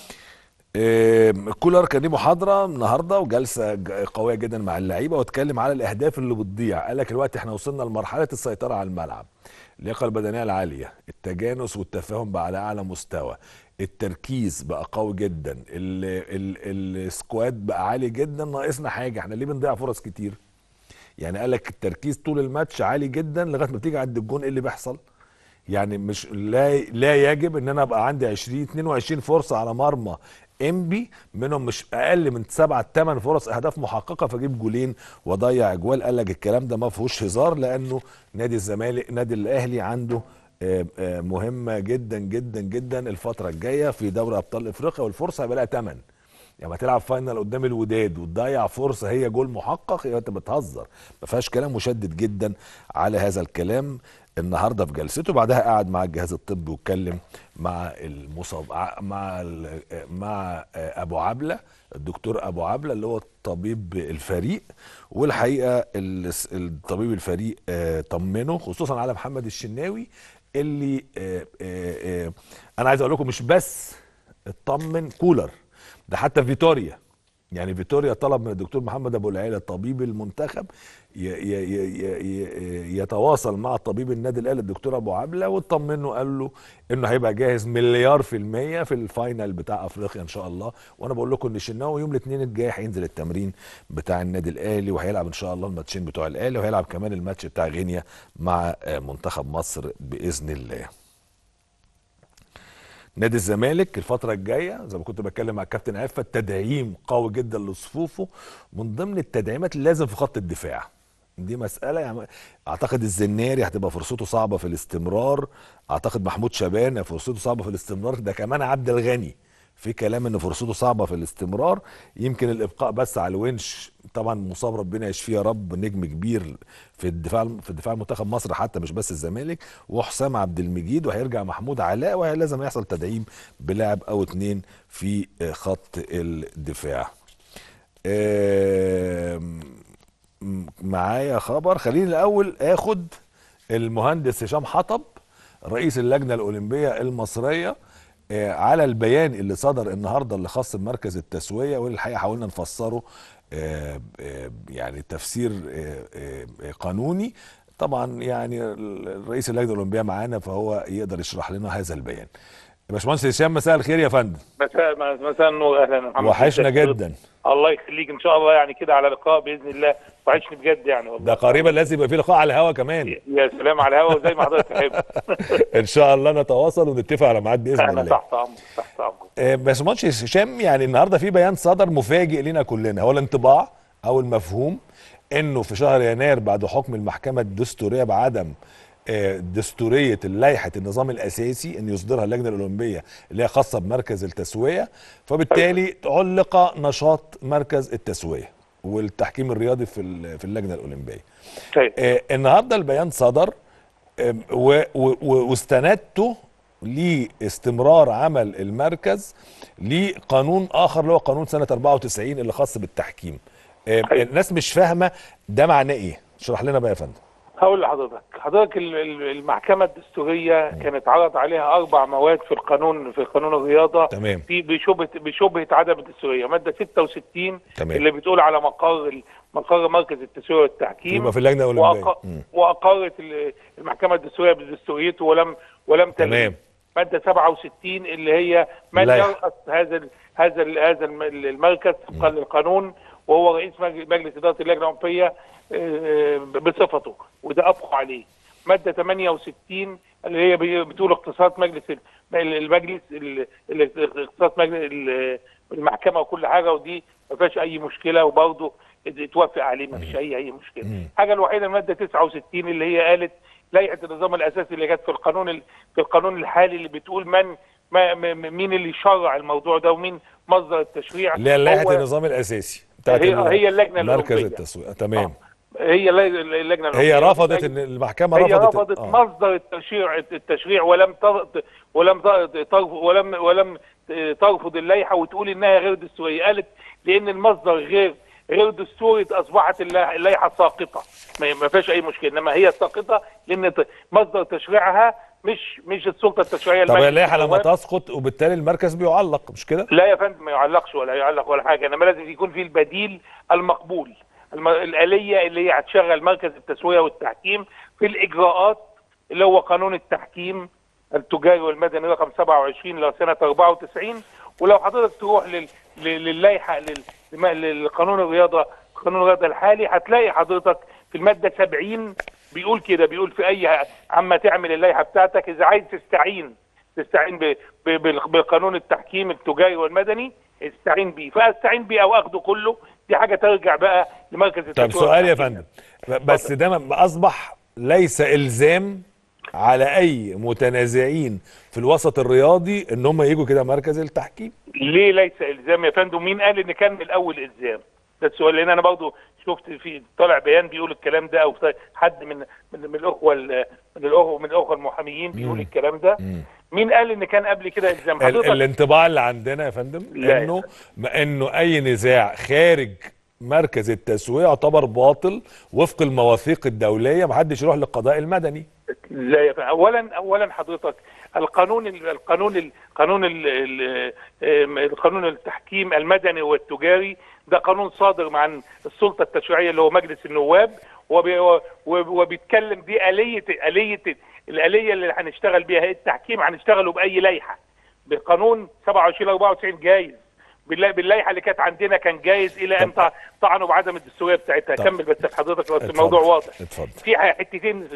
آم، كولر كان ليه محاضره النهارده وجلسه ج- قويه جدا مع اللعيبه واتكلم على الاهداف اللي بتضيع قال لك الوقت احنا وصلنا لمرحله السيطره على الملعب اللياقه البدنيه العاليه التجانس والتفاهم بقى على اعلى مستوى التركيز بقى قوي جدا ال ال السكواد بقى عالي جدا ناقصنا حاجه احنا ليه بنضيع فرص كتير يعني قال لك التركيز طول الماتش عالي جدا لغايه ما بتيجي عند الجون ايه اللي بيحصل يعني مش لا لا يجب ان انا ابقى عندي 20 22 فرصه على مرمى انبي منهم مش اقل من سبعة ثمان فرص اهداف محققه فاجيب جولين واضيع اجوال قال لك الكلام ده ما فيهوش هزار لانه نادي الزمالك نادي الاهلي عنده آه، آه، مهمه جدا جدا جدا الفتره الجايه في دوري ابطال افريقيا والفرصه هيبقى لها ثمن يعني ما تلعب فاينل قدام الوداد وتضيع فرصه هي جول محقق يبقى انت بتهزر ما فيهاش كلام مشدد جدا على هذا الكلام النهارده في جلسته بعدها قعد مع الجهاز الطبي واتكلم مع المصاب مع ال- مع ابو عبله الدكتور ابو عبله اللي هو طبيب الفريق والحقيقه ال- الطبيب الفريق آه، طمنه خصوصا على محمد الشناوي اللي آه، آه، آه، انا عايز اقول لكم مش بس اطمن كولر ده حتى فيتوريا يعني فيتوريا طلب من الدكتور محمد ابو العيله طبيب المنتخب ي ي ي ي يتواصل مع طبيب النادي الاهلي الدكتور ابو عبله واطمنه قال له انه هيبقى جاهز مليار في الميه في الفاينل بتاع افريقيا ان شاء الله وانا بقول لكم ان الشناوي يوم الاثنين الجاي هينزل التمرين بتاع النادي الاهلي وهيلعب ان شاء الله الماتشين بتوع الاهلي وهيلعب كمان الماتش بتاع غينيا مع آه، منتخب مصر باذن الله نادي الزمالك الفترة الجاية زي ما كنت بتكلم مع الكابتن عفة تدعيم قوي جدا لصفوفه من ضمن التدعيمات اللي لازم في خط الدفاع دي مسألة يعني اعتقد الزناري هتبقى فرصته صعبة في الاستمرار اعتقد محمود شبانة فرصته صعبة في الاستمرار ده كمان عبد الغني في كلام ان فرصته صعبة في الاستمرار يمكن الابقاء بس على الونش طبعا مصاب ربنا يشفيه يا رب نجم كبير في الدفاع في الدفاع المنتخب مصر حتى مش بس الزمالك وحسام عبد المجيد وهيرجع محمود علاء ولازم يحصل تدعيم بلاعب او اتنين في آه، خط الدفاع آم، م- معايا خبر خليني الاول اخد المهندس هشام حطب رئيس اللجنه الاولمبيه المصريه آه، على البيان اللي صدر النهارده اللي خاص بمركز التسويه واللي الحقيقه حاولنا نفسره آه، آه، يعني تفسير آه، آه، قانوني طبعا يعني ال- رئيس اللجنه الاولمبيه معانا فهو يقدر يشرح لنا هذا البيان باشمهندس هشام مساء الخير يا فندم مساء مساء النور اهلا يا محمد وحشنا جدا الله يخليك ان شاء الله يعني كده على لقاء باذن الله وحشني بجد يعني والله ده قريبا لازم يبقى في لقاء على الهوا كمان يا سلام على الهوا زي ما حضرتك تحب ان شاء الله نتواصل ونتفق على ميعاد باذن انا الله تحت امرك تحت امرك آه، باشمهندس هشام يعني النهارده في بيان صدر مفاجئ لنا كلنا هو الانطباع او المفهوم انه في شهر يناير بعد حكم المحكمه الدستوريه بعدم آه، دستوريه لائحه النظام الاساسي ان يصدرها اللجنه الاولمبيه اللي هي خاصه بمركز التسويه فبالتالي علق نشاط مركز التسويه والتحكيم الرياضي في ال- في اللجنه الاولمبيه طيب آه، النهارده البيان صدر آم، و- و- و- واستندته لاستمرار عمل المركز لقانون اخر اللي هو قانون سنه 94 اللي خاص بالتحكيم آم، أيوة. الناس مش فاهمه ده معناه ايه اشرح لنا بقى يا فندم هقول لحضرتك حضرتك ال- ال- المحكمه الدستوريه كانت عرض عليها اربع مواد في القانون في قانون الرياضه تمام. في بشبهه بشبهه عدم الدستوريه ماده 66 تمام. اللي بتقول على مقر ال- مقر مركز التسويه والتحكيم يبقى في اللجنة الأولمبية. وأق- مم. واقرت ال- المحكمه الدستوريه بدستوريته ولم ولم تلغي. تمام. ماده 67 اللي هي من اللائحة. يرأس هذا ال هذا ال هذا الم- المركز طبقا للقانون وهو رئيس مج- مجلس اداره اللجنه الاولمبيه آه، بصفته وده ابقى عليه ماده 68 اللي هي بي- بتقول اقتصاد مجلس ال- المجلس ال- ال- اقتصاد مجلس ال- المحكمه وكل حاجه ودي ما فيهاش اي مشكله وبرضه اتوافق عليه ما فيش اي اي مشكله الحاجه الوحيده الماده 69 اللي هي قالت لائحه النظام الاساسي اللي كانت في القانون ال- في القانون الحالي اللي بتقول من ما م- مين اللي يشرع الموضوع ده ومين مصدر التشريع اللي هي لائحه هو- النظام الاساسي بتاعت هي- ال- هي اللجنة مركز الأوروبية. التسويق تمام هي اللج- اللجنه هي الأوروبية. رفضت ان المحكمه هي رفضت رفضت آه. مصدر التشريع التشريع ولم تر- ولم ترفض ولم ولم ترفض اللائحه وتقول انها غير دستوريه قالت لان المصدر غير غير دستوري اصبحت اللا- اللائحه ساقطه ما ما فيهاش اي مشكله انما هي ساقطه لان ت- مصدر تشريعها مش مش السلطه التشريعيه طب المجلس اللائحه لما النواب. تسقط وبالتالي المركز بيعلق مش كده؟ لا يا فندم ما يعلقش ولا يعلق ولا حاجه انما لازم يكون في البديل المقبول الم... الاليه اللي هي هتشغل مركز التسويه والتحكيم في الاجراءات اللي هو قانون التحكيم التجاري والمدني رقم 27 لسنه 94 ولو حضرتك تروح لل... لل- للائحه لل... لما- للقانون الرياضه قانون الرياضه الحالي هتلاقي حضرتك في الماده 70 بيقول كده بيقول في اي عما تعمل اللائحه بتاعتك اذا عايز تستعين تستعين ب- ب- بال- بقانون التحكيم التجاري والمدني استعين بيه فاستعين بيه او اخده كله دي حاجه ترجع بقى لمركز طب التسويق سؤال يا والتحكيم. فندم ب- بس ده ما- اصبح ليس الزام على اي متنازعين في الوسط الرياضي ان هم يجوا كده مركز التحكيم ليه ليس الزام يا فندم مين قال ان كان من الاول الزام ده السؤال لان انا برضو شفت في طالع بيان بيقول الكلام ده او حد من من, من الاخوه ال- من الاخوه من الاخوه المحاميين بيقول الكلام ده مين قال ان كان قبل كده الزام ال- حضرتك الانطباع اللي عندنا يا فندم لا يا انه ما انه اي نزاع خارج مركز التسوية يعتبر باطل وفق المواثيق الدولية محدش يروح للقضاء المدني لا يا فندم. اولا اولا حضرتك القانون ال- القانون ال- قانون ال- ال- آم، القانون التحكيم المدني والتجاري ده قانون صادر عن السلطه التشريعيه اللي هو مجلس النواب وبي- و- وبيتكلم دي اليه اليه الاليه اللي هنشتغل بيها التحكيم هنشتغله باي لائحه بقانون 27 94 جايز بالله- باللائحه اللي كانت عندنا كان جايز الى ان طب- طعنوا بعدم الدستوريه بتاعتها طب. كمل بس حضرتك بس اتفضل. الموضوع واضح اتفضل. في حتتين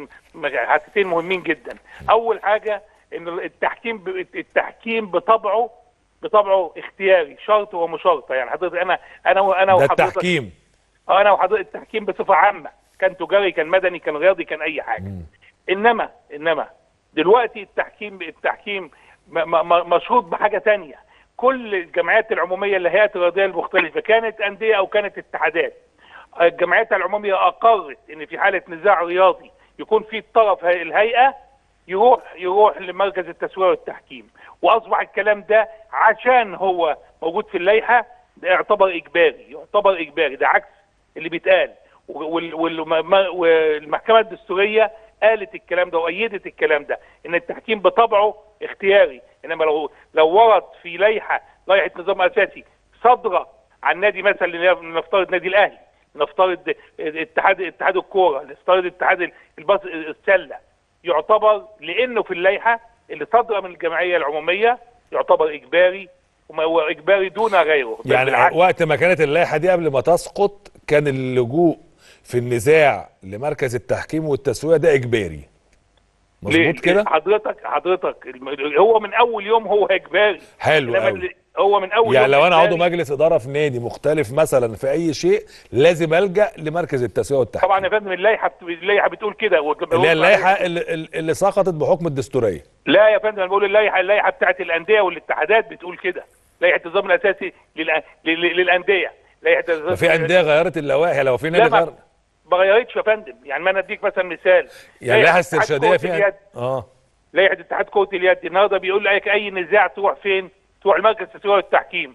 حتتين مهمين جدا اول حاجه ان التحكيم ب- التحكيم بطبعه بطبعه اختياري شرط ومشارطه يعني حضرتك انا انا وانا ده وحضرتك التحكيم انا وحضرتك التحكيم بصفه عامه كان تجاري كان مدني كان رياضي كان اي حاجه انما انما دلوقتي التحكيم التحكيم م- م- م- مشروط بحاجه تانية كل الجمعيات العموميه الهيئات الرياضيه المختلفه كانت انديه او كانت اتحادات الجمعيات العموميه اقرت ان في حاله نزاع رياضي يكون في الطرف هي- الهيئه يروح يروح لمركز التسويه والتحكيم واصبح الكلام ده عشان هو موجود في اللائحه ده يعتبر اجباري يعتبر اجباري ده عكس اللي بيتقال وال- وال- ما- والمحكمه الدستوريه قالت الكلام ده وايدت الكلام ده ان التحكيم بطبعه اختياري انما لو لو ورد في لائحه لائحه نظام اساسي صادره عن نادي مثلا نفترض نادي الاهلي نفترض اتحاد اتحاد الكوره نفترض اتحاد الباص السله يعتبر لانه في اللائحه اللي صادره من الجمعيه العموميه يعتبر اجباري وما هو اجباري دون غيره بل يعني بالعكس. وقت ما كانت اللائحة دي قبل ما تسقط كان اللجوء في النزاع لمركز التحكيم والتسوية ده اجباري ليه؟ مظبوط كده حضرتك حضرتك الم- هو من اول يوم هو اجباري حلو إنما قوي اللي- هو من اول يعني يوم لو انا عضو إجباري. مجلس اداره في نادي مختلف مثلا في اي شيء لازم الجا لمركز التسويه والتحكيم طبعا يا فندم اللائحه بت- اللائحه بتقول كده والجمهور- اللي هي اللائحه اللي, اللي سقطت بحكم الدستوريه لا يا فندم انا بقول اللائحه اللائحه بتاعت الانديه والاتحادات بتقول كده لائحه النظام الاساسي للأ- لل- للانديه لائحه النظام ففي انديه غيرت اللوائح لو في لا نادي ما غير ما غيرتش يا فندم يعني ما انا اديك مثلا مثال يعني اللائحه اتحاد استرشاديه كرة فيها اليد اه لائحه اتحاد كره اليد النهارده بيقول لك اي نزاع تروح فين؟ تروح لمركز التسويه والتحكيم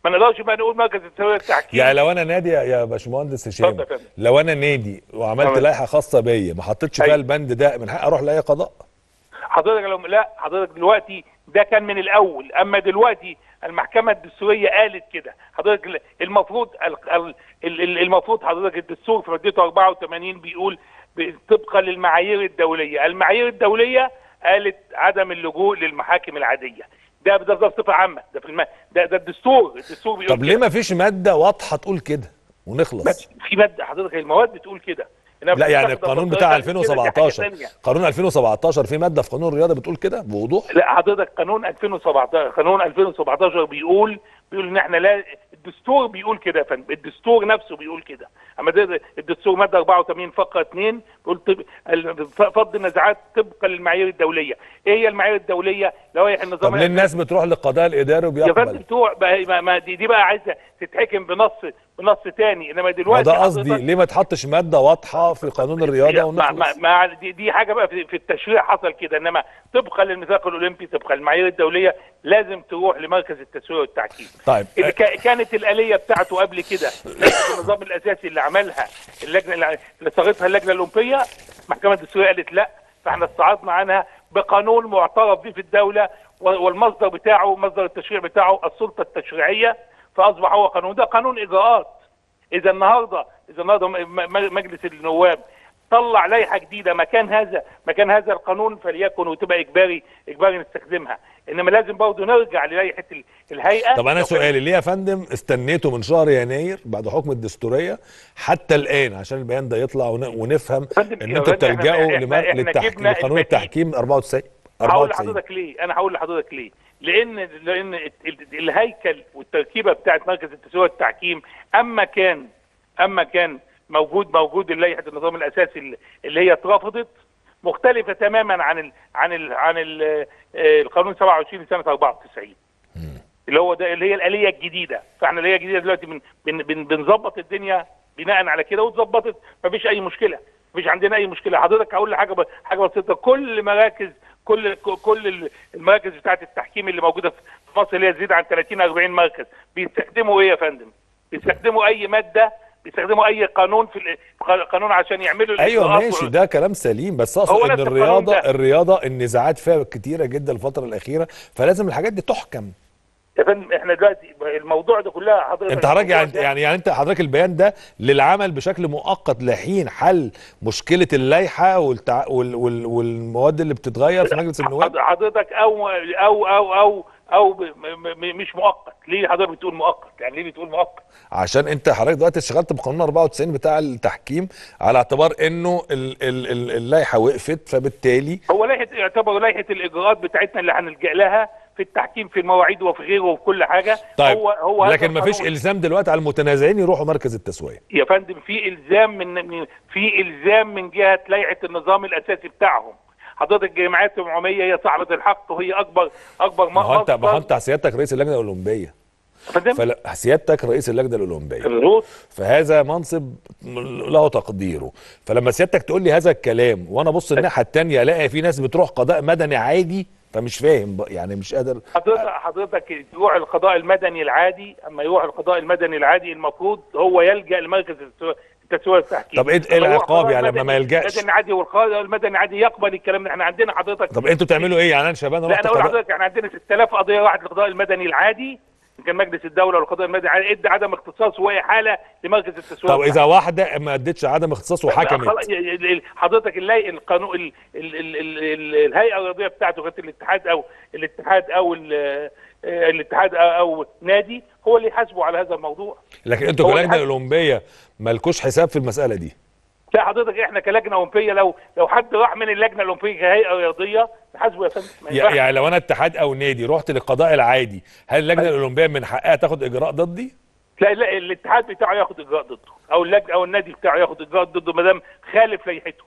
ما نقدرش بقى نقول مركز التسويه التحكيم يعني لو انا نادي يا- يا باشمهندس هشام اتفضل يا فندم. لو انا نادي وعملت تمام. لائحه خاصه بيا ما حطيتش فيها أيوة. البند ده من حقي اروح لاي قضاء حضرتك لو لا حضرتك دلوقتي ده كان من الاول اما دلوقتي المحكمه الدستوريه قالت كده حضرتك المفروض ال- ال- ال- المفروض حضرتك الدستور في مادته 84 بيقول ب- طبقا للمعايير الدوليه المعايير الدوليه قالت عدم اللجوء للمحاكم العاديه ده ده ده بصفه عامه ده في الم... ده ده الدستور الدستور بيقول طب ليه ما فيش ماده واضحه تقول كده ونخلص بس في ماده حضرتك المواد بتقول كده إنها لا يعني بتستخدم القانون بطريقة بتاع كده، دي حاجة 2017 تانية. قانون 2017 في ماده في قانون الرياضه بتقول كده بوضوح لا حضرتك قانون 2017 قانون 2017 بيقول بيقول ان احنا لا الدستور بيقول كده يا فندم الدستور نفسه بيقول كده اما ده الدستور ماده 84 فقره 2 بيقول طب ال- فض النزاعات طبقا للمعايير الدوليه ايه هي المعايير الدوليه لوائح النظام طب ليه الناس بتروح للقضاء الاداري يا فندم وبيقبل بتوع بقى- ما ما دي, دي بقى عايزه تتحكم بنص بنص تاني انما ما دلوقتي ده قصدي حضرتك- ليه ما تحطش ماده واضحه في قانون الرياضه مع مع ونخلص مع دي, دي حاجه بقى في, في التشريع حصل كده انما طبقا للميثاق الاولمبي طبقا للمعايير الدوليه لازم تروح لمركز التسويه والتحكيم طيب إذا كا- كانت الآلية بتاعته قبل كده لجنة النظام الأساسي اللي عملها اللجنة اللي اللي صاغتها اللجنة الأولمبية محكمة الدستورية قالت لا فاحنا استعرضنا عنها بقانون معترف به في الدولة و- والمصدر بتاعه مصدر التشريع بتاعه السلطة التشريعية فأصبح هو قانون ده قانون إجراءات إذا النهاردة إذا النهاردة م- م- مجلس النواب طلع لائحه جديده مكان هذا مكان هذا القانون فليكن وتبقى اجباري اجباري نستخدمها انما لازم برضه نرجع للائحه ال- الهيئه طب انا لو كان- سؤالي ليه يا فندم استنيتوا من شهر يناير بعد حكم الدستوريه حتى الان عشان البيان ده يطلع ون- ونفهم فندم، ان يا انتوا فندم، إحنا- بتلجأوا إحنا- لمر- إحنا للتحكيم جبنا لقانون البديل. التحكيم 94 هقول 94 لحضرتك ليه انا هقول لحضرتك ليه لان لان ال- ال- الهيكل والتركيبه بتاعت مركز التسويه والتحكيم اما كان اما كان موجود موجود لائحه النظام الاساسي اللي- اللي هي اترفضت مختلفه تماما عن ال عن ال عن ال آه، القانون 27 سنه 94 اللي هو ده اللي هي الاليه الجديده فاحنا الاليه الجديده دلوقتي بن بن بن بنظبط الدنيا بناء على كده واتظبطت مفيش اي مشكله مفيش عندنا اي مشكله حضرتك هقول حاجه ب- حاجه بسيطه كل مراكز كل كل المراكز بتاعه التحكيم اللي موجوده في مصر اللي هي تزيد عن 30 40 مركز بيستخدموا ايه يا فندم؟ بيستخدموا اي ماده بيستخدموا اي قانون في ال- قانون عشان يعملوا ايوه الإجراءات ماشي و- ده كلام سليم بس هو اقصد ان نفس القانون الرياضه ده. الرياضه النزاعات فيها كتيره جدا الفتره الاخيره فلازم الحاجات دي تحكم يا فندم احنا دلوقتي الموضوع ده كلها حضرتك انت حضرتك الموضوع يعني ده- يعني يعني انت حضرتك البيان ده للعمل بشكل مؤقت لحين حل مشكله اللائحه والتع... وال... وال... والمواد اللي بتتغير في مجلس النواب حض- حضرتك او او او او او ب- م- م- مش مؤقت ليه حضرتك بتقول مؤقت يعني ليه بتقول مؤقت عشان انت حضرتك دلوقتي اشتغلت بقانون 94 بتاع التحكيم على اعتبار انه ال... ال... ال... اللائحه وقفت فبالتالي هو لائحه يعتبر لائحه الاجراءات بتاعتنا اللي هنلجا لها في التحكيم في المواعيد وفي غيره وفي كل حاجه طيب هو هو هذا لكن ما فيش القانون. الزام دلوقتي على المتنازعين يروحوا مركز التسويه يا فندم في الزام من من- في الزام من جهه لائحه النظام الاساسي بتاعهم حضرتك الجمعيات العموميه هي صاحبه الحق وهي اكبر اكبر ما هو انت ما هو مصدر انت سيادتك رئيس اللجنه الاولمبيه فندم فلا سيادتك رئيس اللجنه الاولمبيه الروت فهذا منصب له تقديره فلما سيادتك تقول لي هذا الكلام وانا ابص الناحيه التانية الاقي في ناس بتروح قضاء مدني عادي فمش فاهم بقى، يعني مش قادر حضرتك حضرتك يروح القضاء المدني العادي اما يروح القضاء المدني العادي المفروض هو يلجا لمركز التسوية- التسويه والتحكيم طب إيه- إيه أما يروح العقاب القضاء يعني لما المدني- ما يلجأش؟ المدني العادي والقضاء المدني العادي يقبل الكلام ده احنا عندنا حضرتك طب انتوا بتعملوا ايه يعني انا شباب لا رحت انا اقول قضاء لحضرتك احنا عندنا 6000 قضيه راحت للقضاء المدني العادي كان مجلس الدوله والقضاء المدني العادي ادى عدم اختصاص وهي حاله لمركز التسويه طب اذا واحده ما ادتش عدم اختصاص خلاص، وحكمت ال- ال- ال- حضرتك اللاي القانون ال- ال- ال- ال- ال- الهيئه الرياضيه بتاعته كانت الاتحاد او الاتحاد او ال- آه، الاتحاد او أو نادي هو اللي يحاسبه على هذا الموضوع لكن انتوا هو كلجنه الحد- الاولمبيه مالكوش حساب في المساله دي لا حضرتك احنا كلجنه اولمبيه لو لو حد راح من اللجنه الاولمبيه كهيئه رياضيه نحاسبه يا فندم ما يع- ينفعش. يعني لو انا اتحاد او نادي رحت للقضاء العادي هل اللجنه الاولمبيه من حقها تاخد اجراء ضدي لا لا الاتحاد بتاعه ياخد اجراء ضده او اللجنه او النادي بتاعه ياخد اجراء ضده ما دام خالف لائحته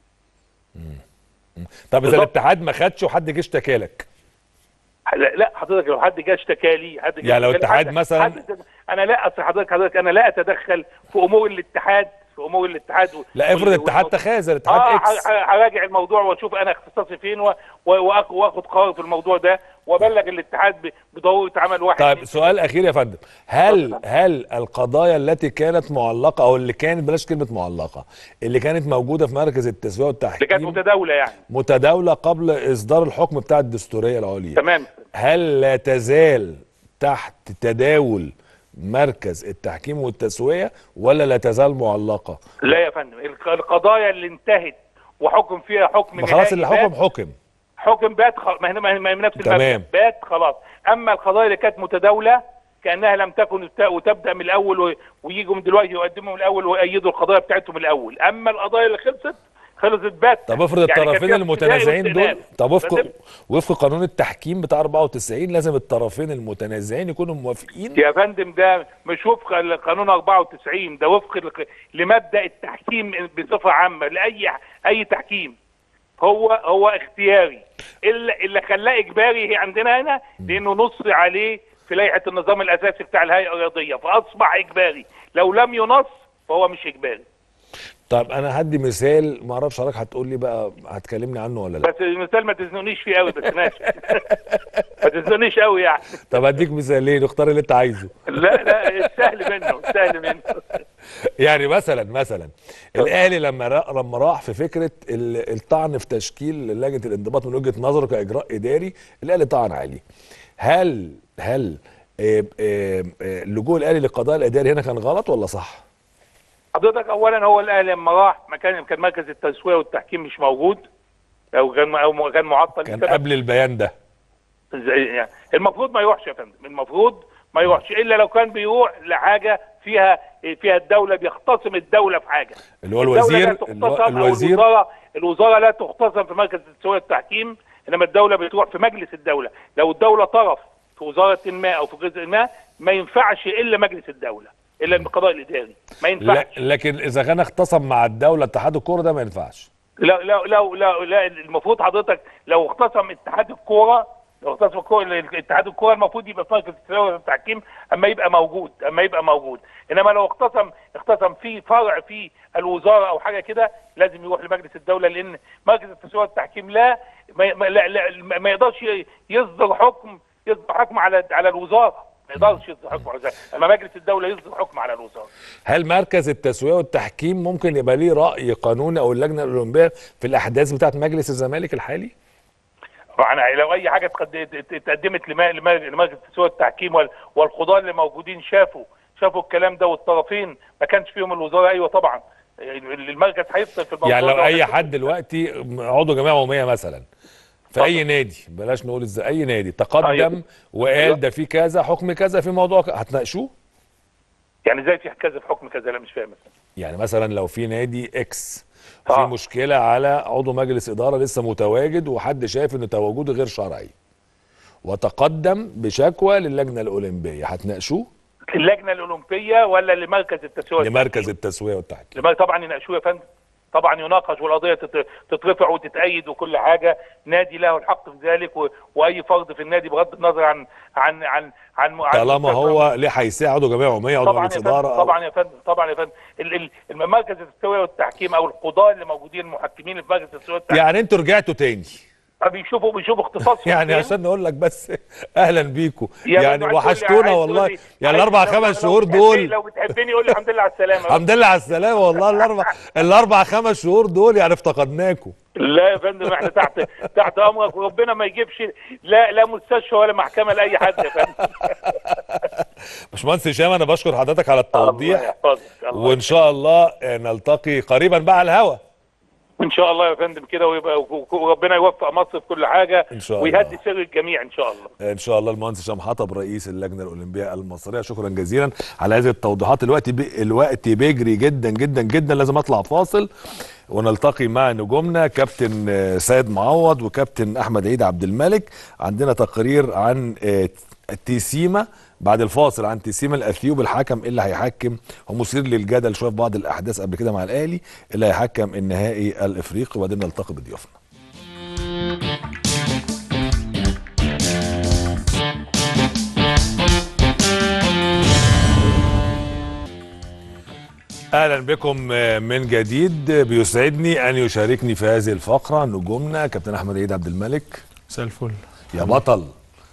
طب اذا بالظبط. الاتحاد ما خدش وحد جه اشتكى لك لا, لا حضرتك لو حد جه اشتكى لي حد جه يعني لو اشتكى لي، اتحاد حد- مثلا- حد انا لا اصل حضرتك حضرتك انا لا اتدخل في امور الاتحاد في امور الاتحاد و- لا افرض وال- اتحاد والموضوع- تخاذل اتحاد اه اكس ه- ه- هراجع الموضوع واشوف انا اختصاصي فين و- و- وآخ- واخد قرار في الموضوع ده وابلغ الاتحاد ب- بضروره عمل واحد طيب اتنين، سؤال اخير يا فندم هل هل القضايا التي كانت معلقه او اللي كانت بلاش كلمه معلقه اللي كانت موجوده في مركز التسويه اللي كانت والتحكيم متداوله يعني متداوله قبل اصدار الحكم بتاع الدستوريه العليا تمام هل لا تزال تحت تداول مركز التحكيم والتسويه ولا لا تزال معلقه لا يا فندم الق- القضايا اللي انتهت وحكم فيها حكم ما خلاص نهائي اللي بات- حكم حكم حكم بات خ... ما هي ما هي ما هي نفس المبدأ تمام. بات خلاص اما القضايا اللي كانت متداوله كانها لم تكن وت- وتبدا من الاول و... ويجوا من دلوقتي يقدموا من الاول ويأيدوا القضايا بتاعتهم من الاول اما القضايا اللي خلصت خلصت بات طب افرض يعني كان الطرفين فيها المتنازعين ابتداء دول طب وفق فاهم؟ وفق قانون التحكيم بتاع 94 لازم الطرفين المتنازعين يكونوا موافقين يا فندم ده مش وفق القانون 94 ده وفق ال- لمبدا التحكيم بصفه عامه لاي اي تحكيم هو هو اختياري اللي اللي خلاه اجباري هي عندنا هنا لانه نص عليه في لائحه النظام الاساسي بتاع الهيئه الرياضيه فاصبح اجباري لو لم ينص فهو مش اجباري طب انا هدي مثال ما اعرفش حضرتك هتقول لي بقى هتكلمني عنه ولا لا بس المثال ما تزنونيش فيه قوي بس ماشي ما تزنونيش قوي يعني طب هديك مثالين اختار اللي انت عايزه لا لا السهل منه السهل منه يعني مثلا مثلا الاهلي لما را- لما راح في فكره ال- الطعن في تشكيل لجنه الانضباط من وجهه نظره كاجراء اداري الاهلي طعن عليه هل هل آه، آه، آه، لجوء الاهلي للقضاء الاداري هنا كان غلط ولا صح؟ حضرتك اولا هو الاهلي لما راح مكان كان مركز التسويه والتحكيم مش موجود او كان او كان معطل كان بسبب- قبل البيان ده زي- يعني المفروض ما يروحش يا فندم المفروض ما يروحش الا لو كان بيروح لحاجه فيها فيها الدوله بيختصم الدوله في حاجه اللي هو الدولة الوزير لا اللي هو تختصم أو الوزير الوزاره الوزاره لا تختصم في مركز التسويه والتحكيم انما الدوله بتروح في مجلس الدوله لو الدوله طرف في وزاره ما او في جزء ما ما ينفعش الا مجلس الدوله الا القضاء الاداري ما لا ينفعش لكن اذا كان اختصم مع الدوله اتحاد الكوره ده ما ينفعش لا لا لا لا, لا المفروض حضرتك لو اختصم اتحاد الكوره لو اختصم الكورة- اتحاد الكوره المفروض يبقى في مركز التسويه والتحكيم اما يبقى موجود اما يبقى موجود انما لو اختصم اختصم في فرع في الوزاره او حاجه كده لازم يروح لمجلس الدوله لان مركز التسويه والتحكيم لا ما, ما, لا, لا ما يقدرش يصدر حكم يصدر حكم على على الوزاره ما يقدرش يصدر حكم على الوزاره اما مجلس الدوله يصدر حكم على الوزاره هل مركز التسويه والتحكيم ممكن يبقى ليه راي قانوني او اللجنه الاولمبيه في الاحداث بتاعت مجلس الزمالك الحالي؟ يعني لو اي حاجه تقد- اتقدمت لما- لما- لمركز التسويه والتحكيم وال- والقضاه اللي موجودين شافوا شافوا الكلام ده والطرفين ما كانش فيهم الوزاره ايوه طبعا المركز هيفصل في الموضوع يعني لو ده اي وهيفصل. حد دلوقتي عضو جمعيه عموميه مثلا في اي نادي بلاش نقول ازاي اي نادي تقدم أيوة. وقال أيوة. ده في كذا حكم كذا في موضوع ك- هتناقشوه يعني ازاي في كذا في حكم كذا لا مش فاهم يعني مثلا لو في نادي اكس في آه. مشكله على عضو مجلس اداره لسه متواجد وحد شايف ان تواجده غير شرعي وتقدم بشكوى للجنه الاولمبيه هتناقشوه اللجنه الاولمبيه ولا لمركز التسويه لمركز التسويه والتحكيم لما طبعا يناقشوه يا فندم طبعا يناقش والقضيه تت- تترفع وتتأيد وكل حاجه نادي له الحق في ذلك و... واي فرد في النادي بغض النظر عن عن عن عن, عن طالما هو ليه حيثيه عضو جمعيه عموميه عضو طبعا مجلس يا فندم اداره أو- طبعا يا فندم طبعا يا فندم ال- ال- المركز التسويه والتحكيم او القضاه اللي موجودين المحكمين في مركز التسويه والتحكيم يعني انتوا رجعتوا تاني بيشوفوا بيشوفوا اختصاصهم يعني فين. عشان نقول لك بس اهلا بيكم يا يعني فندم، عايز تقول لي- وحشتونا عايز والله تقول لي- يعني عايز الاربع لو- خمس لو شهور بتحبني- دول لو بتحبني قول لي الحمد لله على السلامه الحمد لله على السلامه والله الاربع الاربع خمس شهور دول يعني افتقدناكم لا يا فندم احنا تحت تحت امرك وربنا ما يجيبش لا لا مستشفى ولا محكمه لاي حد يا فندم باشمهندس هشام انا بشكر حضرتك على الله التوضيح يحفظك الله وان شاء الله نلتقي قريبا بقى على الهوا ان شاء الله يا فندم كده ويبقى وربنا يوفق مصر في كل حاجه إن شاء الله. ويهدي سر الجميع ان شاء الله ان شاء الله المهندس هشام حطب رئيس اللجنه الاولمبيه المصريه شكرا جزيلا على هذه التوضيحات الوقت بي الوقت بيجري جدا جدا جدا لازم اطلع فاصل ونلتقي مع نجومنا كابتن آه، سيد معوض وكابتن احمد عيد عبد الملك عندنا تقرير عن آه، تيسيما بعد الفاصل عن تيسيما الاثيوب الحكم اللي هيحكم هو مثير للجدل شويه في بعض الاحداث قبل كده مع الاهلي اللي هيحكم النهائي الافريقي وبعدين نلتقي بضيوفنا اهلا بكم من جديد بيسعدني ان يشاركني في هذه الفقره نجومنا كابتن احمد عيد عبد الملك مساء الفل يا بطل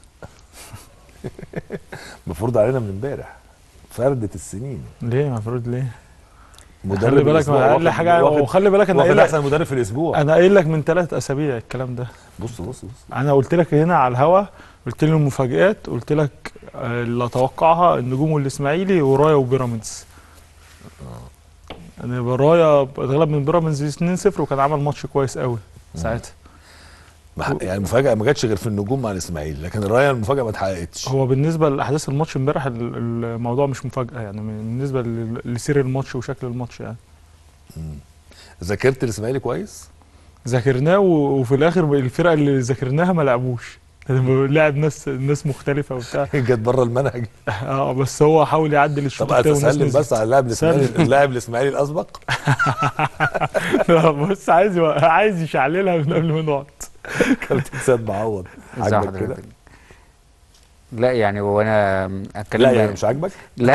مفروض علينا من امبارح فردة السنين ليه المفروض ليه؟ مدرب خلي بالك الأسبوع ما واخد- اقل حاجه واخد- وخلي بالك انا واخد قايل لك احسن مدرب في الاسبوع انا قايل لك من ثلاث اسابيع الكلام ده بص بص بص انا قلت لك هنا على الهوا قلت لي المفاجآت قلت لك آه، اللي اتوقعها النجوم والاسماعيلي ورايا وبيراميدز انا رايا اتغلب من بيراميدز 2-0 وكان عمل ماتش كويس قوي ساعتها ما ح- يعني المفاجاه ما جاتش غير في النجوم مع الاسماعيلي لكن الرايه المفاجاه ما اتحققتش هو بالنسبه لاحداث الماتش امبارح ال- الموضوع مش مفاجاه يعني بالنسبه ل- لسير الماتش وشكل الماتش يعني ذاكرت الاسماعيلي كويس ذاكرناه و- وفي الاخر الفرقه اللي ذاكرناها ما لعبوش لعب ناس ناس مختلفه وبتاع جت بره المنهج اه بس هو حاول يعدل الشوط طب التاني والناس اسلم نزلت. بس على اللاعب الاسماعيلي سلم. اللاعب الاسماعيلي الاسبق لا، بص عايز يو- عايز يشعللها من قبل ما نقعد كابتن سيد معوض ازي عاجبك كده حضرتك؟ لا يعني هو انا اتكلم لا يعني مش عاجبك لا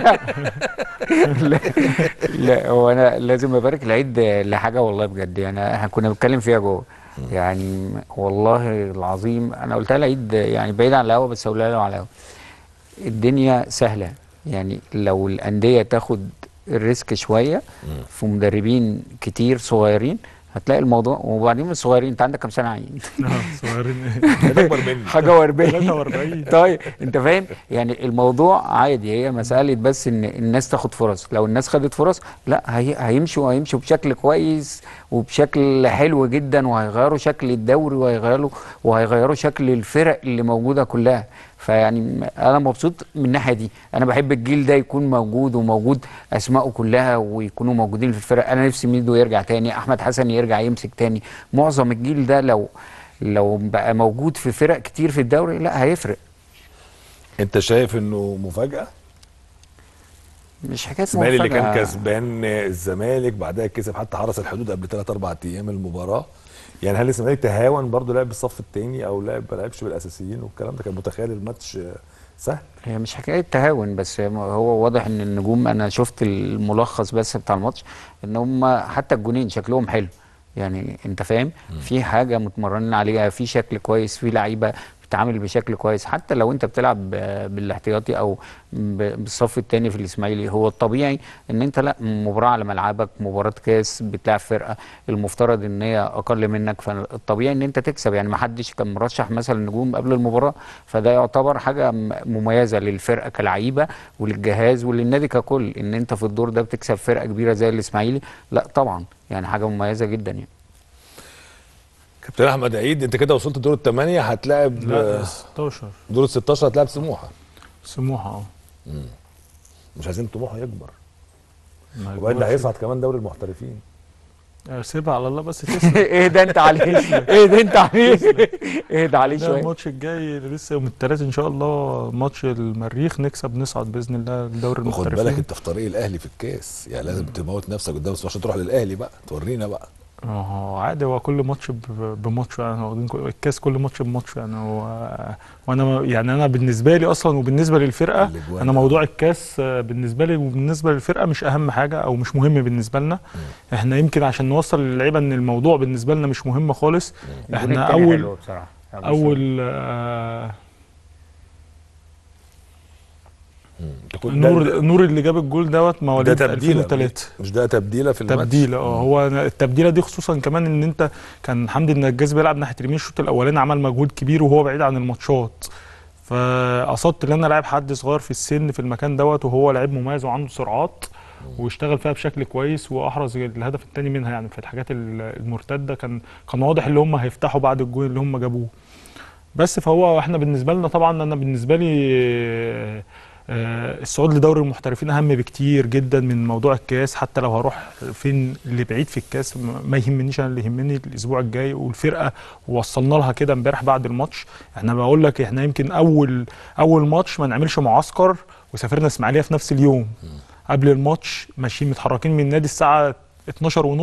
لا لا هو انا لازم ابارك العيد لحاجه والله بجد يعني احنا كنا بنتكلم فيها جوه يعني والله العظيم انا قلتها العيد يعني بعيد عن الهوا بس اقولها له على الهوا الدنيا سهله يعني لو الانديه تاخد الريسك شويه في مدربين كتير صغيرين هتلاقي الموضوع وبعدين من الصغيرين انت عندك كام سنه عين صغيرين ده اكبر مني حاجه و40 43 طيب انت فاهم يعني الموضوع عادي هي مساله بس ان الناس تاخد فرص لو الناس خدت فرص لا هي هيمشوا وهيمشوا بشكل كويس وبشكل حلو جدا وهيغيروا شكل الدوري وهيغيروا وهيغيروا شكل الفرق اللي موجوده كلها فيعني انا مبسوط من الناحيه دي انا بحب الجيل ده يكون موجود وموجود اسمائه كلها ويكونوا موجودين في الفرق انا نفسي ميدو يرجع تاني احمد حسن يرجع يمسك تاني معظم الجيل ده لو لو بقى موجود في فرق كتير في الدوري لا هيفرق انت شايف انه مفاجاه مش حكايه الاسماعيلي اللي كان مفاجأة. كسبان الزمالك بعدها كسب حتى حرس الحدود قبل 3 4 ايام المباراه يعني هل الاسماعيلي تهاون برضه لعب بالصف الثاني او لعب ما لعبش بالاساسيين والكلام ده كان متخيل الماتش سهل هي مش حكايه تهاون بس هو واضح ان النجوم انا شفت الملخص بس بتاع الماتش ان هم حتى الجونين شكلهم حلو يعني انت فاهم في حاجه متمرنين عليها في شكل كويس في لعيبه بتتعامل بشكل كويس حتى لو انت بتلعب ب- بالاحتياطي او ب- بالصف الثاني في الاسماعيلي هو الطبيعي ان انت لا مباراه على ملعبك مباراه كاس بتلعب فرقه المفترض ان هي اقل منك فالطبيعي ان انت تكسب يعني ما حدش كان مرشح مثلا نجوم قبل المباراه فده يعتبر حاجه م- مميزه للفرقه كلعيبه وللجهاز وللنادي ككل ان انت في الدور ده بتكسب فرقه كبيره زي الاسماعيلي لا طبعا يعني حاجه مميزه جدا يعني كابتن احمد عيد انت كده وصلت دور الثمانيه هتلاعب لا آه، 16 دور ال 16 هتلاعب سموحه سموحه اه مش عايزين طموحه يكبر ما وبعدين ده يكبرش. هيصعد كمان دوري المحترفين آه، سيبها على الله بس تسلم ايه ده انت عليه ايه ده انت عليه ايه ده عليه ده شويه الماتش الجاي لسه يوم الثلاث ان شاء الله ماتش المريخ نكسب نصعد باذن الله لدوري وخد بالك المحترفين انت في طريق الاهلي في الكاس يعني لازم تموت نفسك قدام بس عشان تروح للاهلي بقى تورينا بقى ما هو عادي هو كل ماتش ب- بماتش يعني واخدين كل- الكاس كل ماتش بماتش يعني هو وانا ما- يعني انا بالنسبه لي اصلا وبالنسبه للفرقه الأجوان. انا موضوع الكاس آه، بالنسبه لي وبالنسبه للفرقه مش اهم حاجه او مش مهم بالنسبه لنا احنا يمكن عشان نوصل للعيبه ان الموضوع بالنسبه لنا مش مهم خالص الجون احنا التاني اول حلو بصراحه اول آه انت كنت- نور ده- نور اللي جاب الجول دوت ده مواليد تبديله 2003 مش ده تبديله في الماتش تبديله اه هو أنا التبديله دي خصوصا كمان ان انت كان حمدي النجاز بيلعب ناحيه اليمين الشوط الاولاني عمل مجهود كبير وهو بعيد عن الماتشات فقصدت ان انا لاعب حد صغير في السن في المكان دوت وهو لعيب مميز وعنده سرعات واشتغل فيها بشكل كويس واحرز الهدف الثاني منها يعني في الحاجات ال- المرتده كان كان واضح ان هم هيفتحوا بعد الجول اللي هم جابوه بس فهو احنا بالنسبه لنا طبعا انا بالنسبه لي آه، آه، الصعود لدوري المحترفين اهم بكتير جدا من موضوع الكاس حتى لو هروح فين اللي بعيد في الكاس ما ما يهمنيش انا اللي يهمني الاسبوع الجاي والفرقه وصلنا لها كده امبارح بعد الماتش احنا بقول لك احنا يمكن اول اول ماتش ما نعملش معسكر وسافرنا اسماعيليه في نفس اليوم قبل الماتش ماشيين متحركين من النادي الساعه 12 ونص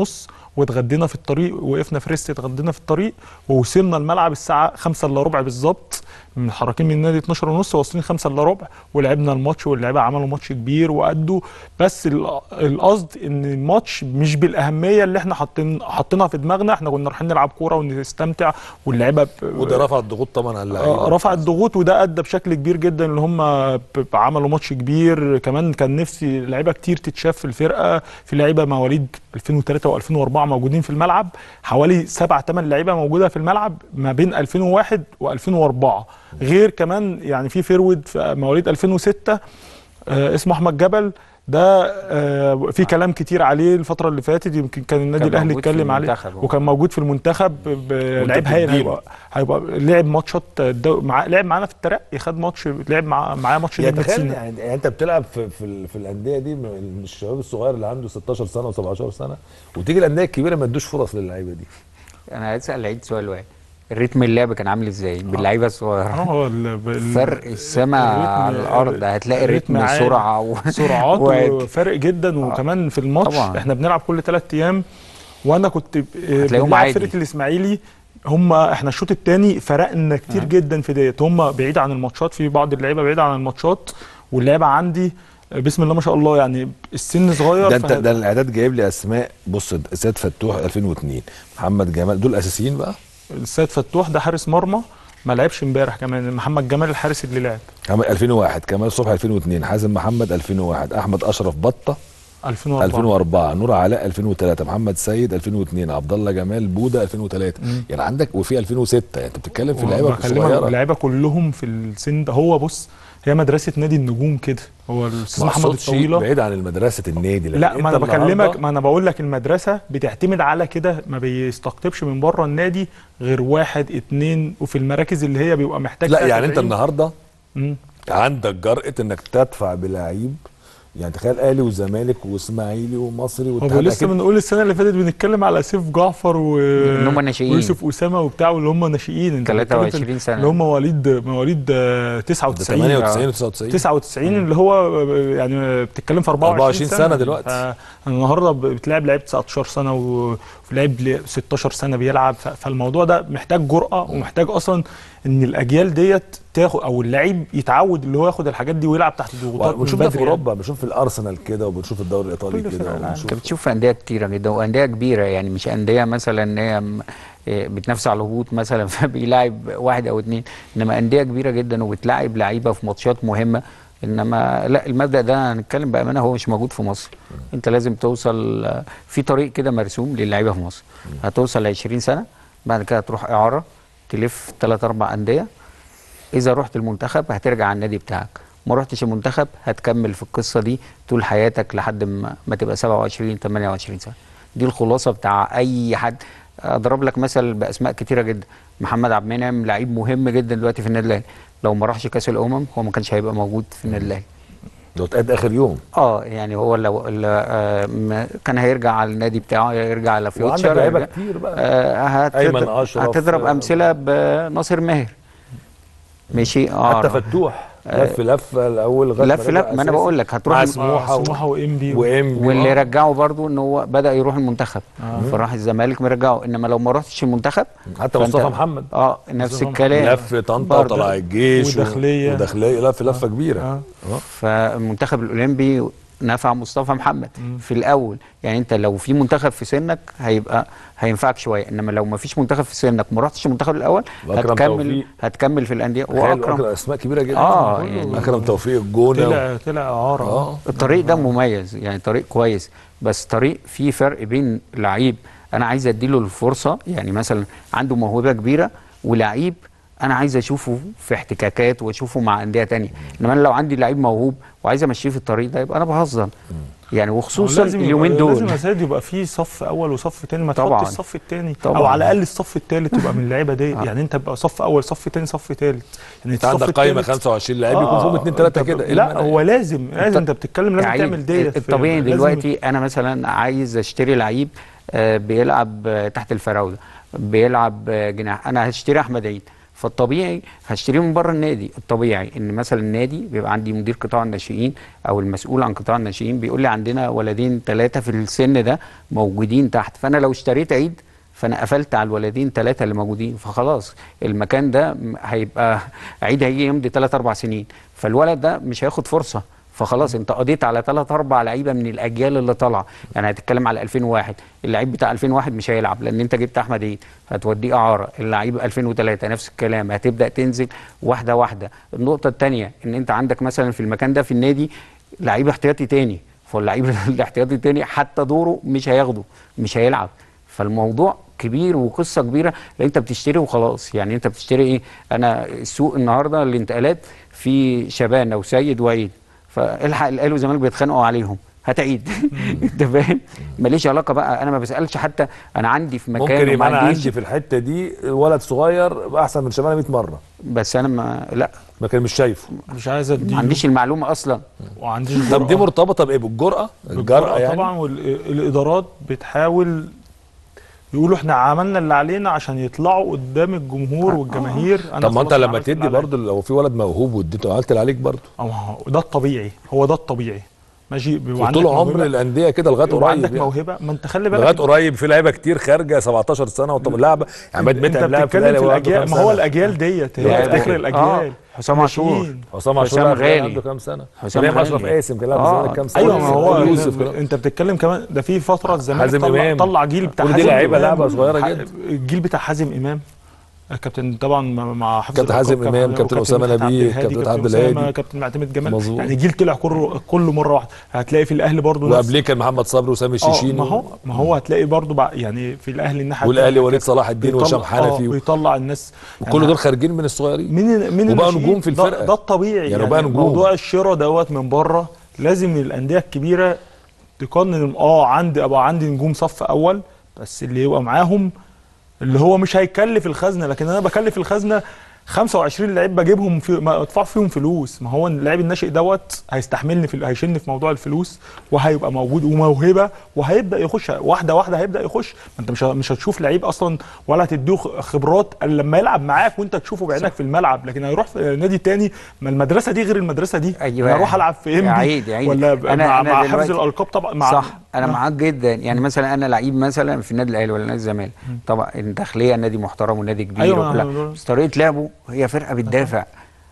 واتغدينا في الطريق وقفنا في ريست اتغدينا في الطريق ووصلنا الملعب الساعه 5 الا ربع بالظبط من حركين من النادي 12 ونص واصلين 5 الا ربع ولعبنا الماتش واللعيبه عملوا ماتش كبير وادوا بس ال- القصد ان الماتش مش بالاهميه اللي احنا حاطين حاطينها في دماغنا احنا كنا رايحين نلعب كوره ونستمتع واللعيبه ب- وده رفع الضغوط طبعا على اللعيبه آه، رفع الضغوط وده ادى بشكل كبير جدا ان هم ب- ب- عملوا ماتش كبير كمان كان نفسي لعيبه كتير تتشاف في الفرقه في لعيبه مواليد 2003 و2004 موجودين في الملعب حوالي سبع ثمان لعيبه موجوده في الملعب ما بين 2001 و2004 غير كمان يعني في فيرود في مواليد 2006 آه، اسمه احمد جبل ده آه، في كلام كتير عليه الفتره اللي فاتت يمكن كان النادي كان الاهلي موجود في اتكلم عليه المنتخب هو. وكان موجود في المنتخب ب- لعيب هايل بتديله. هيبقى هيبقى لعب ماتشات الدو... مع... لعب معانا في الترقي خد ماتش لعب مع... معاه ماتش يعني نجم تخيل سينا يعني يعني انت بتلعب في في, ال- في الانديه دي من الشباب الصغير اللي عنده 16 سنه و17 سنه وتيجي الانديه الكبيره ما ادوش فرص للعيبه دي انا عايز اسال عيد سؤال واحد الريتم اللعب كان عامل ازاي باللعيبه الصغيره اه ال... ال... فرق السماء الريتم- على الارض هتلاقي الريتم الريتم عالي. سرعه و... سرعات و- وفرق جدا وكمان في الماتش طبعاً. احنا بنلعب كل ثلاث ايام وانا كنت ب- هتلاقيهم بنلعب عادي. فرقه الاسماعيلي هم احنا الشوط الثاني فرقنا كتير جدا في ديت هم بعيد عن الماتشات في بعض اللعيبه بعيد عن الماتشات واللعيبه عندي بسم الله ما شاء الله يعني السن صغير ده انت فه- ده الاعداد جايب لي اسماء بص سيد فتوح 2002 محمد جمال دول اساسيين بقى السيد فتوح ده حارس مرمى ما لعبش امبارح كمان محمد جمال الحارس اللي لعب كمان 2001 كمال صبحي 2002 حازم محمد 2001 احمد اشرف بطه 2004 2004 نور علاء 2003 محمد سيد 2002 عبد الله جمال بوده 2003 يعني عندك وفي 2006 يعني انت بتتكلم في لعيبه بكلمك صغيره اللعيبه كلهم في السن ده هو بص هي مدرسه نادي النجوم كده هو الاستاذ ما محمد أقصدش الطويله بعيد عن المدرسه النادي لكن لا انت ما انا بكلمك النهاردة- ما انا بقول لك المدرسه بتعتمد على كده ما بيستقطبش من بره النادي غير واحد اتنين وفي المراكز اللي هي بيبقى محتاج لا فيها يعني انت تدعيم. النهارده مم. عندك جرأة انك تدفع بلعيب يعني تخيل اهلي وزمالك واسماعيلي ومصري هو والاتحاد لسه أكيد- بنقول السنه اللي فاتت بنتكلم على سيف جعفر و إن هم ناشئين. ويوسف اسامه وبتاع واللي هم ناشئين انت بتتكلم في 23 سنة. اللي هم مواليد مواليد آه، ده 99 98 و99 99 اللي هو آه، يعني بتتكلم في 24, 24 سنة دلوقتي. فالنهارده بتلعب لعيب 19 سنه و- ولعيب 16 سنه بيلعب ف- فالموضوع ده محتاج جرأه ومحتاج اصلا ان الاجيال ديت تاخد او اللعيب يتعود اللي هو ياخد الحاجات دي ويلعب تحت الضغوطات من وبنشوف ده في بدري يعني. اوروبا بنشوف في الارسنال كده وبنشوف الدوري الايطالي كل كده فرق العالم. انت وبنشوف بتشوف في انديه كتيره جدا وانديه كبيره يعني مش انديه مثلا ان هي م- إيه بتنافس على الهبوط مثلا فبيلاعب واحد او اتنين انما انديه كبيره جدا وبتلاعب لعيبه في ماتشات مهمه انما لا المبدا ده هنتكلم بامانه هو مش موجود في مصر انت لازم توصل آه، في طريق كده مرسوم للعيبه في مصر هتوصل ل 20 سنه بعد كده تروح اعاره تلف ثلاث اربع انديه اذا رحت المنتخب هترجع على النادي بتاعك ما رحتش المنتخب هتكمل في القصه دي طول حياتك لحد ما, ما تبقى 27 28 سنه دي الخلاصه بتاع اي حد اضرب لك مثل باسماء كتيره جدا محمد عبد المنعم لعيب مهم جدا دلوقتي في النادي الاهلي لو ما راحش كاس الامم هو ما كانش هيبقى موجود في النادي الاهلي ده اتقاد اخر يوم اه يعني هو لو لو- آه ما- كان هيرجع على النادي بتاعه يرجع على وعندك فيوتشر لعيبه يرجع- كتير بقى آه هتضرب- أيمن أشرف، هتضرب آه، امثله بناصر ماهر ماشي اه حتى فتوح لف لفه الاول لغايه لف رجع لف ما انا أساسي. بقول لك هتروح مع الم- سموحه و- سموحه وانبي وانبي واللي آه. رجعه برضو ان هو بدا يروح المنتخب فراح الزمالك مرجعه انما لو ما رحتش المنتخب حتى فأنت- مصطفى محمد اه نفس مصطفى الكلام لف طنطا برضه. وطلع الجيش و- وداخلية. وداخليه لف لفه كبيره آه. فالمنتخب الاولمبي نفع مصطفى محمد في الاول يعني انت لو في منتخب في سنك هيبقى هينفعك شويه انما لو ما فيش منتخب في سنك ما رحتش المنتخب الاول وأكرم هتكمل توفيق. هتكمل في الانديه تخيل واكرم أكرم اسماء كبيره جدا اه يعني اكرم توفيق الجونه طلع طلع اعاره اه الطريق ده مميز يعني طريق كويس بس طريق فيه فرق بين لعيب انا عايز اديله الفرصه يعني مثلا عنده موهبه كبيره ولعيب انا عايز اشوفه في احتكاكات واشوفه مع انديه تانية انما انا لو عندي لعيب موهوب وعايز امشيه في الطريق ده يبقى انا بهزر يعني وخصوصا لازم يبقى- اليومين دول لازم يا سيد يبقى في صف اول وصف تاني ما طبعاً. تحطش الصف التاني طبعاً. او على الاقل الصف التالت يبقى من اللعيبه دي يعني انت بقى صف اول صف تاني صف تالت يعني انت عندك قايمه 25 لعيب يكون فيهم اثنين ثلاثه كده إيه لا المانع؟ هو لازم لازم انت بتتكلم لازم لعيب. تعمل ديت الطبيعي لازم- دلوقتي انا مثلا عايز اشتري لعيب آه، بيلعب آه، تحت الفراوده بيلعب آه، جناح انا هشتري احمد عيد فالطبيعي هشتريه من بره النادي الطبيعي ان مثلا النادي بيبقى عندي مدير قطاع الناشئين او المسؤول عن قطاع الناشئين بيقول لي عندنا ولدين ثلاثه في السن ده موجودين تحت فانا لو اشتريت عيد فانا قفلت على الولدين ثلاثه اللي موجودين فخلاص المكان ده م- هيبقى عيد هيجي يمضي ثلاث اربع سنين فالولد ده مش هياخد فرصه فخلاص انت قضيت على ثلاث اربع لعيبه من الاجيال اللي طالعه يعني هتتكلم على 2001 اللعيب بتاع 2001 مش هيلعب لان انت جبت احمد عيد هتوديه اعاره اللعيب 2003 نفس الكلام هتبدا تنزل واحده واحده النقطه الثانيه ان انت عندك مثلا في المكان ده في النادي لعيب احتياطي تاني فاللعيب الاحتياطي التاني حتى دوره مش هياخده مش هيلعب فالموضوع كبير وقصه كبيره لان انت بتشتري وخلاص يعني انت بتشتري ايه انا السوق النهارده الانتقالات في شبانه وسيد وعيد فالحق الاهلي والزمالك بيتخانقوا عليهم هتعيد انت فاهم ماليش علاقه بقى انا ما بسالش حتى انا عندي في مكان ممكن وما يبقى انا عنديش عندي في الحته دي ولد صغير احسن من شبانه 100 مره بس انا ما لا ما كان مش شايفه مش عايز ما اديله عنديش المعلومه اصلا وعنديش طب دي جرأة. مرتبطه بايه بالجرأه بالجرأة الجرأه يعني طبعا والادارات بتحاول يقولوا احنا عملنا اللي علينا عشان يطلعوا قدام الجمهور والجماهير أنا طب ما انت خلاص لما عملت اللي تدي عليا. برضه لو في ولد موهوب واديته عملت اللي عليك برضه أو هو ده الطبيعي هو ده الطبيعي ماشي بيبقى عندك طول عمر موهبة- الانديه كده لغايه يبقى عندك قريب يعني. موهبه ما انت خلي بالك لغايه قريب في لعيبه كتير خارجه 17 سنه وطب لعبه عماد انت متعب لاعب في بتتكلم الاهلي في وهو عنده الاجيال كام ما هو سنة؟ الاجيال ديت لا، هي ده- اخر آه، الاجيال حسام عاشور. ناشئين. حسام عاشور حسام لاعب في الأهلي غالي. عنده كام سنه حسام ابراهيم اشرف غالي. قاسم كان لاعب في آه. الزمالك كام سنه ايوه ما هو يوسف كمان. انت بتتكلم كمان ده في فتره الزمالك حازم طلع, إمام. طلع جيل بتاع كل دي حازم لعيبة إمام. لعبة صغيرة ح- جدا. الجيل بتاع حازم امام كابتن طبعا مع حفظ كابتن الألقاب، حازم إمام، كابتن وكابتن أسامة مدحت عبد نبيه، الهادي، كابتن عبد أسامة، الهادي. كابتن معتمد جمال مظبوط. يعني جيل طلع كله كله مره واحده هتلاقي في الاهلي برضه نفس- وقبليه كان محمد صبري وسامي اه الشيشيني ما هو ما هو هتلاقي برضه بع- يعني في الاهلي الناحيه والاهلي التانية وليد صلاح الدين بيطلع- وهشام اه حنفي و- بيطلع الناس وكل دول خارجين من الصغيرين مين مين وبقى الناشئين؟ نجوم في ده- الفرقة. ده الطبيعي يعني يعني, وبقى نجوم. موضوع الشراء دوت من بره لازم الانديه الكبيره تقنن اه عندي ابقى عندي نجوم صف اول بس اللي يبقى معاهم اللي هو مش هيكلف الخزنه لكن انا بكلف الخزنه 25 لعيب بجيبهم في ما ادفع فيهم فلوس ما هو اللاعب الناشئ دوت هيستحملني في هيشيلني في موضوع الفلوس وهيبقى موجود وموهبه وهيبدا يخش واحده واحده هيبدا يخش ما انت مش ه- مش هتشوف لعيب اصلا ولا هتديه خ- خبرات الا لما يلعب معاك وانت تشوفه بعينك في الملعب لكن هيروح في نادي تاني ما المدرسه دي غير المدرسه دي أيوة. انا اروح العب في ام عيد- عيد. ولا أنا- مع, أنا مع حفظ دلوقتي- الالقاب طبعا مع صح انا آه. معاك جدا يعني مثلا انا لعيب مثلا في النادي الاهلي ولا نادي الزمالك طبعا الداخليه نادي محترم ونادي كبير أيوة، وكل- أنا- بس طريقه لعبه هي فرقه بتدافع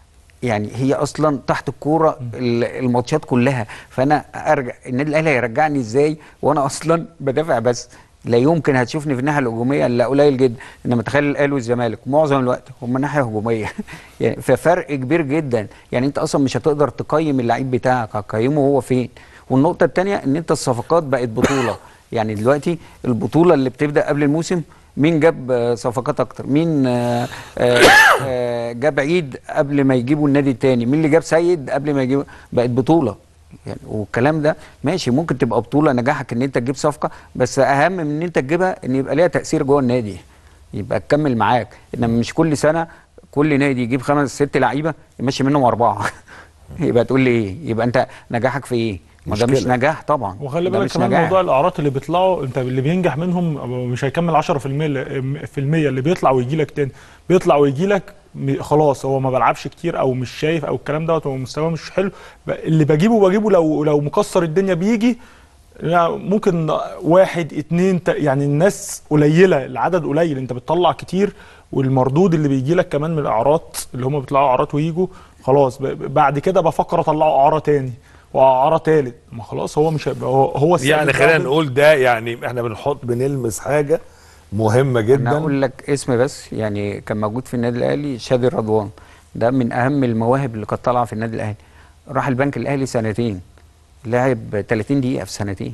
يعني هي اصلا تحت الكوره ال- الماتشات كلها فانا ارجع النادي الاهلي هيرجعني ازاي وانا اصلا بدافع بس لا يمكن هتشوفني في الناحيه الهجوميه الا قليل جدا انما تخيل الاهلي والزمالك معظم الوقت هم ناحيه هجوميه يعني ففرق كبير جدا يعني انت اصلا مش هتقدر تقيم اللعيب بتاعك هتقيمه هو فين والنقطه الثانيه ان انت الصفقات بقت بطوله يعني دلوقتي البطوله اللي بتبدا قبل الموسم مين جاب آه، صفقات اكتر مين آه، آه، آه، جاب عيد قبل ما يجيبوا النادي التاني مين اللي جاب سيد قبل ما يجيبوا بقت بطوله يعني والكلام ده ماشي ممكن تبقى بطوله نجاحك ان انت تجيب صفقه بس اهم من ان انت تجيبها ان يبقى ليها تاثير جوه النادي يبقى تكمل معاك انما مش كل سنه كل نادي يجيب خمس ست لعيبه يمشي منهم اربعه يبقى تقول لي ايه يبقى انت نجاحك في ايه ما ده مش مشكلة. نجاح طبعا وخلي ده بالك مش كمان نجاح. موضوع الاعراض اللي بيطلعوا انت اللي بينجح منهم مش هيكمل 10% اللي- في المية اللي بيطلع ويجي لك تاني بيطلع ويجي لك م- خلاص هو ما بلعبش كتير او مش شايف او الكلام دوت هو مستواه مش حلو ب- اللي بجيبه بجيبه لو لو مكسر الدنيا بيجي يعني ممكن واحد اتنين تا- يعني الناس قليله العدد قليل انت بتطلع كتير والمردود اللي بيجي لك كمان من الاعراض اللي هم بيطلعوا اعراض ويجوا خلاص ب- ب- بعد كده بفكر اطلعه اعاره تاني واعاره تالت ما خلاص هو مش هيبقى هو, هو السبب يعني ده خلينا بال- نقول ده يعني احنا بنحط بنلمس حاجه مهمه انا جدا اقول لك اسم بس يعني كان موجود في النادي الاهلي شادي رضوان ده من اهم المواهب اللي كانت طالعه في النادي الاهلي راح البنك الاهلي سنتين لعب 30 دقيقه في سنتين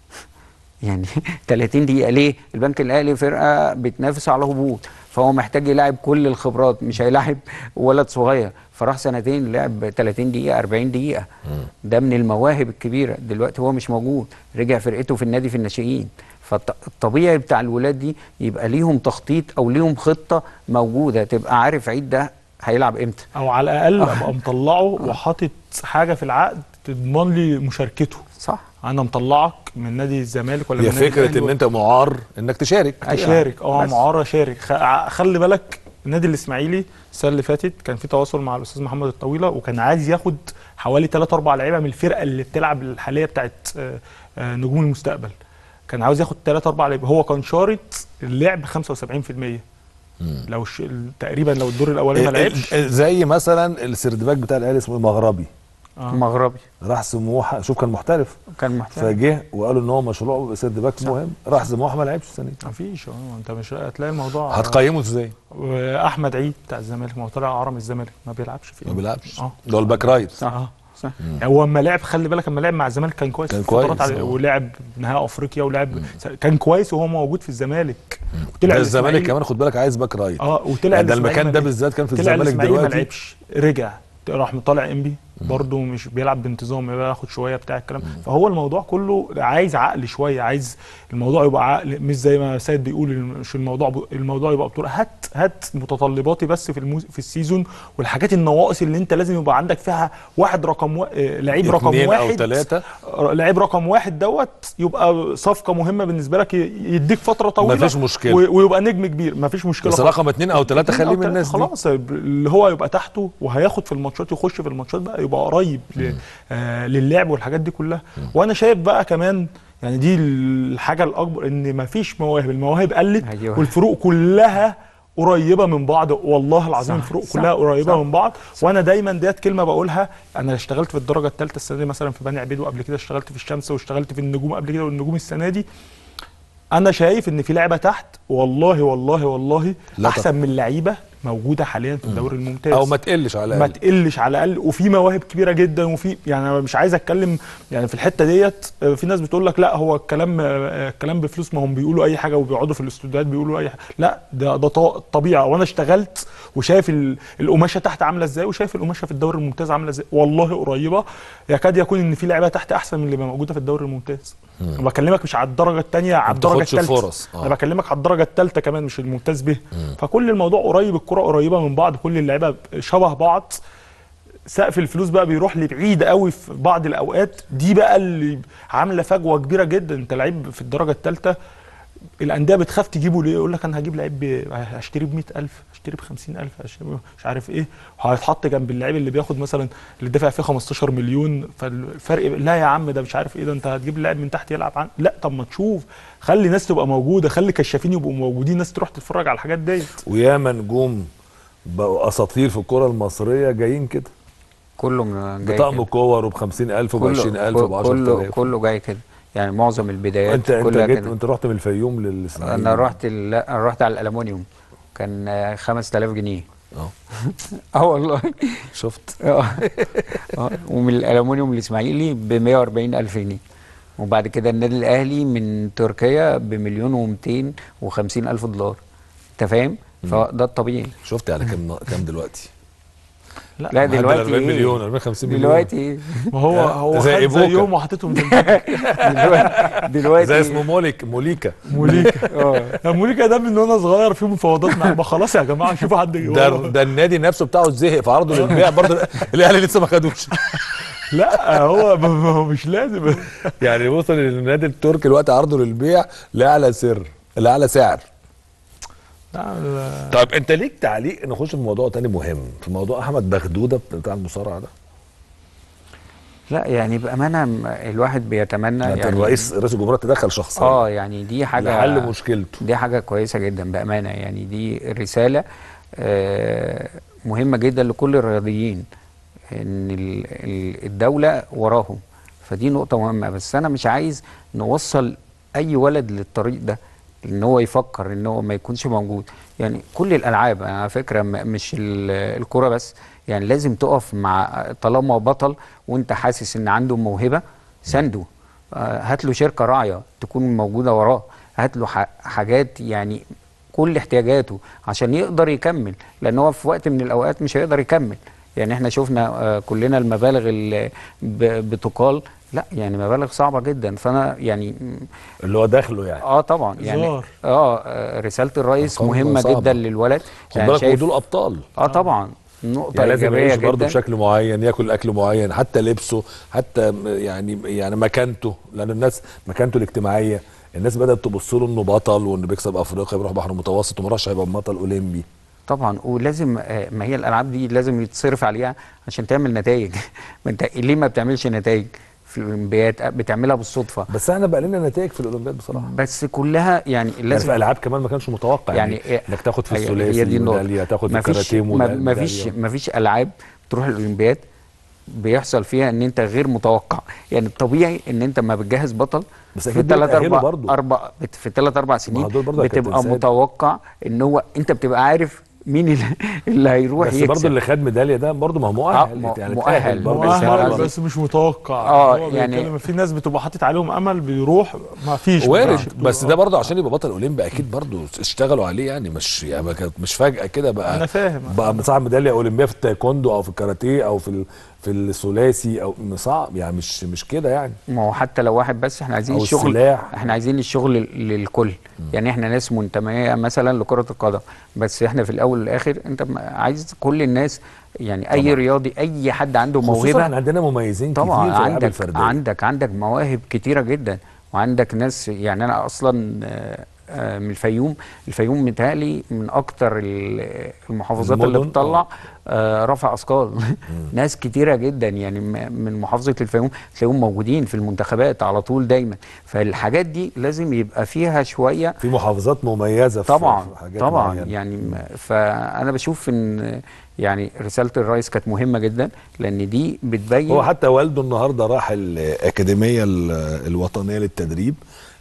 يعني 30 دقيقه ليه البنك الاهلي فرقه بتنافس على هبوط فهو محتاج يلاعب كل الخبرات مش هيلاعب ولد صغير فراح سنتين لعب 30 دقيقه 40 دقيقه ده من المواهب الكبيره دلوقتي هو مش موجود رجع فرقته في النادي في الناشئين فالطبيعي بتاع الولاد دي يبقى ليهم تخطيط او ليهم خطه موجوده تبقى عارف عيد ده هيلعب امتى او على الاقل ابقى مطلعه وحاطط حاجه في العقد تضمن لي مشاركته صح انا مطلعك من نادي الزمالك ولا هي من نادي فكره الأهلي ان انت معار انك تشارك اشارك اه بس. معاره شارك خ- خلي بالك النادي الاسماعيلي السنه اللي فاتت كان في تواصل مع الاستاذ محمد الطويله وكان عايز ياخد حوالي 3 4 لعيبه من الفرقه اللي بتلعب الحاليه بتاعت آه، آه، نجوم المستقبل كان عاوز ياخد 3 4 لعيبه هو كان شارط اللعب 75% لو ش... تقريبا لو الدور الاولاني ما لعبش زي مثلا السردباك بتاع الاهلي اسمه إيه؟ مغربي آه. مغربي راح سموحه شوف كان محترف كان محترف فجه وقالوا ان هو مشروع سردباك مهم راح سموحه ما لعبش السنه دي مفيش اه انت مش هتلاقي الموضوع هتقيمه ازاي؟ واحمد عيد بتاع الزمالك ما هو طلع عرم الزمالك ما بيلعبش فيه ما بيلعبش اه ده هو الباك رايت صح اه صح يعني هو اما لعب خلي بالك اما لعب مع الزمالك كان كويس كان في فترات كويس، على- اه. ولعب نهائي افريقيا ولعب كان كويس وهو موجود في الزمالك ده الزمالك الإسماعيلي- كمان خد بالك عايز باك رايت اه وطلع يعني ده الإسماعيلي المكان ما ده لعبش. بالذات كان في طلع الزمالك الإسماعيلي ما دلوقتي لعبش رجع راح مطلع انبي برضه مش بيلعب بانتظام بياخد شويه بتاع الكلام فهو الموضوع كله عايز عقل شويه عايز الموضوع يبقى عقل مش زي ما سيد بيقول مش الموضوع ب... الموضوع يبقى بطوله هات هات متطلباتي بس في الموز... في السيزون والحاجات النواقص اللي انت لازم يبقى عندك فيها واحد رقم و... آه، لعيب رقم اتنين واحد او ثلاثه لعيب رقم واحد دوت يبقى صفقه مهمه بالنسبه لك ي- يديك فتره طويله مفيش مشكلة. و... ويبقى نجم كبير مفيش مشكله بس خالص. رقم اتنين او ثلاثه اتنين خليه أو من تلاتة الناس دي خلاص اللي هو يبقى تحته وهياخد في الماتشات يخش في الماتشات بقى يبقى قريب ل- آه للعب والحاجات دي كلها وانا شايف بقى كمان يعني دي الحاجه الاكبر ان مفيش مواهب المواهب قلت أيوة. والفروق كلها قريبه من بعض والله العظيم صح، الفروق صح، كلها قريبه صح. من بعض وانا دايما ديت كلمه بقولها انا اشتغلت في الدرجه الثالثه السنه دي مثلا في بني عبيد وقبل كده اشتغلت في الشمس واشتغلت في النجوم قبل كده والنجوم السنه دي انا شايف ان في لعيبه تحت والله والله والله لا احسن من لعيبه موجوده حاليا في الدوري الممتاز او ما تقلش على ما الاقل تقلش على الاقل وفي مواهب كبيره جدا وفي يعني انا مش عايز اتكلم يعني في الحته ديت آه، في ناس بتقول لك لا هو الكلام آه، الكلام بفلوس ما هم بيقولوا اي حاجه وبيقعدوا في الاستوديوهات بيقولوا اي حاجه لا ده ده ط- طبيعه وانا اشتغلت وشايف ال- القماشه تحت عامله ازاي وشايف القماشه في الدوري الممتاز عامله ازاي والله قريبه يكاد يكون ان في لعيبه تحت احسن من اللي موجوده في الدوري الممتاز انا بكلمك مش على الدرجه الثانيه على ما الدرجه بتاخدش الثالثه فرص. آه. انا بكلمك على الدرجه الثالثه كمان مش الممتاز به فكل الموضوع قريب الكره قريبه من بعض كل اللعيبه شبه بعض سقف الفلوس بقى بيروح لبعيد قوي في بعض الاوقات دي بقى اللي عامله فجوه كبيره جدا انت لعيب في الدرجه الثالثه الانديه بتخاف تجيبه ليه يقول لك انا هجيب لعيب ب- هشتريه ب 100000 هشتريه ب 50000 هشتريه مش عارف ايه وهيتحط جنب اللعيب اللي بياخد مثلا اللي دافع فيه 15 مليون فالفرق لا يا عم ده مش عارف ايه ده انت هتجيب لاعب من تحت يلعب عن لا طب ما تشوف خلي ناس تبقى موجوده خلي كشافين يبقوا موجودين ناس تروح تتفرج على الحاجات ديت وياما نجوم بقوا اساطير في الكره المصريه جايين كده كله من- جاي بطقم كده. كور وب 50000 وب 20000 وب كله 10000 كله جاي كده يعني معظم البدايات انت انت كلها جيت كده انت رحت من الفيوم للاسماعيلي انا رحت ال- لا انا رحت على الالومنيوم كان آه، 5000 جنيه اه اه والله شفت اه آه، ومن الالومنيوم الاسماعيلي ب 140 الف جنيه وبعد كده النادي الاهلي من تركيا بمليون و250 الف دولار انت فاهم فده الطبيعي شفت على كام كام دلوقتي لا معدل دلوقتي 40 إيه؟ مليون 40 50 مليون دلوقتي ايه ما هو يعني هو زي خد إيبوكا. زيهم وحطيتهم في البنك. دلوقتي دلوقتي زي اسمه موليك موليكا موليكا اه يا موليكا ده من وانا صغير في مفاوضات مع ما خلاص يا جماعه شوفوا حد ده ده النادي نفسه بتاعه زهق في عرضه للبيع برضه الاهلي لسه ما خدوش لا هو ما هو مش لازم يعني وصل للنادي التركي الوقت عرضه للبيع لاعلى سر لاعلى سعر لا، لا. طيب انت ليك تعليق نخش في موضوع تاني مهم في موضوع احمد بغدوده بتاع المصارعه ده لا يعني بامانه م- الواحد بيتمنى يعني يعني الرئيس رئيس الجمهوريه تدخل شخصيا اه يعني دي حاجه لحل مشكلته دي حاجة كويسة جدا بأمانة يعني دي رسالة آه، مهمة جدا لكل الرياضيين إن ال- ال- الدولة وراهم فدي نقطة مهمة بس أنا مش عايز نوصل أي ولد للطريق ده إن هو يفكر إن هو ما يكونش موجود يعني كل الألعاب أنا على فكرة م- مش ال- الكرة بس يعني لازم تقف مع طالما بطل وأنت حاسس إن عنده موهبة سنده آه، هات له شركه راعيه تكون موجوده وراه هات له ح- حاجات يعني كل احتياجاته عشان يقدر يكمل لان هو في وقت من الاوقات مش هيقدر يكمل يعني احنا شفنا آه، كلنا المبالغ اللي ب- بتقال لا يعني مبالغ صعبه جدا فانا يعني اللي هو داخله يعني اه طبعا يعني زار. اه آه، رساله الرئيس أرقام مهمه صعبة. جدا للولد خد بالك هو دول ابطال اه طبعا نقطه يعني لازم ايجابيه يعيش برضه جدا بشكل معين ياكل اكل معين حتى لبسه حتى م- يعني يعني مكانته لان الناس مكانته الاجتماعيه الناس بدات تبص له انه بطل وانه بيكسب افريقيا بيروح بحر المتوسط ومرشح يبقى بطل اولمبي طبعا ولازم آه، ما هي الالعاب دي لازم يتصرف عليها عشان تعمل نتائج ما انت ليه ما بتعملش نتائج في الاولمبياد آه، بتعملها بالصدفه بس احنا بقى لنا نتائج في الاولمبياد بصراحه بس كلها يعني يعني لازم في العاب كمان ما كانش متوقع يعني, يعني يعني انك تاخد في هي- الثلاثي هي دي النقطة. ميداليه تاخد في ما فيش الكاراتيه ما ميدالية. ما فيش ما فيش العاب تروح الاولمبياد بيحصل فيها ان انت غير متوقع يعني الطبيعي ان انت ما بتجهز بطل بس في أكيد ثلاث بيتأهلوا اربع برضه. اربع بت- في ثلاث اربع سنين هدول برضه يا كابتن بتبقى سيد. متوقع ان هو انت بتبقى عارف مين اللي, اللي هيروح بس يكسب برضه اللي خد ميداليه ده برضه ما هو مؤهل آه، م- يعني مؤهل. اتأهل برضه. بس مؤهل هو- بس مش متوقع آه، هو يعني- بيتكلم في ناس بتبقى حاطط عليهم امل بيروح ما فيش وارد بيعرفش بس بيروح. ده برضه عشان يبقى بطل اولمبي اكيد برضه اشتغلوا عليه يعني مش يعني ما كانت- مش فجاه كده بقى انا فاهم بقى صاحب ميداليه اولمبيه في التايكوندو او في الكاراتيه او في ال- في الثلاثي او صعب يعني مش مش كده يعني ما هو حتى لو واحد بس احنا عايزين أو الشغل السلاح. احنا عايزين الشغل للكل يعني احنا ناس منتميه مثلا لكره القدم بس احنا في الاول والاخر انت م- عايز كل الناس يعني اي طبعا. رياضي اي حد عنده خصوصا موهبه احنا عندنا مميزين طبعا كتير في الالعاب عندك الفرديه عندك عندك مواهب كتيره جدا وعندك ناس يعني انا اصلا آه، آه، من الفيوم الفيوم متهيألي من اكتر ال- المحافظات اللي المدن، بتطلع آه، رفع اثقال ناس كتيره جدا يعني م- من محافظه الفيوم تلاقيهم موجودين في المنتخبات على طول دايما فالحاجات دي لازم يبقى فيها شويه في محافظات مميزه في طبعا في حاجات طبعا معينة. يعني م- فانا بشوف ان يعني رساله الرئيس كانت مهمه جدا لان دي بتبين هو حتى والده النهارده راح الاكاديميه ال- الوطنيه للتدريب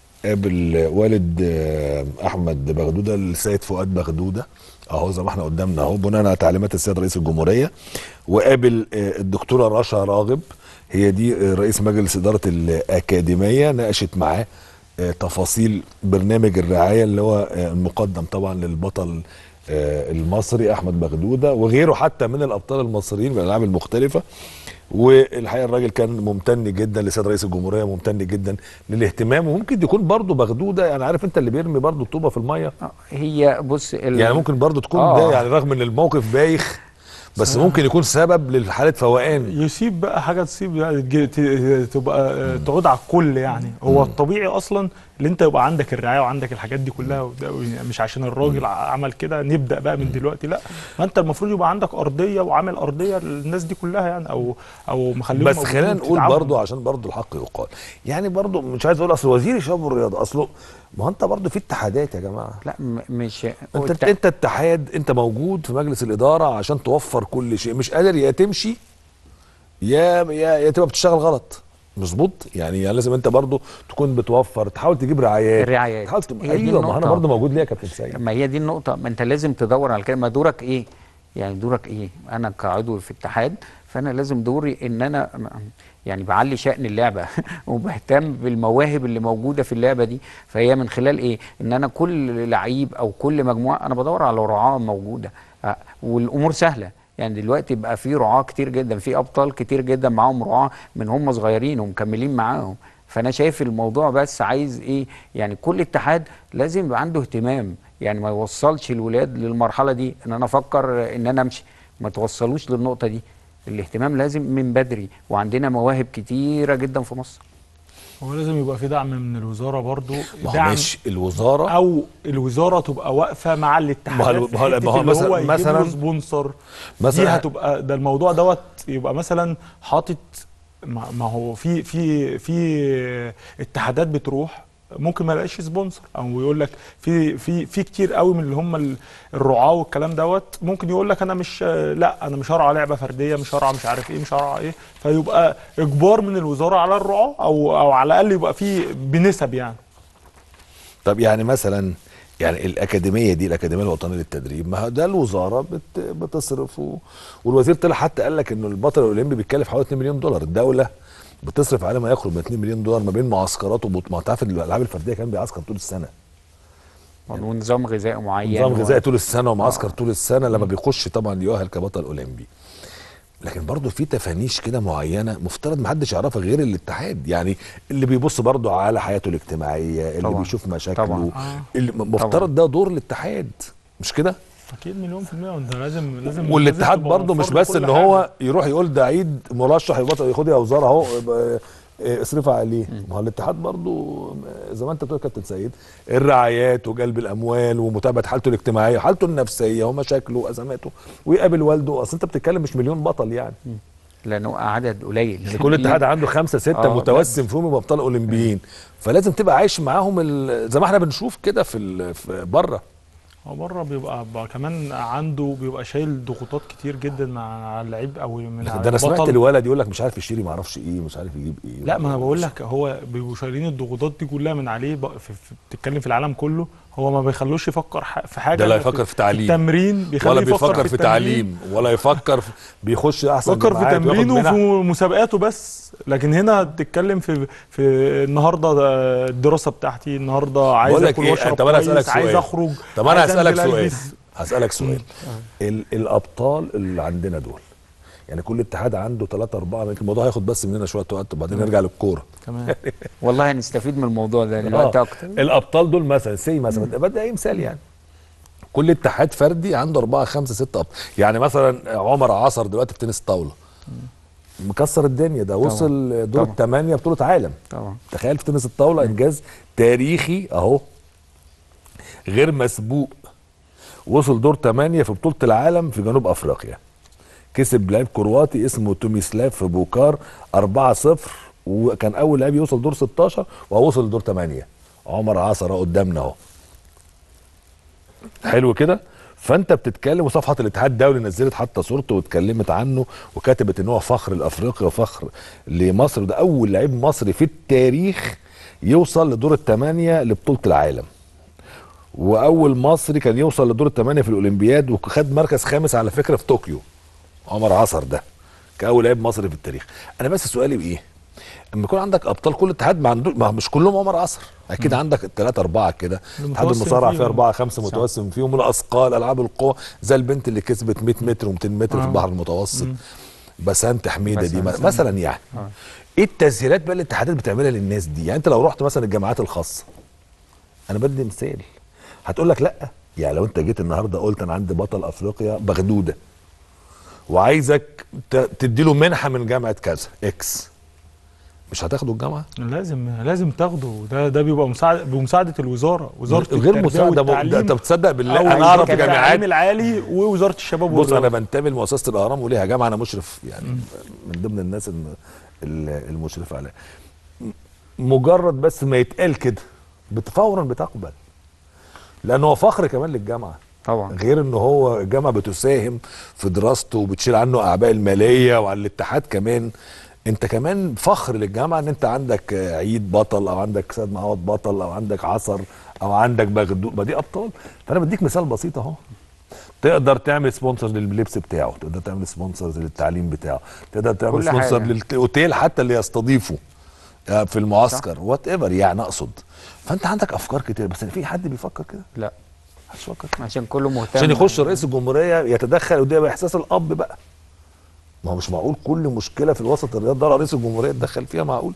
قابل والد آه، احمد بغدوده السيد فؤاد بغدوده اهو زي ما احنا قدامنا اهو بناء على تعليمات السيد رئيس الجمهوريه وقابل آه، الدكتوره رشا راغب هي دي آه، رئيس مجلس اداره الاكاديميه ناقشت معاه آه، تفاصيل برنامج الرعايه اللي هو آه، المقدم طبعا للبطل آه، المصري احمد بغدوده وغيره حتى من الابطال المصريين من الالعاب المختلفه والحقيقه الراجل كان ممتن جدا لسيد رئيس الجمهوريه ممتن جدا للاهتمام وممكن يكون برضه بغدوده يعني عارف انت اللي بيرمي برضه الطوبه في الميه هي بص ال- يعني ممكن برضه تكون آه. ده يعني رغم ان الموقف بايخ بس ممكن يكون سبب لحاله فوقان يسيب بقى حاجه تصيب يعني تجي- ت- تبقى آه، تعود على الكل يعني هو الطبيعي اصلا اللي انت يبقى عندك الرعايه وعندك الحاجات دي كلها وده- مش عشان الراجل ع- عمل كده نبدا بقى من دلوقتي لا ما انت المفروض يبقى عندك ارضيه وعامل ارضيه للناس دي كلها يعني او او مخليهم بس موجودين خلينا نقول تدعمهم. برضه عشان برضه الحق يقال يعني برضه مش عايز اقول اصل وزير الشباب والرياضه اصله ما هو انت برضه في اتحادات يا جماعه لا م- مش انت والت- انت اتحاد انت موجود في مجلس الاداره عشان توفر كل شيء مش قادر يا تمشي يا يا, يا تبقى بتشتغل غلط مظبوط يعني, يعني لازم انت برضو تكون بتوفر تحاول تجيب رعايات الرعايات. تحاول تب... هي دي ايوه ما انا النقطة. برضو موجود ليه يا كابتن سيد ما هي دي النقطة ما انت لازم تدور على كده ما دورك ايه يعني دورك ايه انا كعضو في اتحاد فانا لازم دوري ان انا يعني بعلي شأن اللعبة وبهتم بالمواهب اللي موجودة في اللعبة دي فهي من خلال ايه ان انا كل لعيب او كل مجموعة انا بدور على رعاة موجودة آه، والامور سهلة يعني دلوقتي بقى في رعاة كتير جدا في ابطال كتير جدا معاهم رعاة من هم صغيرين ومكملين معاهم فانا شايف الموضوع بس عايز ايه يعني كل اتحاد لازم يبقى عنده اهتمام يعني ما يوصلش الولاد للمرحله دي ان انا افكر ان انا امشي ما توصلوش للنقطه دي الاهتمام لازم من بدري وعندنا مواهب كتيره جدا في مصر هو لازم يبقى في دعم من الوزاره برضو ما هو دعم ماشي الوزاره او الوزاره تبقى واقفه مع الاتحادات ما هو- في ما هو- حتة ما هو اللي مثلا- هو يجيب له مثلا- سبونسر مثلا- دي هتبقى ده الموضوع دوت يبقى مثلا حاطط ما ما هو في في في اتحادات بتروح ممكن ما يلاقيش سبونسر او يقول لك في في في كتير قوي من اللي هم ال- الرعاه والكلام دوت ممكن يقول لك انا مش لا انا مش هرعى لعبه فرديه مش هرعى مش عارف ايه مش هرعى ايه فيبقى اجبار من الوزاره على الرعاه او او على الاقل يبقى في بنسب يعني طب يعني مثلا يعني الاكاديميه دي الاكاديميه الوطنيه للتدريب ما هو ده الوزاره بت بتصرف و... والوزير طلع حتى قال لك انه البطل الاولمبي بيتكلف حوالي 2 مليون دولار الدوله بتصرف عليه ما يقرب من 2 مليون دولار ما بين معسكرات وبط... ما تعرف الالعاب الفرديه كان بيعسكر طول السنه ونظام غذائي معين نظام و- غذائي طول السنه ومعسكر طول السنه لما بيخش طبعا يؤهل كبطل اولمبي لكن برضه في تفانيش كده معينه مفترض محدش يعرفها غير الاتحاد يعني اللي بيبص برضه على حياته الاجتماعيه اللي طبعاً. بيشوف مشاكله طبعاً. اللي مفترض ده دور الاتحاد مش كده اكيد مليون في المية وانت لازم لازم والاتحاد لازم تبقى برضه مش موفر له بس كل ان حاجة. هو يروح يقول ده عيد مرشح يبطل ياخد يا وزاره اهو ب- إيه، اصرف عليه ما هو الاتحاد برضو آه، زي ما انت بتقول يا كابتن سيد الرعايات وجلب الاموال ومتابعه حالته الاجتماعيه وحالته النفسيه ومشاكله وازماته ويقابل والده اصل انت بتتكلم مش مليون بطل يعني لانه عدد قليل يعني كل اتحاد عنده خمسه سته آه، متوسم فيهم يبقى ابطال اولمبيين فلازم تبقى عايش معاهم ال- زي ما احنا بنشوف كده في ال- في بره هو بره بيبقى بقى كمان عنده بيبقى شايل ضغوطات كتير جدا مع على اللعيب او من على ده انا سمعت البطل. الولد يقول لك مش عارف يشتري ما اعرفش ايه مش عارف يجيب ايه لا ما انا بقول لك هو بيبقوا شايلين الضغوطات دي كلها من عليه بق- في في بتتكلم في العالم كله هو ما بيخلوش يفكر ح- في حاجه ده لا إلا يفكر في تعليم. التمرين بيخليه ولا يفكر بيفكر في التمرين، تعليم ولا يفكر في بيخش احسن فكر في جامعات وياخد تمرينه منح. وفي مسابقاته بس لكن هنا بتتكلم في في النهارده ده الدراسه بتاعتي النهارده عايز بقول لك اكل ايه واشرب طب انا كويس، اسالك سؤال عايز اخرج طب انا عايز هسالك أنزل سؤال ألبس. هسالك سؤال ال- الابطال اللي عندنا دول يعني كل اتحاد عنده ثلاثة أربعة يمكن الموضوع هياخد بس مننا شوية وقت وبعدين نرجع للكورة تمام والله هنستفيد من الموضوع ده دلوقتي آه. اكتر الابطال دول مثلا سي مثلا بدي اي مثال يعني كل اتحاد فردي عنده أربعة خمسة ستة أبطال يعني مثلا عمر عصر دلوقتي في تنس الطاولة مكسر الدنيا ده وصل دور طبعا. الثمانية بطولة عالم طبعا تخيل في تنس الطاولة إنجاز تاريخي أهو غير مسبوق وصل دور 8 في بطولة العالم في جنوب أفريقيا كسب لاعب كرواتي اسمه توميسلاف في بوكار 4-0 وكان أول لاعب يوصل دور 16 وهو وصل لدور 8 عمر عصر أهو قدامنا أهو حلو كده فانت بتتكلم وصفحه الاتحاد الدولي نزلت حتى صورته واتكلمت عنه وكتبت ان هو فخر لافريقيا وفخر لمصر ده اول لعيب مصري في التاريخ يوصل لدور الثمانيه لبطوله العالم واول مصري كان يوصل لدور الثمانيه في الاولمبياد وخد مركز خامس على فكره في طوكيو عمر عصر ده كاول لاعب مصري في التاريخ انا بس سؤالي بايه اما يكون عندك ابطال كل اتحاد ما عنده ما مش كلهم عمر عصر اكيد عندك الثلاثه اربعه كده اتحاد المتوسم المصارعه فيه فيهم. اربعه خمسه متوسم فيهم الاثقال العاب القوه زي البنت اللي كسبت 100 متر و200 متر في البحر المتوسط بسنت حميده دي بسنت. مثلا يعني ايه التسهيلات بقى اللي الاتحادات بتعملها للناس دي يعني انت لو رحت مثلا الجامعات الخاصه انا بدي مثال هتقول لك لا يعني لو انت جيت النهارده قلت انا عندي بطل افريقيا بغدوده وعايزك ت- تديله منحه من جامعه كذا اكس مش هتاخده الجامعه لازم لازم تاخده ده ده بيبقى مساعد بمساعده الوزاره وزاره غير التربية مساعده م- والتعليم ده انت بتصدق بالله أو انا اعرف التعليم جامعات العالي ووزاره الشباب بص انا والرياضة. بنتمي لمؤسسه الاهرام وليها جامعه انا مشرف يعني من ضمن الناس الم- ال- المشرف عليها م- مجرد بس ما يتقال كده بت- فورا بتقبل لان هو فخر كمان للجامعه طبعا غير ان هو الجامعه بتساهم في دراسته وبتشيل عنه اعباء الماليه وعلى الاتحاد كمان انت كمان فخر للجامعه ان انت عندك آه، عيد بطل او عندك سيد معوض بطل او عندك عصر او عندك بغدو ما دي ابطال فانا بديك مثال بسيط اهو تقدر تعمل سبونسر لللبس بتاعه تقدر تعمل سبونسرز للتعليم بتاعه تقدر تعمل كل سبونسر حاجة. للاوتيل حتى اللي يستضيفه آه، في المعسكر وات ايفر يعني اقصد فانت عندك افكار كتير بس في حد بيفكر كده لا محدش بيفكر كده عشان كله مهتم عشان يخش رئيس الجمهوريه يتدخل وده يبقى احساس الاب بقى ما هو مش معقول كل مشكله في الوسط الرياضي ده رئيس الجمهوريه يتدخل فيها معقول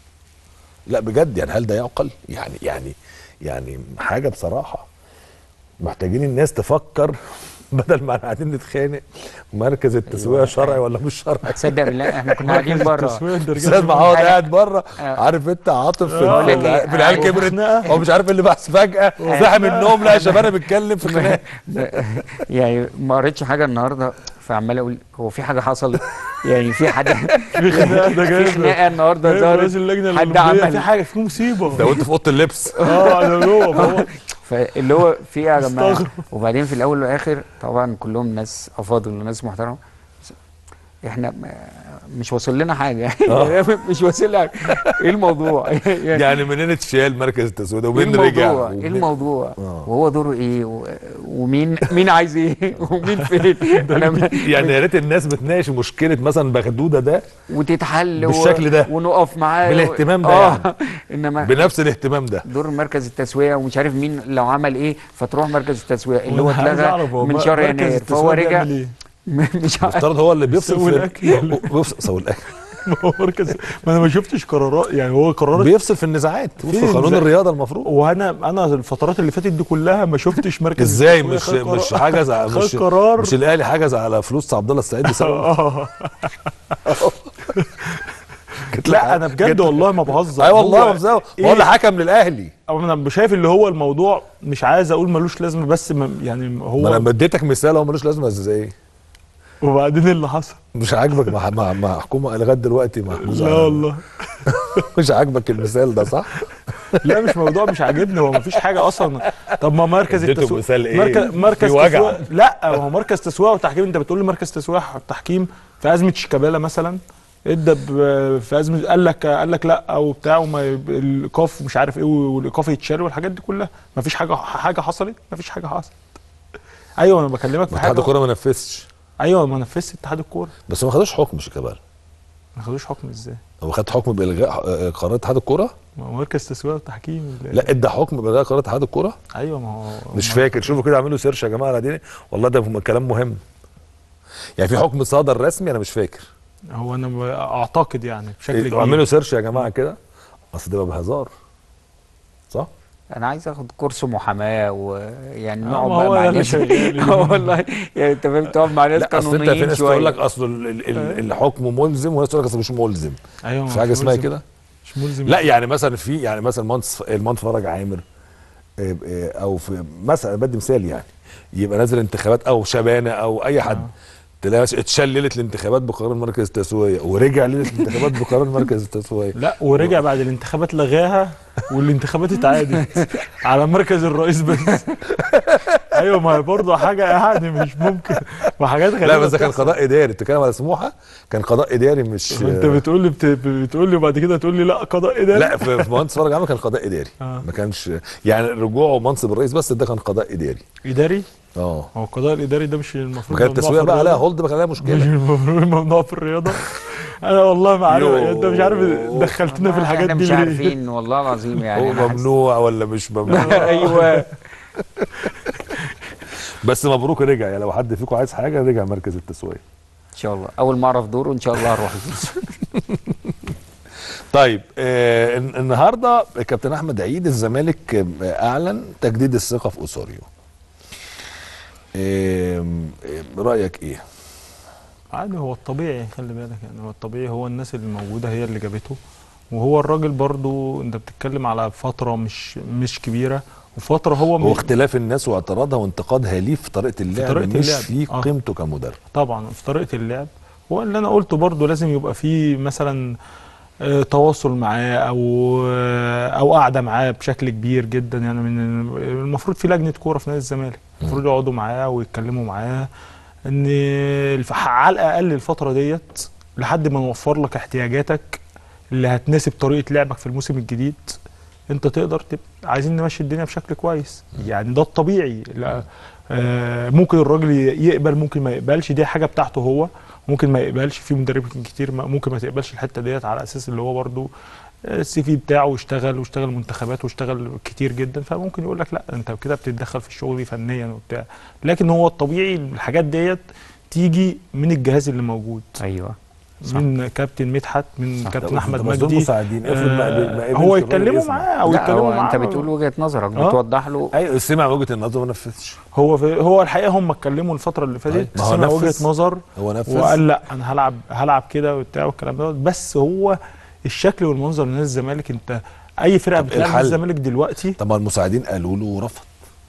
لا بجد يعني هل ده يعقل يعني يعني يعني حاجه بصراحه محتاجين الناس تفكر بدل ما احنا قاعدين نتخانق مركز التسويه شرعي ولا مش شرعي تصدق بالله احنا كنا قاعدين بره التسوية ده رجال استاذ معوض حاجة. قاعد بره آه. عارف انت عاطف في بقول لك ال- إيه، في العيال آه. كبرت خناقة. هو مش عارف اللي بحث فجاه صاحي من النوم لا يا شباب انا بتكلم في خناقه يعني ما قريتش حاجه النهارده فعمال اقول هو في حاجه حصلت يعني في حد في خناقه ده جاي في خناقه النهارده جايب ظهرت رئيس اللجنه حد الأولمبية، عمل في حاجه في مصيبه ده وانت في اوضه اللبس اه انا جوه فهو فاللي هو في إيه يا جماعه استغرب. وبعدين في الاول والاخر طبعا كلهم ناس افاضل وناس محترمه بس احنا ما- مش واصل لنا حاجه مش واصل لنا حاجة. ايه الموضوع يعني يعني منين اتشال مركز التسويه ده ايه ومين رجع الموضوع ايه ومنين- الموضوع آه. وهو دوره ايه و- ومين مين عايز ايه ومين فين انا ما- يعني يا ريت الناس بتناقش مشكله مثلا بغدوده ده وتتحل و- بالشكل ده. ونقف معاه بالاهتمام ده اه انما بنفس الاهتمام ده دور مركز التسويه ومش عارف مين لو عمل ايه فتروح مركز التسويه اللي هو وأنا عايز أعرف اتلغى هو من مر- شهر مركز يناير فهو التسويق رجع بيعمل إيه؟ مش عارف افترض هو اللي بيفصل يسوي في الأكل. بيفصل يسوي الاكل ما هو مركز ما انا ما شفتش قرارات يعني هو قرارات بيفصل في النزاعات وفق في قانون نزاع- الرياضه المفروض وانا انا الفترات اللي فاتت دي كلها ما شفتش مركز ازاي التسويق مش خد قرار- مش حجز على خد مش قرار مش الاهلي حجز على فلوس عبد الله السعيد بسبب اه جيت لك لا انا بجد جيت- والله ما بهزر اي والله هو ما بزاو إيه؟ هو اللي حكم للاهلي أو انا شايف اللي هو الموضوع مش عايز اقول ملوش لازمه بس ما يعني ما هو انا اديتك مثال هو ملوش لازمه ازاي وبعدين إيه اللي حصل مش عاجبك مع مع مع حكومه لغايه دلوقتي محجوزه لا على- والله مش عاجبك المثال ده صح؟ لا مش موضوع مش عاجبني هو مفيش حاجه اصلا طب ما مركز اديته التسويق مثال إيه؟ مركز مركز في وجع. تسويق لا ما هو مركز تسويق وتحكيم انت بتقول لي مركز تسويق وتحكيم في ازمه شيكابالا مثلا ادى ب- في ازمه قال لك قال لك لا او بتاع وما يب- الايقاف مش عارف ايه والايقاف يتشال والحاجات دي كلها مفيش حاجه حاجه حصلت مفيش حاجه حصلت ايوه انا بكلمك في اتحاد حاجه الكوره ما نفذش ايوه ما نفذش اتحاد الكوره بس ما خدوش حكم شيكابالا ما خدوش حكم ازاي هو خد حكم بالغاء آه، قرار اتحاد الكوره ما هو مركز تسويق وتحكيم لا ادى حكم بالغاء قرار اتحاد الكوره ايوه ما هو مش فاكر شوفوا كده اعملوا سيرش يا جماعه على دي والله ده م- كلام مهم يعني في حكم صادر رسمي انا مش فاكر هو انا ب- اعتقد يعني بشكل كبير اعملوا سيرش يا جماعه كده اصل ده بقى بهزار صح انا عايز اخد كورس محاماه ويعني آه، نقعد ما بقى هو مع ده اللي ناس شغال. آه والله يعني انت فاهم تقعد مع ناس لا اصل انت في قانونيين ناس تقول لك شويه اصل ال- ال- ال- الحكم ملزم وناس تقول لك اصل مش ملزم ايوه في ما حاجه مش اسمها ملزم. كده مش ملزم لا يعني مثلا في يعني مثلا المهندس المهندس فرج عامر آه، آه، او في مثلا بدي مثال يعني يبقى نازل انتخابات او شبانه او اي حد تلاقي اتشال ليله الانتخابات بقرار مركز التسويه ورجع ليله الانتخابات بقرار مركز التسويه لا ورجع بعد الانتخابات لغاها والانتخابات اتعادت على مركز الرئيس بس ايوه ما هي برضه حاجه يعني مش ممكن وحاجات غريبه لا بس ده كان بتحصل. قضاء اداري بتتكلم على سموحه كان قضاء اداري مش انت بتقول لي بت... بتقول لي وبعد كده تقول لي لا قضاء اداري لا في في مهندس فرج عامر كان قضاء اداري آه. ما كانش يعني رجوعه منصب الرئيس بس ده كان قضاء اداري اداري اه هو القضاء الاداري ده مش المفروض وكان ممنوع التسويه في بقى عليها الرياضة؟ هولد بقى عليها مش مشكله المفروض ممنوع في الرياضه انا والله ما عارف يوه. انت مش عارف دخلتنا في الحاجات احنا دي مش ليه عارفين والله العظيم يعني هو أنا حاسس- ممنوع ولا مش ممنوع ايوه بس مبروك رجع يعني لو حد فيكم عايز حاجه رجع مركز التسويه ان شاء الله اول ما اعرف دوره ان شاء الله هروح طيب آه الن- النهارده كابتن احمد عيد الزمالك آه، اعلن تجديد الثقه في اوسوريو آم، آم، رايك ايه عادي هو الطبيعي خلي بالك يعني هو الطبيعي هو الناس اللي موجوده هي اللي جابته وهو الراجل برضو انت بتتكلم على فتره مش مش كبيره وفتره هو, هو من اختلاف الناس واعتراضها وانتقادها ليه في طريقه اللعب طريقة مش اللعب. في آه. قيمته كمدرب طبعا في طريقه اللعب هو اللي انا قلته برضو لازم يبقى فيه مثلا آه، تواصل معاه او آه، او قاعده معاه بشكل كبير جدا يعني من المفروض في لجنه كوره في نادي الزمالك المفروض يقعدوا معاه ويتكلموا معاه ان الف- على الاقل الفتره ديت لحد ما نوفر لك احتياجاتك اللي هتناسب طريقه لعبك في الموسم الجديد انت تقدر تبقى عايزين نمشي الدنيا بشكل كويس يعني ده الطبيعي لا آه ممكن الراجل ي- يقبل ممكن ما يقبلش دي حاجه بتاعته هو ممكن ما يقبلش في مدربين كتير ما- ممكن ما تقبلش الحته ديت على اساس اللي هو برضو السي في بتاعه واشتغل واشتغل منتخبات واشتغل كتير جدا فممكن يقول لك لا انت كده بتتدخل في الشغل فنيا وبتاع لكن هو الطبيعي الحاجات ديت تيجي من الجهاز اللي موجود ايوه صح. من كابتن مدحت من صح. كابتن احمد طب بس دول مجدي مساعدين افرض ما قبل- ما آه قبلش هو الراجل يتكلموا يسمع. معاه او لا يتكلموا هو معاه انت بتقول وجهه نظرك آه. بتوضح له ايوه سمع وجهه النظر وما نفذش هو في هو الحقيقه هم اتكلموا الفتره اللي طيب، فاتت ما هو سمع نفذ. وجهه نظر هو نفذ وقال لا انا هلعب هلعب كده وبتاع والكلام دوت بس هو الشكل والمنظر لنادي الزمالك انت اي فرقه طب بتلعب الحل؟ نادي الزمالك دلوقتي طب ما المساعدين قالوا له ورفض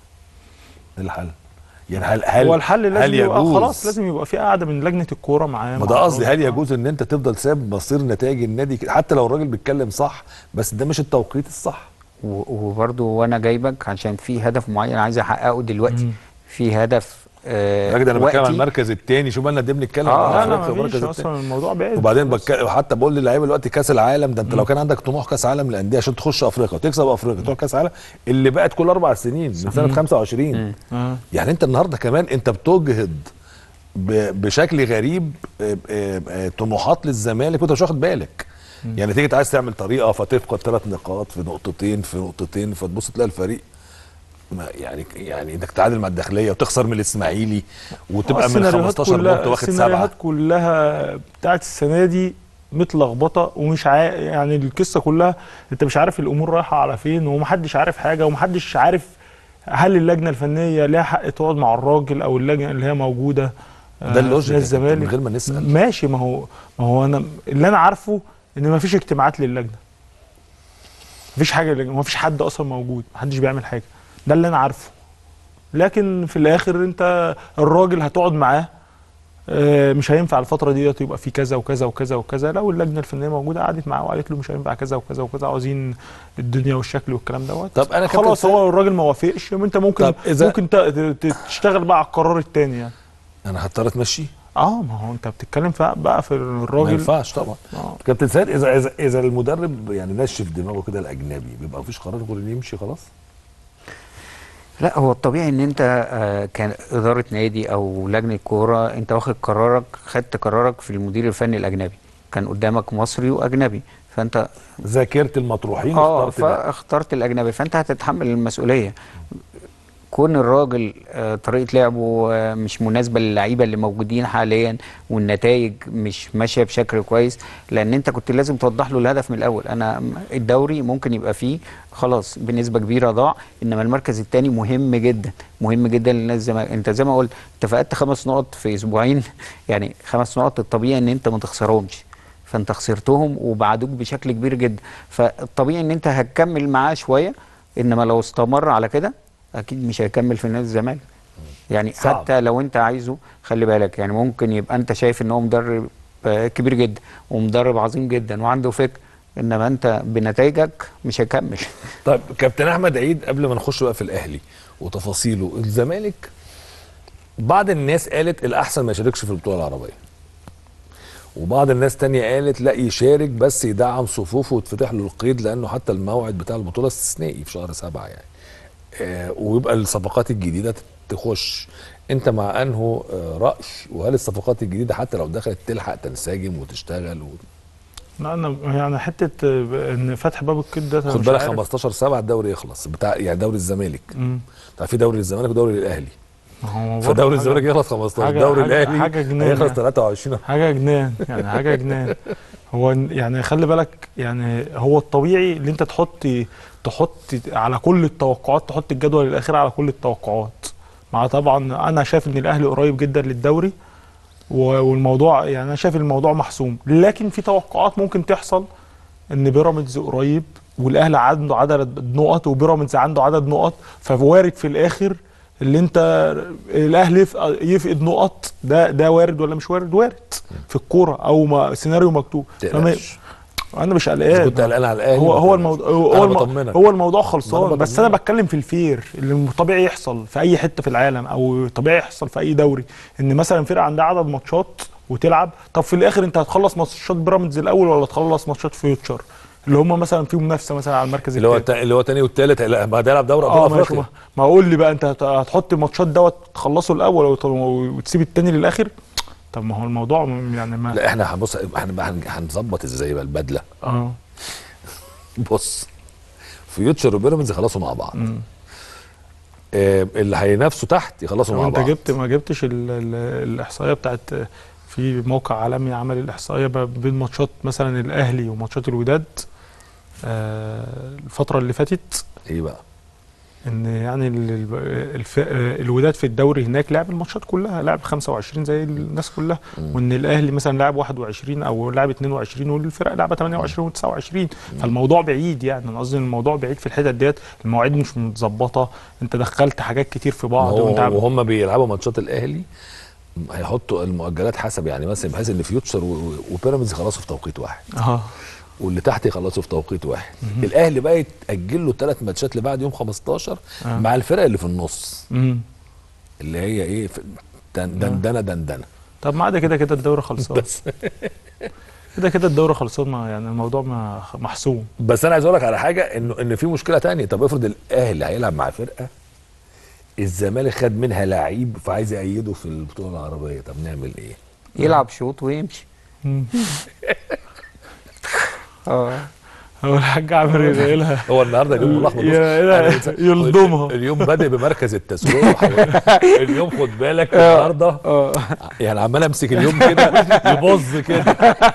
ايه الحل يعني هل هل هو الحل لازم هل يبقى يجوز خلاص لازم يبقى في قاعده من لجنه الكوره معاه ما مع ده قصدي الراجل. هل يجوز ان انت تفضل ساب مصير نتائج النادي كده حتى لو الراجل بيتكلم صح بس ده مش التوقيت الصح و- وبرضه وانا جايبك عشان في هدف معين عايز احققه دلوقتي مم. في هدف آه يا راجل انا بتكلم عن وقتي. المركز الثاني شوف بالنا قد بنتكلم آه، عن لا افريقيا لا والمركز مفيش التاني. اصلا الموضوع بعيد وبعدين خلاص. بك... حتى بقول للعيبه دلوقتي كاس العالم ده انت لو كان عندك طموح كاس عالم للانديه عشان تخش افريقيا وتكسب افريقيا تروح كاس عالم اللي بقت كل اربع سنين من سنه 25 آه. يعني انت النهارده كمان انت بتجهض ب... بشكل غريب آه، آه، آه، طموحات للزمالك وانت مش واخد بالك يعني تيجي عايز تعمل طريقه فتفقد ثلاث نقاط في نقطتين في نقطتين فتبص تلاقي الفريق ما يعني يعني انك تعادل مع الداخليه وتخسر من الاسماعيلي وتبقى من السيناريوهات 15 كلها- نقطه واخد السيناريوهات سبعه كلها بتاعت السنه دي متلخبطه ومش عا... يعني القصه كلها انت مش عارف الامور رايحه على فين ومحدش عارف حاجه ومحدش عارف هل اللجنه الفنيه ليها حق تقعد مع الراجل او اللجنه اللي هي موجوده آه، ده اللوجيك في يا كابتن، الزمالك من غير ما نسال ماشي ما هو ما هو انا اللي انا عارفه ان ما فيش اجتماعات للجنه مفيش حاجه للجنة، مفيش حد اصلا موجود محدش بيعمل حاجه ده اللي انا عارفه لكن في الاخر انت الراجل هتقعد معاه آه، مش هينفع الفتره ديت يبقى في كذا وكذا وكذا وكذا لو اللجنه الفنيه موجوده قعدت معاه وقالت له مش هينفع كذا وكذا وكذا عاوزين الدنيا والشكل والكلام دوت طب أنا كابتن خلاص سيد- هو الراجل ما وافقش يبقى انت ممكن طب إذا- ممكن ت- ت- تشتغل بقى على القرار الثاني يعني انا هضطر اتمشي اه ما هو انت بتتكلم في بقى في ما الراجل ينفعش طبعا آه. كابتن سيد اذا اذا اذا المدرب يعني نشف دماغه كده الاجنبي بيبقى مفيش قرار غير انه يمشي خلاص لا هو الطبيعي ان انت آه، كان اداره نادي او لجنه كوره انت واخد قرارك خدت قرارك في المدير الفني الاجنبي كان قدامك مصري واجنبي فانت ذاكرت المطروحين اه اخترت ده. فاخترت الاجنبي فانت هتتحمل المسؤوليه كون الراجل آه، طريقه لعبه آه، مش مناسبه للعيبه اللي موجودين حاليا والنتائج مش ماشيه بشكل كويس لان انت كنت لازم توضح له الهدف من الاول انا م- الدوري ممكن يبقى فيه خلاص بنسبه كبيره ضاع انما المركز الثاني مهم جدا مهم جدا للناس زي ما انت زي ما قلت انت فقدت خمس نقط في اسبوعين يعني خمس نقط الطبيعي ان انت ما تخسرهمش فانت خسرتهم وبعدوك بشكل كبير جدا فالطبيعي ان انت هتكمل معاه شويه انما لو استمر على كده اكيد مش هيكمل في نادي الزمالك يعني صعب. حتى لو انت عايزه خلي بالك يعني ممكن يبقى انت شايف ان هو مدرب آه، كبير جدا ومدرب عظيم جدا وعنده فكر انما انت بنتائجك مش هيكمل طيب كابتن احمد عيد قبل ما نخش بقى في الاهلي وتفاصيله الزمالك بعض الناس قالت الاحسن ما يشاركش في البطوله العربيه وبعض الناس تانية قالت لا يشارك بس يدعم صفوفه ويتفتح له القيد لانه حتى الموعد بتاع البطوله استثنائي في شهر سبعة يعني آه ويبقى الصفقات الجديده تخش انت مع انه آه راي وهل الصفقات الجديده حتى لو دخلت تلحق تنسجم وتشتغل و... لا انا يعني حته آه، ان فتح باب القيد ده أنا خد مش بالك عارف. 15 7 الدوري يخلص بتاع يعني دوري الزمالك مم. طيب في دوري الزمالك ودوري الاهلي ما هو برضه فدوري حاجة- الزمالك يخلص 15 حاجة- الدوري حاجة- الاهلي حاجة جنان هيخلص يعني. 23 حاجه جنان يعني حاجه جنان هو يعني خلي بالك يعني هو الطبيعي اللي انت تحط تحط على كل التوقعات تحط الجدول الاخير على كل التوقعات مع طبعا انا شايف ان الاهلي قريب جدا للدوري و- والموضوع يعني انا شايف الموضوع محسوم لكن في توقعات ممكن تحصل ان بيراميدز قريب والاهلي عنده عدد نقط وبيراميدز عنده عدد نقط فوارد في الاخر اللي انت الاهلي يفق- يفقد نقط ده ده وارد ولا مش وارد وارد في الكوره او ما سيناريو مكتوب فما- تقلقش انا مش إذا قلقان كنت قلقان على الاهلي هو ما هو تقلقش. الموضوع هو, أنا الم- بطمنك. هو الموضوع ما خلصان أنا بس انا بطمنك. بتكلم في الفير اللي طبيعي يحصل في اي حته في العالم او طبيعي يحصل في اي دوري ان مثلا فرقه عندها عدد ماتشات وتلعب طب في الاخر انت هتخلص ماتشات بيراميدز الاول ولا تخلص ماتشات فيوتشر اللي هم مثلا في منافسه مثلا على المركز اللي هو التاني التا- اللي هو تاني والتالت لا ما ده يلعب دوري اه ابطال ماشي ما, افريقيا ما اقول لي بقى انت هت- هتحط الماتشات دوت تخلصه الاول وت- وتسيب التاني للاخر طب ما هو الموضوع م- يعني ما لا احنا هنبص احنا بقى هن- هنظبط ازاي بقى البدله اه بص فيوتشر وبيراميدز يخلصوا مع بعض آه اللي هينافسوا تحت يخلصوا طب مع انت بعض جبت ما جبتش ال ال الاحصائيه بتاعت في موقع عالمي عمل الاحصائيه ب- بين ماتشات مثلا الاهلي وماتشات الوداد آه الفتره اللي فاتت ايه بقى ان يعني ال- ال- الف الوداد في الدوري هناك لعب الماتشات كلها لعب 25 زي الناس كلها وان الاهلي مثلا لعب 21 او لعب 22 والفرق لعبه 28 و29 فالموضوع بعيد يعني انا قصدي إن الموضوع بعيد في الحتت ديت المواعيد مش متظبطه انت دخلت حاجات كتير في بعض هو وانت عم- وهم بيلعبوا ماتشات الاهلي هيحطوا المؤجلات حسب يعني مثلا بحيث ان فيوتشر و- و- وبيراميدز يخلصوا في توقيت واحد اه واللي تحت يخلصوا في توقيت واحد الاهلي بقى يتاجل له ثلاث ماتشات لبعد يوم 15 آه. مع الفرق اللي في النص امم اللي هي ايه في- دن- دندنه دندنه طب ما عدا كده كده الدوري خلصان بس كده كده الدوري خلصان ما يعني الموضوع ما محسوم بس انا عايز اقول لك على حاجه انه ان في مشكله تانية طب افرض الاهلي هيلعب مع فرقه الزمالك خد منها لعيب فعايز يأيده في البطوله العربيه طب نعمل ايه؟ يلعب شوط ويمشي اه هو الحاج عامر يبقى لها هو النهارده اليوم ملخبط بص، يا- أنا يا- إنسان- يلضمها. اليوم بادئ بمركز التسويق وحاول- اليوم خد بالك النهارده يعني عمال امسك اليوم كده يبظ كده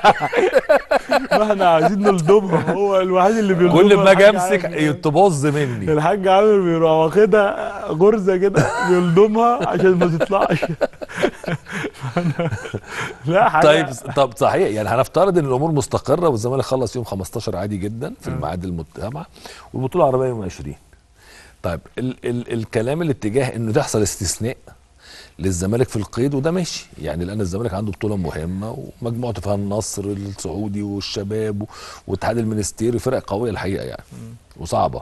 ما احنا عايزين نلضمها هو الوحيد اللي بيلضمها كل ما اجي الحاج امسك عامر. تبظ مني الحاج عامر بيروح واخدها غرزه كده بيلضمها عشان ما تطلعش لا حاجه طيب طب صحيح يعني هنفترض ان الامور مستقره والزمالك خلص يوم 15 عادي جدا في الميعاد المتابعه والبطوله العربيه يوم 20 طيب ال ال الكلام الاتجاه انه تحصل استثناء للزمالك في القيد وده ماشي يعني لان الزمالك عنده بطوله مهمه ومجموعته فيها النصر السعودي والشباب والاتحاد المنستيري فرق قويه الحقيقه يعني وصعبه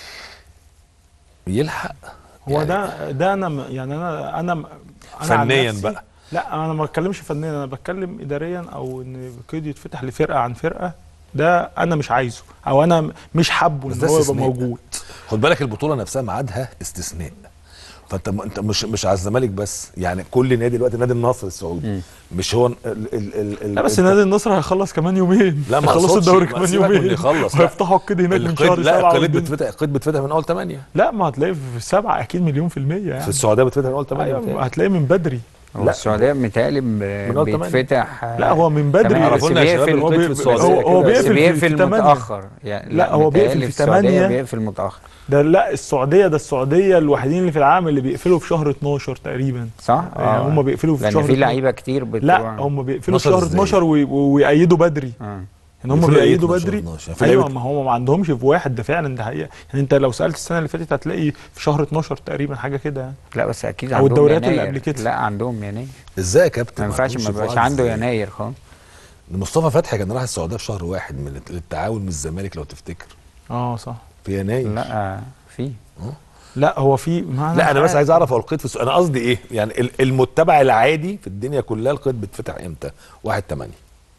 يلحق هو يعني ده ده انا م- يعني انا انا م- أنا عن فنياً نفسي- بقى. لا انا ما بتكلمش فنيا انا بتكلم اداريا او ان القيد يتفتح لفرقه عن فرقه ده انا مش عايزه او انا م- مش حابه بس ان ده هو يبقى استثناء. موجود خد بالك البطوله نفسها ميعادها استثناء فانت م- انت مش مش على الزمالك بس يعني كل نادي دلوقتي نادي النصر السعودي مش هو ال ال ال ال لا بس ال- نادي النصر هيخلص كمان يومين لا ما هيخلصوا أقصدش، الدوري ما كمان سيبك من يومين اللي يخلص، لا. وهيفتحوا القيد هناك من القيد شهر لا سبعة القيد والدنيا- بتفتح القيد بتفتح من اول 8 لا ما هتلاقيه في سبعة اكيد مليون في المية يعني في السعوديه بتفتح من اول 8 أيوة هتلاقيه من بدري هو لا. السعوديه متهيألي ب- من أول تمانية. بيتفتح لا هو من بدري تمام، عرفوا بس لنا يا شباب بيقفل- القيد في بي- السعوديه هو- هو كده. بس بيقفل في- بيقفل في تمانية. متاخر يعني لا، هو بيقفل متهيألي في السعودية تمانية. بيقفل متاخر ده لا السعودية ده السعودية الوحيدين اللي في العالم اللي بيقفلوا في شهر 12 تقريبا صح؟ يعني هم بيقفلوا في لان شهر في 12. لعيبه كتير بتروح لا هم ببيقفلوا في 12 شهر إزاي؟ 12 وي- ويأيدوا بدري آه. ان هم بيقفلوا إيه بيأيدوا 12 بدري 12 في ايوه لعيبة- ما هم ما عندهمش في واحد ده فعلا ده حقيقه يعني انت لو سالت السنه اللي فاتت هتلاقي في شهر 12 تقريبا حاجه كده يعني لا بس اكيد أو عندهم الدوريات اللي يناير. قبل كده. لا عندهم يناير ازاي يا كابتن ما ينفعش عندهمش ما يبقاش فؤاد عنده إزاي؟ يناير خالص مصطفى فتحي كان راح السعوديه في شهر واحد من الت- للتعاون من الزمالك لو تفتكر اه صح في يناير لا آه، في لا هو في ما لا انا بس عارف. عايز اعرف هو القيد في السعوديه انا قصدي ايه يعني ال- المتبع العادي في الدنيا كلها القيد بيتفتح امتى 1 8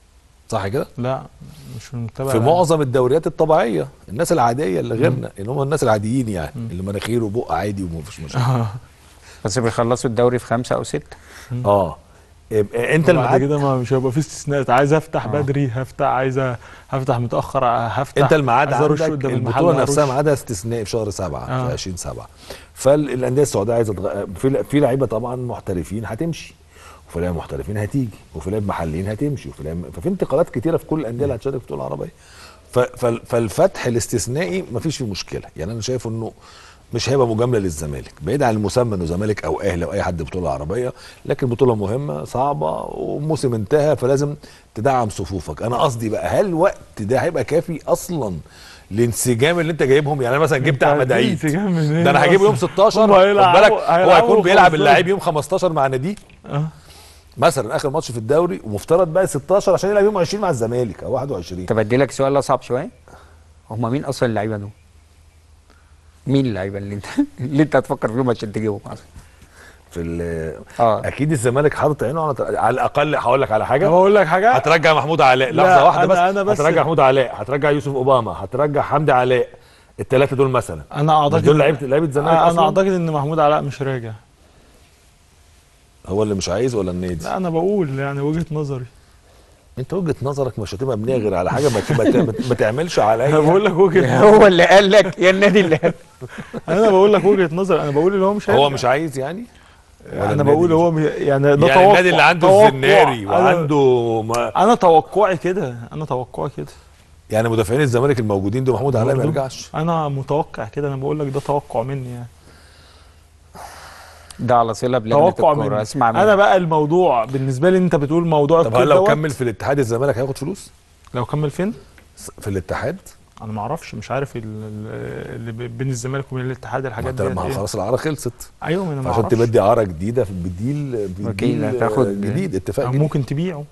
صح كده لا مش متابع في معظم الدوريات الطبيعيه الناس العاديه اللي غيرنا اللي هم الناس العاديين يعني اللي مناخيره وبق عادي ومفيش مشاكل اه بس بيخلصوا الدوري في خمسة او ستة اه إيه- انت بعد الميعاد كده ما مش هيبقى في استثناءات عايز افتح بدري هفتح عايز هفتح متاخر هفتح انت الميعاد عايز أرش عندك قدام المحل البطوله نفسها هرش. ميعادها استثنائي في شهر سبعة آه. في 20 7 فالانديه السعوديه عايزه تغ... في في لعيبه طبعا محترفين هتمشي وفي لعيبه محترفين هتيجي وفي لعيبه محليين هتمشي وفي لعيبه ففي انتقالات كتيره في كل الانديه اللي هتشارك في البطوله العربيه ف... فال- فالفتح الاستثنائي مفيش فيه مشكله يعني انا شايف انه مش هيبقى مجامله للزمالك بعيد عن المسمى انه زمالك او اهلي او اي حد بطوله عربيه لكن بطوله مهمه صعبه وموسم انتهى فلازم تدعم صفوفك انا قصدي بقى هل الوقت ده هيبقى كافي اصلا الانسجام اللي انت جايبهم يعني انا مثلا جبت احمد عيد انسجام منين ده انا هجيبه يوم أصلاً؟ 16 هم خد هيلعبوا- بالك هو هيلعبوا هيكون بيلعب 15. اللاعب يوم 15 مع ناديه اه مثلا اخر ماتش في الدوري ومفترض بقى 16 عشان يلعب يوم 20 مع الزمالك او 21 طب ادي لك سؤال اصعب شويه هم مين اصلا اللعيبه دول؟ مين اللعيبه اللي انت اللي انت هتفكر فيهم عشان تجيبهم اصلا؟ في ال- اه اكيد الزمالك حاطط عينه على على الاقل هقول لك على حاجه طب اقول لك حاجه هترجع محمود علاء لا، لحظه واحده أنا- بس, أنا بس- هترجع محمود علاء هترجع يوسف اوباما هترجع حمدي علاء الثلاثه دول مثلا انا اعتقد مش دول لعيبه لعيبه الزمالك انا اصلا اعتقد ان محمود علاء مش راجع هو اللي مش عايز ولا النادي لا انا بقول يعني وجهه نظري انت وجهه نظرك مش هتبقى مبنيه غير على حاجه ما, ما, ما, ما تعملش عليا انا بقول لك وجهه هو اللي قال لك يا النادي اللي قال انا بقول لك وجهه نظر انا بقول اللي هو مش هو هيرجع. مش عايز يعني ولا انا النادي بقول مش- هو م- يعني ده يعني توقع النادي اللي عنده توقع. الزناري أنا- وعنده ما انا توقعي كده انا توقعي كده يعني مدافعين الزمالك الموجودين دول محمود علاء ما برضو. يرجعش انا متوقع كده انا بقول لك ده توقع مني يعني ده على صله بلجنه توقع الكوره مني اسمع انا مني بقى الموضوع بالنسبه لي انت بتقول موضوع طب هل القيد لو دوت، كمل في الاتحاد الزمالك هياخد فلوس لو كمل فين في الاتحاد انا ما اعرفش مش عارف ال- ال- اللي ب- بين الزمالك وبين الاتحاد ما الحاجات انت دي لما خلاص العاره خلصت ايوه ما انا ما فعشان اعرفش تبدي عاره جديده في بديل أكيد بديل هتاخد- جديد اتفاق أو جديد ممكن تبيعه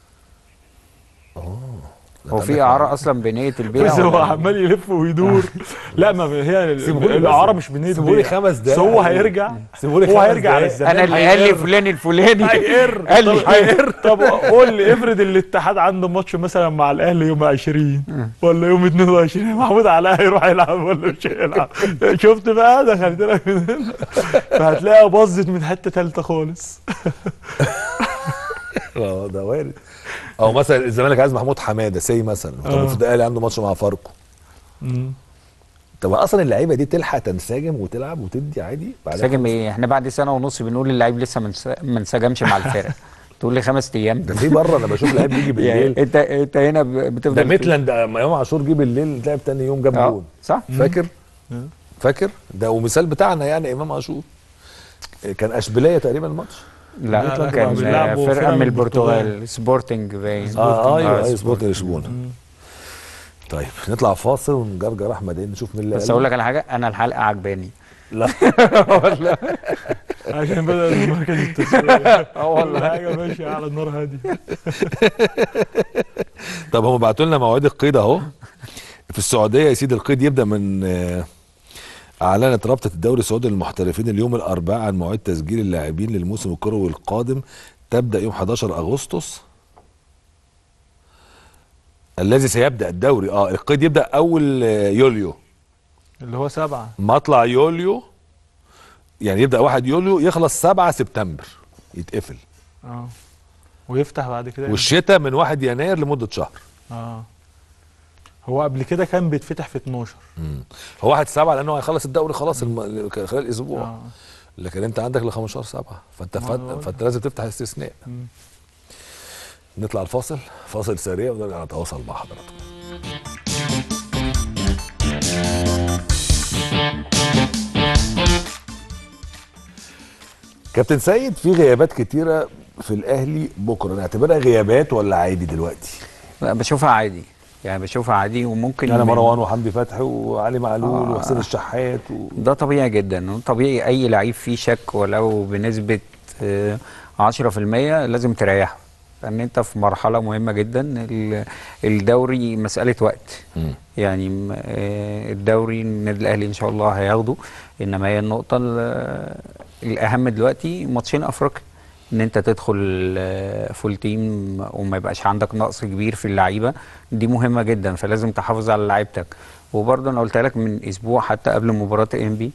لا، هو طب في إحنا- اعاره اصلا بنيه البيع بس هو ولا- عمال يلف ويدور لا ما هي ال- سيبهولي بس. الاعاره مش بنيه سيبهولي بيع. خمس دقايق. بس هو هيرجع سيبهولي هو خمس هيرجع على دقايق. الزمالك انا اللي قال لي هيقر. فلان الفلاني هيقر قال لي طب هيقر طب قول لي افرض الاتحاد عنده ماتش مثلا مع الاهلي يوم 20 ولا يوم 22 محمود علاء هيروح يلعب ولا مش هيلعب شفت بقى دخلت لك من هنا فهتلاقيها باظت من حته ثالثه خالص اه ده وارد او مثلا الزمالك عايز محمود حماده سي مثلا طب آه. افرض الاهلي عنده ماتش مع فاركو مم. طب اصلا اللعيبه دي تلحق تنسجم وتلعب وتدي عادي بعدها ساجم ايه احنا بعد سنه ونص بنقول اللعيب لسه ما انس- ما انسجمش مع الفرقه تقول لي خمس ايام ده في بره انا بشوف لعيب بيجي يعني بالليل انت انت هنا ب- بتفضل ده في- ميتلاند اما امام عاشور جه بالليل لعب تاني يوم جاب اه جول صح فاكر مم. فاكر ده ومثال بتاعنا يعني امام عاشور كان اشبيليه تقريبا الماتش لا, لا، لا، كان بيلعبوا فرقه, فرقة من من البرتغال سبورتنج باين اه ايوه آه، ايوه سبورت لشبونه طيب نطلع فاصل ونجرجر احمد عيد نشوف مين اللي بس قال. اقول لك على حاجه انا الحلقه عجباني لا عشان بدأ المركز التسويق اه والله. حاجه ماشيه على النار هادي طب هم بعتوا لنا مواعيد القيد اهو في السعوديه يا سيدي القيد يبدا من آه، اعلنت رابطه الدوري السعودي للمحترفين اليوم الاربعاء عن مواعيد تسجيل اللاعبين للموسم الكروي القادم تبدا يوم 11 اغسطس الذي سيبدا الدوري اه القيد يبدا اول آه، يوليو اللي هو سبعه مطلع يوليو يعني يبدا 1 يوليو يخلص 7 سبتمبر يتقفل اه ويفتح بعد كده والشتاء من 1 يناير لمده شهر اه هو قبل كده كان بيتفتح في 12 مم. هو 1 7 لانه هيخلص الدوري خلاص الم... خلال اسبوع اه لكن انت عندك ل 15 7 فانت ما فت... أنا بقول فانت لازم تفتح استثناء مم. نطلع الفاصل فاصل سريع ونرجع نتواصل مع حضراتكم كابتن سيد في غيابات كتيره في الاهلي بكره نعتبرها غيابات ولا عادي دلوقتي لا بشوفها عادي يعني بشوفها عادي وممكن يعني من- مروان وحمدي فتحي وعلي معلول آه. وحسين الشحات و... ده طبيعي جدا طبيعي اي لعيب فيه شك ولو بنسبه آه، 10% لازم تريحه لان انت في مرحله مهمه جدا ال- الدوري مساله وقت مم. يعني م- آه، الدوري النادي الاهلي ان شاء الله هياخده انما هي النقطه ال- الاهم دلوقتي ماتشين افريقيا ان انت تدخل آه، فول تيم وما يبقاش عندك نقص كبير في اللعيبه دي مهمه جدا فلازم تحافظ على لعيبتك وبرضه انا قلت لك من اسبوع حتى قبل مباراه ام بي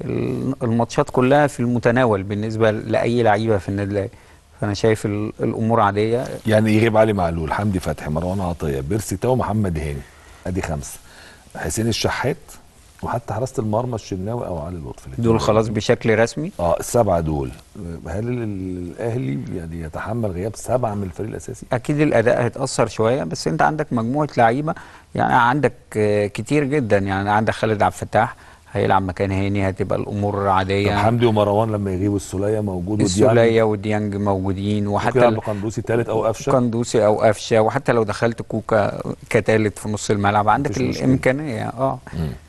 الماتشات كلها في المتناول بالنسبه لاي لعيبه في النادي الاهلي فانا شايف ال- الامور عاديه يعني يغيب علي معلول حمدي فتحي مروان عطيه بيرسي تاو محمد هاني ادي خمسه حسين الشحات وحتى حراسه المرمى الشناوي او علي لطفي الاتنين دول خلاص بشكل رسمي اه السبعه دول هل ال- الاهلي يعني يتحمل غياب سبعه من الفريق الاساسي؟ اكيد الاداء هيتاثر شويه بس انت عندك مجموعه لعيبه يعني عندك آه، كتير جدا يعني عندك خالد عبد الفتاح هيلعب مكان هاني هتبقى الامور طب عاديه حمدي ومروان لما يغيبوا السوليه موجود وديانج السوليه وديانج موجودين ممكن وحتى يلعب ال- بقندوسي ثالث او قفشه قندوسي او قفشه وحتى لو دخلت كوكا كتالت في نص الملعب عندك مفيش مشكلة. الامكانيه اه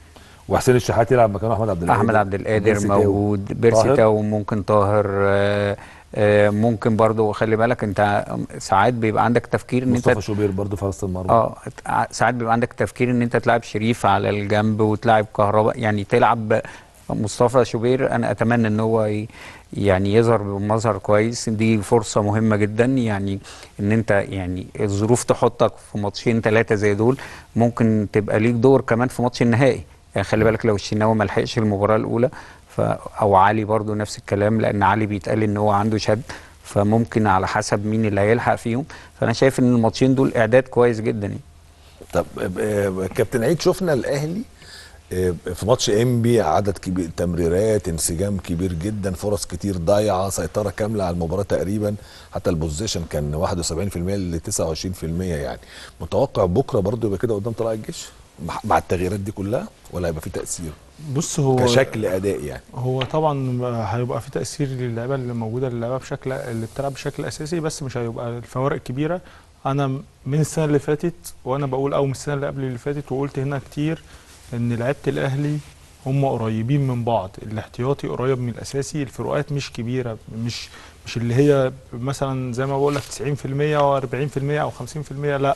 وحسين الشحات يلعب مكان احمد عبد القادر احمد عبد القادر بيرسي تاو. موجود بيرسي طاهر؟ تاو ممكن طاهر آه، آه، ممكن برضو خلي بالك انت ساعات بيبقى عندك تفكير ان انت مصطفى شوبير برضه في حراسه المرمى اه ع- ساعات بيبقى عندك تفكير ان انت تلعب شريف على الجنب وتلعب كهرباء يعني تلعب مصطفى شوبير انا اتمنى ان هو ي- يعني يظهر بمظهر كويس دي فرصه مهمه جدا يعني ان انت يعني الظروف تحطك في ماتشين ثلاثه زي دول ممكن تبقى ليك دور كمان في ماتش النهائي يعني خلي بالك لو الشناوي ما لحقش المباراه الاولى ف او علي برضو نفس الكلام لان علي بيتقال ان هو عنده شد فممكن على حسب مين اللي هيلحق فيهم فانا شايف ان الماتشين دول اعداد كويس جدا يعني. طب آه، كابتن عيد شفنا الاهلي آه، في ماتش انبي عدد كبير تمريرات انسجام كبير جدا فرص كتير ضايعه سيطره كامله على المباراه تقريبا حتى البوزيشن كان 71% ل 29% يعني متوقع بكره برضو يبقى كده قدام طلائع الجيش مع- مع التغييرات دي كلها ولا هيبقى في تاثير بص هو كشكل اداء يعني هو طبعا هيبقى في تاثير للعيبه اللي موجوده اللعيبه بشكل اللي بتلعب بشكل اساسي بس مش هيبقى الفوارق كبيره انا من السنه اللي فاتت وانا بقول او من السنه اللي قبل اللي فاتت وقلت هنا كتير ان لعيبه الاهلي هم قريبين من بعض الاحتياطي قريب من الاساسي الفروقات مش كبيره مش مش اللي هي مثلا زي ما بقول لك 90% و40% او 50% لا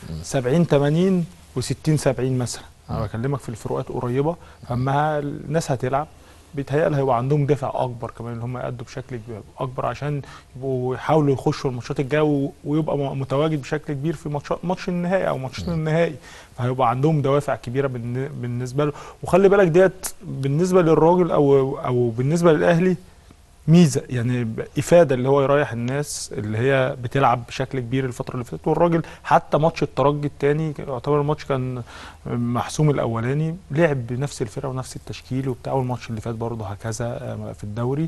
70 80 و60 70 مثلا انا بكلمك في الفروقات قريبه اما الناس هتلعب بيتهيألي هيبقى عندهم دافع اكبر كمان ان هم يأدوا بشكل كبير اكبر عشان يبقوا يحاولوا يخشوا الماتشات الجايه و- ويبقى م- متواجد بشكل كبير في ماتشات ماتش النهائي او ماتشين النهائي فهيبقى عندهم دوافع كبيره بالن- بالنسبه له وخلي بالك ديت بالنسبه للراجل او او بالنسبه للاهلي ميزه يعني ب- افاده اللي هو يريح الناس اللي هي بتلعب بشكل كبير الفتره اللي فاتت والراجل حتى ماتش الترجي الثاني يعتبر الماتش كان محسوم الاولاني لعب بنفس الفرقه ونفس التشكيل وبتاع والماتش اللي فات برضه هكذا آه، في الدوري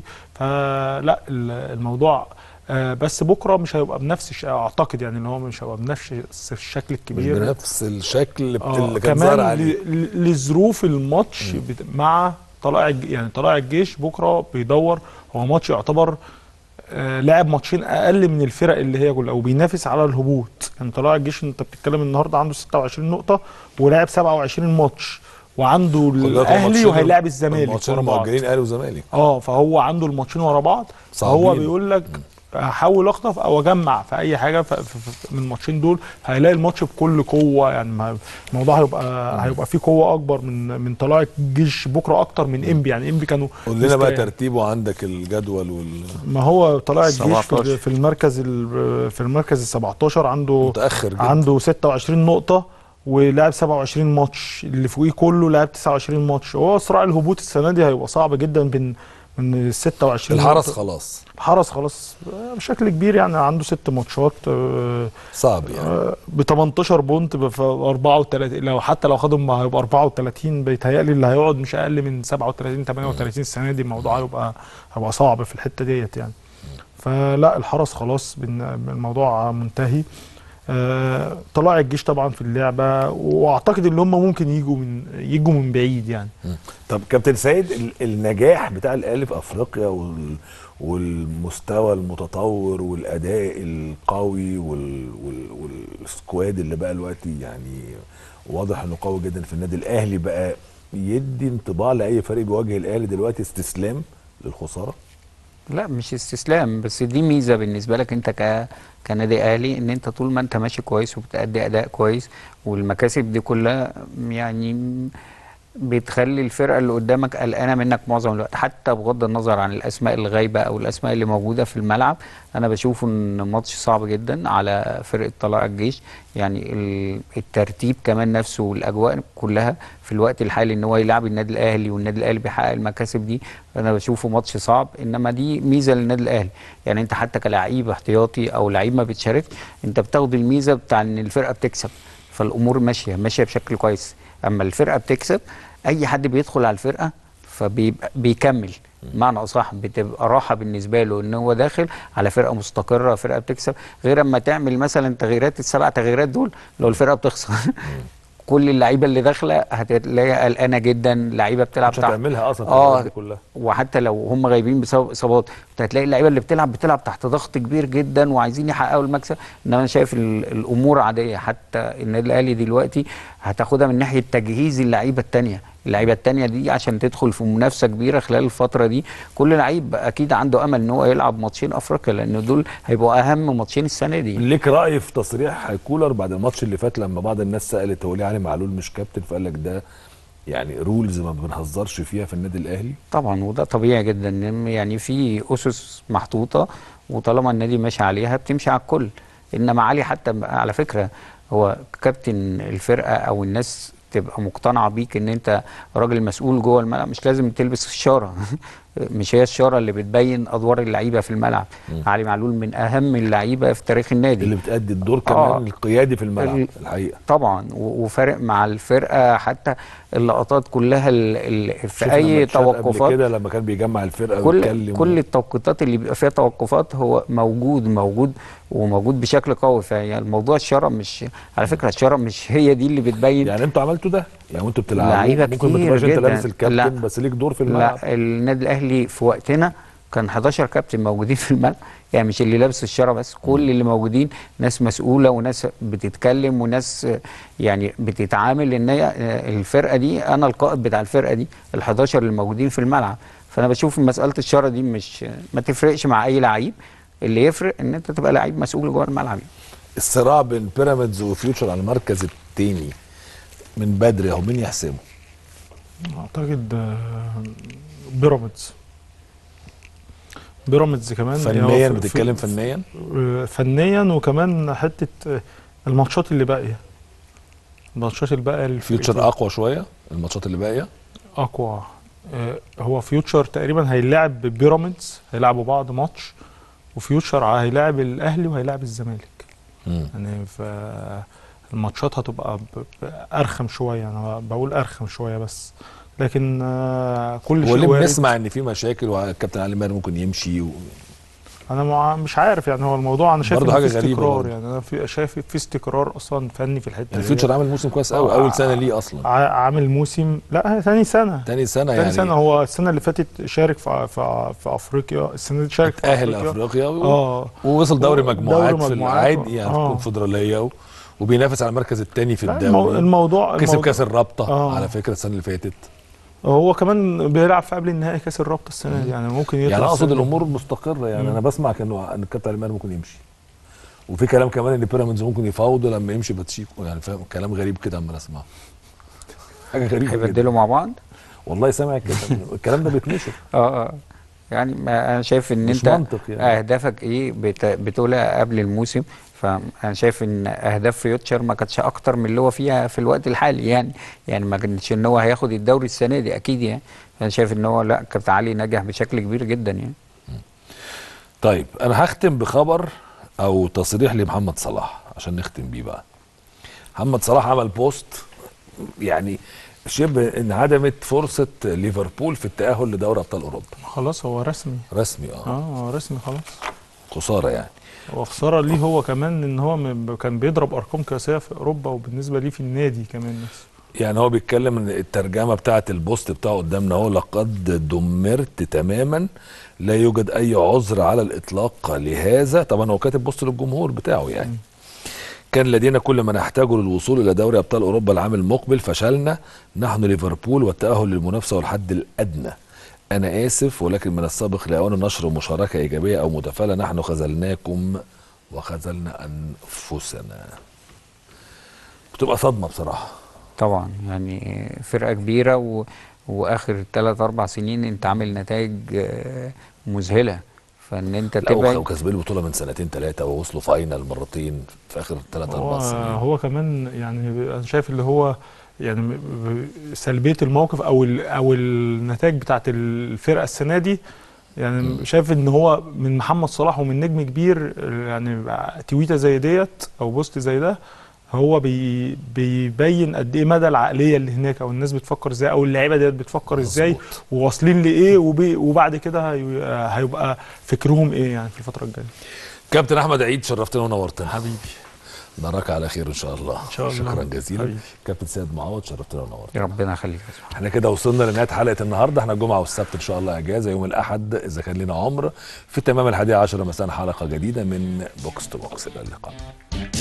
فلا ال- الموضوع آه، بس بكره مش هيبقى بنفس الش- اعتقد يعني ان هو مش هيبقى بنفس الشكل مش الكبير بنفس الشكل اللي, آه اللي كان ظاهر كمان عليه ل- ل- لظروف الماتش بت- مع طلائع الج- يعني طلائع الجيش بكره بيدور هو ماتش يعتبر آه، لعب ماتشين اقل من الفرق اللي هي كلها وبينافس على الهبوط يعني طلائع الجيش انت بتتكلم النهارده عنده 26 نقطه ولعب 27 ماتش وعنده خد بالك الاهلي الماتشين- وهيلاعب الزمالك الماتشين ورا بعض. المؤجلين اهلي وزمالك اه فهو عنده الماتشين ورا بعض فهو صعبين. بيقول لك هحاول اخطف او اجمع في اي حاجه ف- ف- ف- من الماتشين دول هيلاقي الماتش بكل قوه يعني ما- الموضوع هيبقى هيبقى فيه قوه اكبر من من طلائع الجيش بكره اكتر من انبي يعني انبي كانوا قول لنا بقى مست- ترتيبه عندك الجدول وال ما هو طلائع الجيش 17. في- في المركز ال- في المركز ال 17 عنده متاخر جدا عنده 26 نقطة ولعب 27 ماتش اللي فوقيه كله لعب 29 ماتش هو صراع الهبوط السنة دي هيبقى صعب جدا بين من ال 26 الحرس نقطة. خلاص الحرس خلاص آه، بشكل كبير يعني عنده ست ماتشات آه، صعب يعني ب 18 بونت ب 34 لو حتى لو خدهم هيبقى 34 بيتهيألي اللي هيقعد مش اقل من 37 38 السنه دي الموضوع هيبقى هيبقى صعب في الحته ديت يعني فلا الحرس خلاص بن- الموضوع منتهي آه، طلائع الجيش طبعا في اللعبه واعتقد ان هم ممكن يجوا من يجوا من بعيد يعني طب كابتن سيد ال- النجاح بتاع الاهلي في افريقيا وال والمستوى المتطور والاداء القوي وال وال والسكواد اللي بقى دلوقتي يعني واضح انه قوي جدا في النادي الاهلي بقى يدي انطباع لاي فريق بيواجه الاهلي دلوقتي استسلام للخساره لا مش استسلام بس دي ميزه بالنسبه لك انت ك كنادي اهلي ان انت طول ما انت ماشي كويس وبتأدي اداء كويس والمكاسب دي كلها يعني بتخلي الفرقه اللي قدامك قلقانه منك معظم الوقت حتى بغض النظر عن الاسماء الغايبه او الاسماء اللي موجوده في الملعب انا بشوف ان ماتش صعب جدا على فرقه طلائع الجيش يعني ال- الترتيب كمان نفسه والاجواء كلها في الوقت الحالي ان هو يلعب النادي الاهلي والنادي الاهلي بيحقق المكاسب دي انا بشوفه ماتش صعب انما دي ميزه للنادي الاهلي يعني انت حتى كلاعب احتياطي او لعيب ما بتشاركش انت بتاخد الميزه بتاع ان الفرقه بتكسب فالامور ماشيه ماشيه بشكل كويس اما الفرقه بتكسب اي حد بيدخل على الفرقه فبيبقى بيكمل معنى اصح بتبقى راحه بالنسبه له ان هو داخل على فرقه مستقره فرقه بتكسب غير اما تعمل مثلا تغييرات السبع تغييرات دول لو الفرقه بتخسر كل اللعيبه اللي داخله هتلاقيها قلقانه جدا لعيبه بتلعب مش تحت هتعملها اصلا اه التغييرات دي كلها وحتى لو هم غايبين بسبب اصابات انت هتلاقي اللعيبه اللي بتلعب بتلعب تحت ضغط كبير جدا وعايزين يحققوا المكسب انما انا شايف ال- الامور عاديه حتى النادي الاهلي دلوقتي هتاخدها من ناحيه تجهيز اللعيبه الثانيه اللعيبه الثانيه دي عشان تدخل في منافسه كبيره خلال الفتره دي كل لعيب اكيد عنده امل ان هو يلعب ماتشين افريقيا لان دول هيبقوا اهم ماتشين السنه دي ليك راي في تصريح كولر بعد الماتش اللي فات لما بعض الناس سالت هو ليه علي معلول مش كابتن فقال لك ده يعني رولز ما بنهزرش فيها في النادي الاهلي طبعا وده طبيعي جدا إن يعني في اسس محطوطه وطالما النادي ماشي عليها بتمشي على الكل انما علي حتى على فكره هو كابتن الفرقه او الناس تبقى مقتنعه بيك ان انت راجل مسؤول جوه الملعب مش لازم تلبس الشاره مش هي الشاره اللي بتبين ادوار اللعيبه في الملعب علي معلول من اهم اللعيبه في تاريخ النادي اللي بتأدي الدور كمان آه. القيادي في الملعب ال- الحقيقه طبعا و- وفارق مع الفرقه حتى اللقطات كلها ال- ال- في شفنا اي ماتشات قبل توقفات كده لما كان بيجمع الفرقه كل ويتكلم كل التوقيتات اللي بيبقى فيها توقفات هو موجود موجود وموجود بشكل قوي فهي الموضوع الشرع مش على فكره الشرع مش هي دي اللي بتبين يعني انتوا عملتوا ده يعني انتوا بتلعبوا لعيبة ممكن ما كتير تبقاش انت جدا. لابس الكابتن لا. بس ليك دور في الملعب لا النادي الاهلي في وقتنا كان 11 كابتن موجودين في الملعب يعني مش اللي لابس الشاره بس كل اللي موجودين ناس مسؤوله وناس بتتكلم وناس آه، يعني بتتعامل ان هي آه، الفرقه دي انا القائد بتاع الفرقه دي ال 11 اللي موجودين في الملعب فانا بشوف مساله الشاره دي مش ما تفرقش مع اي لعيب اللي يفرق ان انت تبقى لعيب مسؤول جوه الملعب الصراع بين بيراميدز وفيوتشر على المركز الثاني من بدري اهو مين يحسمه اعتقد آه، بيراميدز بيراميدز كمان فنيا يعني هو في- بتتكلم في- فنيا آه، فنيا وكمان حته آه، الماتشات اللي باقيه الماتشات اللي باقيه للفرقتين. فيوتشر اقوى شويه الماتشات اللي باقيه اقوى آه، هو فيوتشر تقريبا هيلاعب بيراميدز هيلعبوا بعض ماتش وفيوتشر هيلاعب الاهلي وهيلاعب الزمالك مم. يعني ف الماتشات هتبقى ب- ب- ارخم شويه انا بقول ارخم شويه بس لكن آه، كل هو شيء ليه وارد بنسمع ان في مشاكل والكابتن علي ماهر ممكن يمشي و... انا مع مش عارف يعني هو الموضوع انا شايف برضه إن حاجة في غريبة استقرار برضه. يعني انا في شايف في استقرار اصلا فني في الحته يعني دي. فيوتشر عامل موسم كويس قوي آه، اول سنه ليه اصلا ع- عامل موسم لا ثاني سنه تاني سنه ثاني يعني سنه هو السنه اللي فاتت شارك في في, في افريقيا السنه دي شارك في تاهل افريقيا افريقيا و... اه ووصل دوري دوري مجموعات في مجموعات العادي يعني في آه. الكونفدراليه و... وبينافس على المركز الثاني في لا، المو- الدوري الموضوع كسب الموضوع- كاس الرابطه آه. على فكره السنه اللي فاتت هو كمان بيلعب في قبل النهائي كاس الرابطه السنه دي يعني ممكن يطلع يعني اقصد السنة دي. الامور مستقره يعني مم. انا بسمع كانه ان الكابتن علي ماهر ممكن يمشي وفي كلام كمان ان بيراميدز ممكن يفاوضوا لما يمشي باتشيكو يعني فاهم كلام غريب كده عمال اسمعه حاجه غريبه جدا هيبدلوا مع بعض والله سامع كده الكلام ده بيتنشر اه اه يعني ما انا شايف ان مش انت منطق يعني. اهدافك ايه بت... بتقولها قبل الموسم فانا شايف ان اهداف فيوتشر ما كانتش اكتر من اللي هو فيها في الوقت الحالي يعني يعني ما كانش ان هو هياخد الدوري السنه دي اكيد يعني انا شايف ان هو لا كابتن علي نجح بشكل كبير جدا يعني طيب انا هختم بخبر او تصريح لمحمد صلاح عشان نختم بيه بقى محمد صلاح عمل بوست يعني شبه انعدمت فرصه ليفربول في التاهل لدوري ابطال اوروبا خلاص هو رسمي رسمي اه اه رسمي خلاص خساره يعني هو خساره ليه هو كمان ان هو م- كان بيضرب ارقام قياسيه في اوروبا وبالنسبه ليه في النادي كمان نفسه يعني هو بيتكلم ان الترجمه بتاعه البوست بتاعه قدامنا هو لقد دمرت تماما لا يوجد اي عذر على الاطلاق لهذا طبعا هو كاتب بوست للجمهور بتاعه يعني كان لدينا كل ما نحتاجه للوصول الى دوري ابطال اوروبا العام المقبل فشلنا نحن ليفربول والتاهل للمنافسه والحد الادنى انا اسف ولكن من السابق لاوان نشر مشاركه ايجابيه او متفائله نحن خذلناكم وخذلنا انفسنا بتبقى صدمه بصراحه طبعا يعني فرقه كبيره و... واخر ثلاث اربع سنين انت عامل نتائج آه، مذهله فان انت لا تبعد وكسبوا البطوله من سنتين ثلاثه ووصلوا فاينل مرتين في اخر ثلاث هو اربع سنين هو كمان يعني انا شايف اللي هو يعني م- ب- سلبيه الموقف او ال او النتائج بتاعت الفرقه السنه دي يعني شايف ان هو من محمد صلاح ومن نجم كبير يعني تويته زي ديت او بوست زي ده هو بي بيبين قد ايه مدى العقليه اللي هناك او الناس بتفكر ازاي او اللعيبه ديت بتفكر ازاي مظبوط. وواصلين لايه وبي وبعد كده هي- هيبقى فكرهم ايه يعني في الفتره الجايه كابتن احمد عيد شرفتنا ونورتنا حبيبي نراك على خير ان شاء الله إن شاء الله. شكرا جزيلا حبيبي. كابتن سيد معوض شرفتنا ونورتنا ربنا يخليك يا سبحان. احنا كده وصلنا لنهايه حلقه النهارده احنا الجمعه والسبت ان شاء الله اجازه يوم الاحد اذا كان لنا عمر في تمام الحادية عشرة مساء حلقه جديده من بوكس تو بوكس الى اللقاء